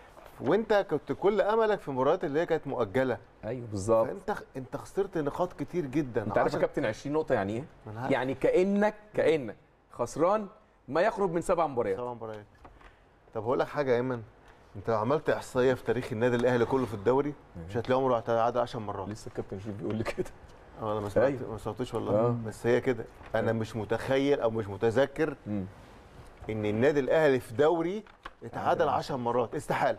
وانت كنت كل املك في المباريات اللي هي كانت مؤجله ايوه بالظبط فانت انت خسرت نقاط كتير جدا انت عارف يا 10 كابتن 20 نقطه يعني ايه ما أنا عارف. يعني كانك كانك خسران ما يقرب من سبع مباريات سبع مباريات طب هقول لك حاجه يا ايمن انت لو عملت احصائيه في تاريخ النادي الاهلي كله في الدوري مش هتلاقي عمره تعادل 10 مرات لسه الكابتن شريف بيقول لي كده اه انا ما سمعت أيوة. ما سمعتوش والله آه. بس هي كده انا مش متخيل او مش متذكر مم. ان النادي الاهلي في دوري اتعادل 10 مرات استحاله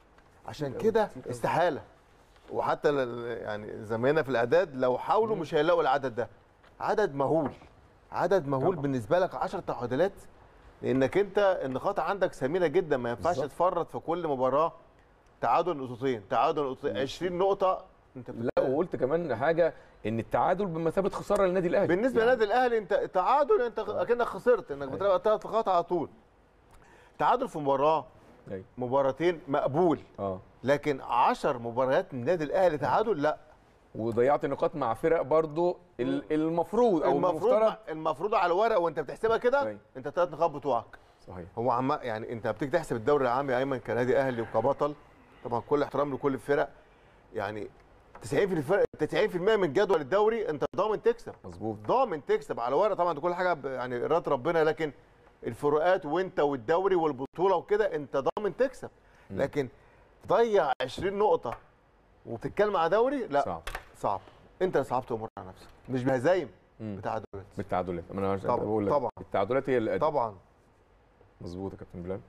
عشان كده استحاله وحتى ل- يعني زمايلنا في الاعداد لو حاولوا مش هيلاقوا العدد ده عدد مهول عدد مهول طبعا. بالنسبه لك 10 تعادلات لانك انت النقاط عندك ثمينه جدا ما ينفعش بالظبط. تفرط في كل مباراه تعادل نقطتين تعادل نقطتين 20 نقطه انت لا وقلت كمان حاجه ان التعادل بمثابه خساره للنادي الاهلي بالنسبه يعني للنادي الاهلي انت تعادل انت اكنك خسرت انك بتلعب ثلاث نقاط على طول تعادل في مباراه أيوة. مباراتين مقبول اه لكن 10 مباريات من النادي الاهلي تعادل لا وضيعت نقاط مع فرق برضو ال- المفروض او المفروض المفترض المفروض على الورق وانت بتحسبها كده أيوة. انت ثلاث نقاط بتوعك صحيح هو عم يعني انت بتيجي تحسب الدوري العام يا ايمن كنادي اهلي وكبطل طبعا كل احترام لكل الفرق يعني 90% الفرق 90% من جدول الدوري انت ضامن تكسب مظبوط ضامن تكسب على ورق طبعا ده كل حاجه ب- يعني اراده ربنا لكن الفروقات وانت والدوري والبطوله وكده انت ضامن تكسب لكن ضيع 20 نقطه وبتتكلم على دوري لا صعب صعب انت اللي صعبت الامور على نفسك مش بهزايم مم. بتعادلات بالتعادلات ما انا طبعاً، بقول لك طبعاً. التعادلات هي اللي أدت. طبعا مظبوط يا كابتن بلال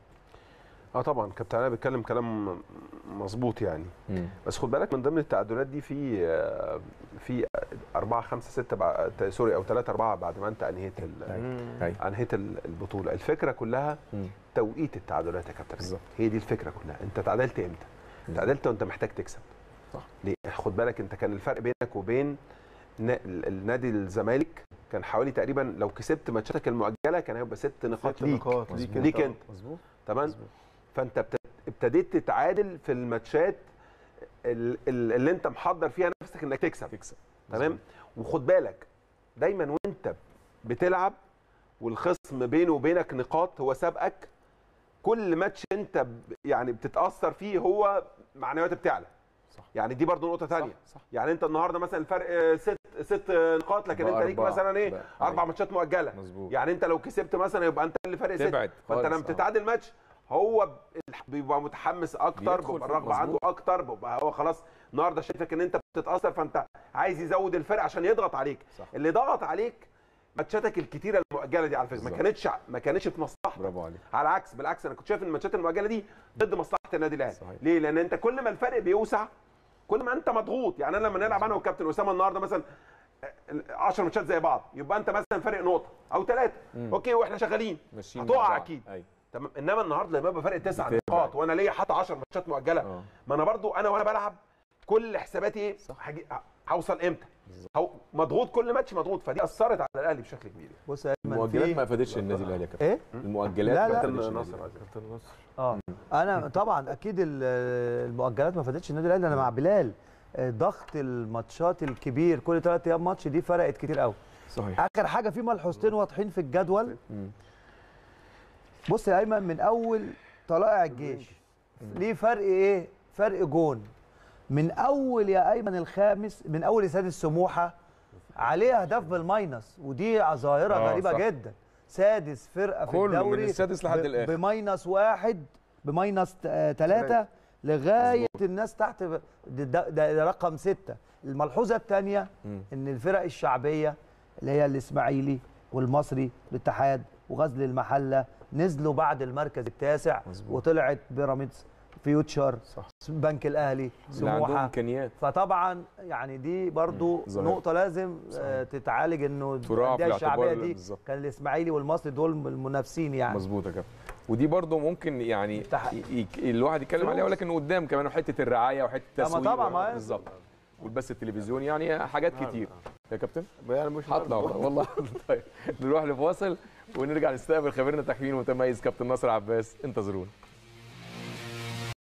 اه طبعا كابتن علاء بيتكلم كلام مظبوط يعني مم. بس خد بالك من ضمن التعادلات دي في آه، في 4 5 6 بعد سوري او 3 4 بعد ما انت انهيت ال- أيوة. انهيت ال- البطوله الفكره كلها مم. توقيت التعادلات يا كابتن بالظبط. هي دي الفكره كلها انت تعادلت امتى تعادلت وانت محتاج تكسب صح. ليه خد بالك انت كان الفرق بينك وبين نا- ال- النادي الزمالك كان حوالي تقريبا لو كسبت ماتشاتك المؤجله كان هيبقى ست نقاط ست ليك نقاط ليك ليك انت. انت مظبوط تمام مظبوط. فانت ابت- ابتديت تتعادل في الماتشات ال- ال- اللي انت محضر فيها نفسك انك تكسب تكسب تمام وخد بالك دايما وانت بتلعب والخصم بينه وبينك نقاط هو سابقك كل ماتش انت ب- يعني بتتاثر فيه هو معنوياتك بتعلى صح. يعني دي برضو نقطه ثانيه صح صح يعني انت النهارده مثلا الفرق ست ست نقاط لكن انت ليك بأربعة. مثلا ايه بقى. اربع أيوة. ماتشات مؤجله مظبوط يعني انت لو كسبت مثلا يبقى انت اللي فارق ست تبعد فانت خالص، لما آه. تتعادل ماتش هو ب- الح- بيبقى متحمس اكتر بيدخل بيبقى في- الرغبه عنده مظبوط. اكتر بيبقى هو خلاص النهارده شايفك ان انت بتتاثر فانت عايز يزود الفرق عشان يضغط عليك صح. اللي ضغط عليك ماتشاتك الكتيره المؤجله دي على فكره ما بالظبط. كانتش ما كانتش في مصلحتك برافو عليك على العكس بالعكس انا كنت شايف ان الماتشات المؤجله دي ضد مصلحه النادي الاهلي صحيح. ليه لان انت كل ما الفرق بيوسع كل ما انت مضغوط يعني انا لما نلعب انا والكابتن اسامه النهارده مثلا 10 ماتشات زي بعض يبقى انت مثلا فرق نقطه او ثلاثه اوكي واحنا شغالين ماشيين مع هتقع بعض. اكيد ايوه تمام انما النهارده لما يبقى فرق تسع بتبعد. نقاط وانا ليا حتى 10 ماتشات مؤجله اه ما انا برضو انا وانا بلعب كل حساباتي ايه صح. هجي- هوصل امتى هو مضغوط كل ماتش مضغوط فدي اثرت على الاهلي بشكل كبير بص يا ايمن المؤجلات في ما افادتش النادي الاهلي يا كابتن ايه المؤجلات لا، ما لا. افادتش كابتن النادي نصر الأهلي. كابتن نصر اه انا طبعا اكيد ال- المؤجلات ما فادتش النادي الاهلي انا مع بلال آه، ضغط الماتشات الكبير كل ثلاث ايام ماتش دي فرقت كتير قوي صحيح اخر حاجه في ملحوظتين واضحين في الجدول مم. بص يا ايمن من اول طلائع الجيش ليه فرق ايه فرق جون من اول يا ايمن الخامس من اول السادس سموحه عليه اهداف بالماينس ودي ظاهره آه، غريبه صح. جدا سادس فرقه في كله من الدوري السادس لحد ب- الآخر. بماينس واحد بماينس ثلاثة لغايه الناس تحت ب- ده, ده, ده رقم ستة الملحوظه الثانيه مم. ان الفرق الشعبيه اللي هي الاسماعيلي والمصري الاتحاد وغزل المحله نزلوا بعد المركز التاسع مظبوط. وطلعت بيراميدز فيوتشر صح بنك الاهلي اللي عندهم سموحه امكانيات فطبعا يعني دي برضو ظاهرة. نقطه لازم آه، تتعالج انه تراعى في الانديه الشعبيه الاعتبار دي بالظبط. كان الاسماعيلي والمصري دول المنافسين يعني مظبوط يا كابتن ودي برضه ممكن يعني تح- ي- ي- الواحد يتكلم عليها ولكن قدام كمان حته الرعايه وحته ما التسويق طبعا، ما- بالظبط والبث التلفزيوني يعني حاجات كتير يا كابتن يعني مش هطلع والله والله طيب نروح لفاصل ونرجع نستقبل خبيرنا التحكيمي المتميز كابتن ناصر عباس انتظرونا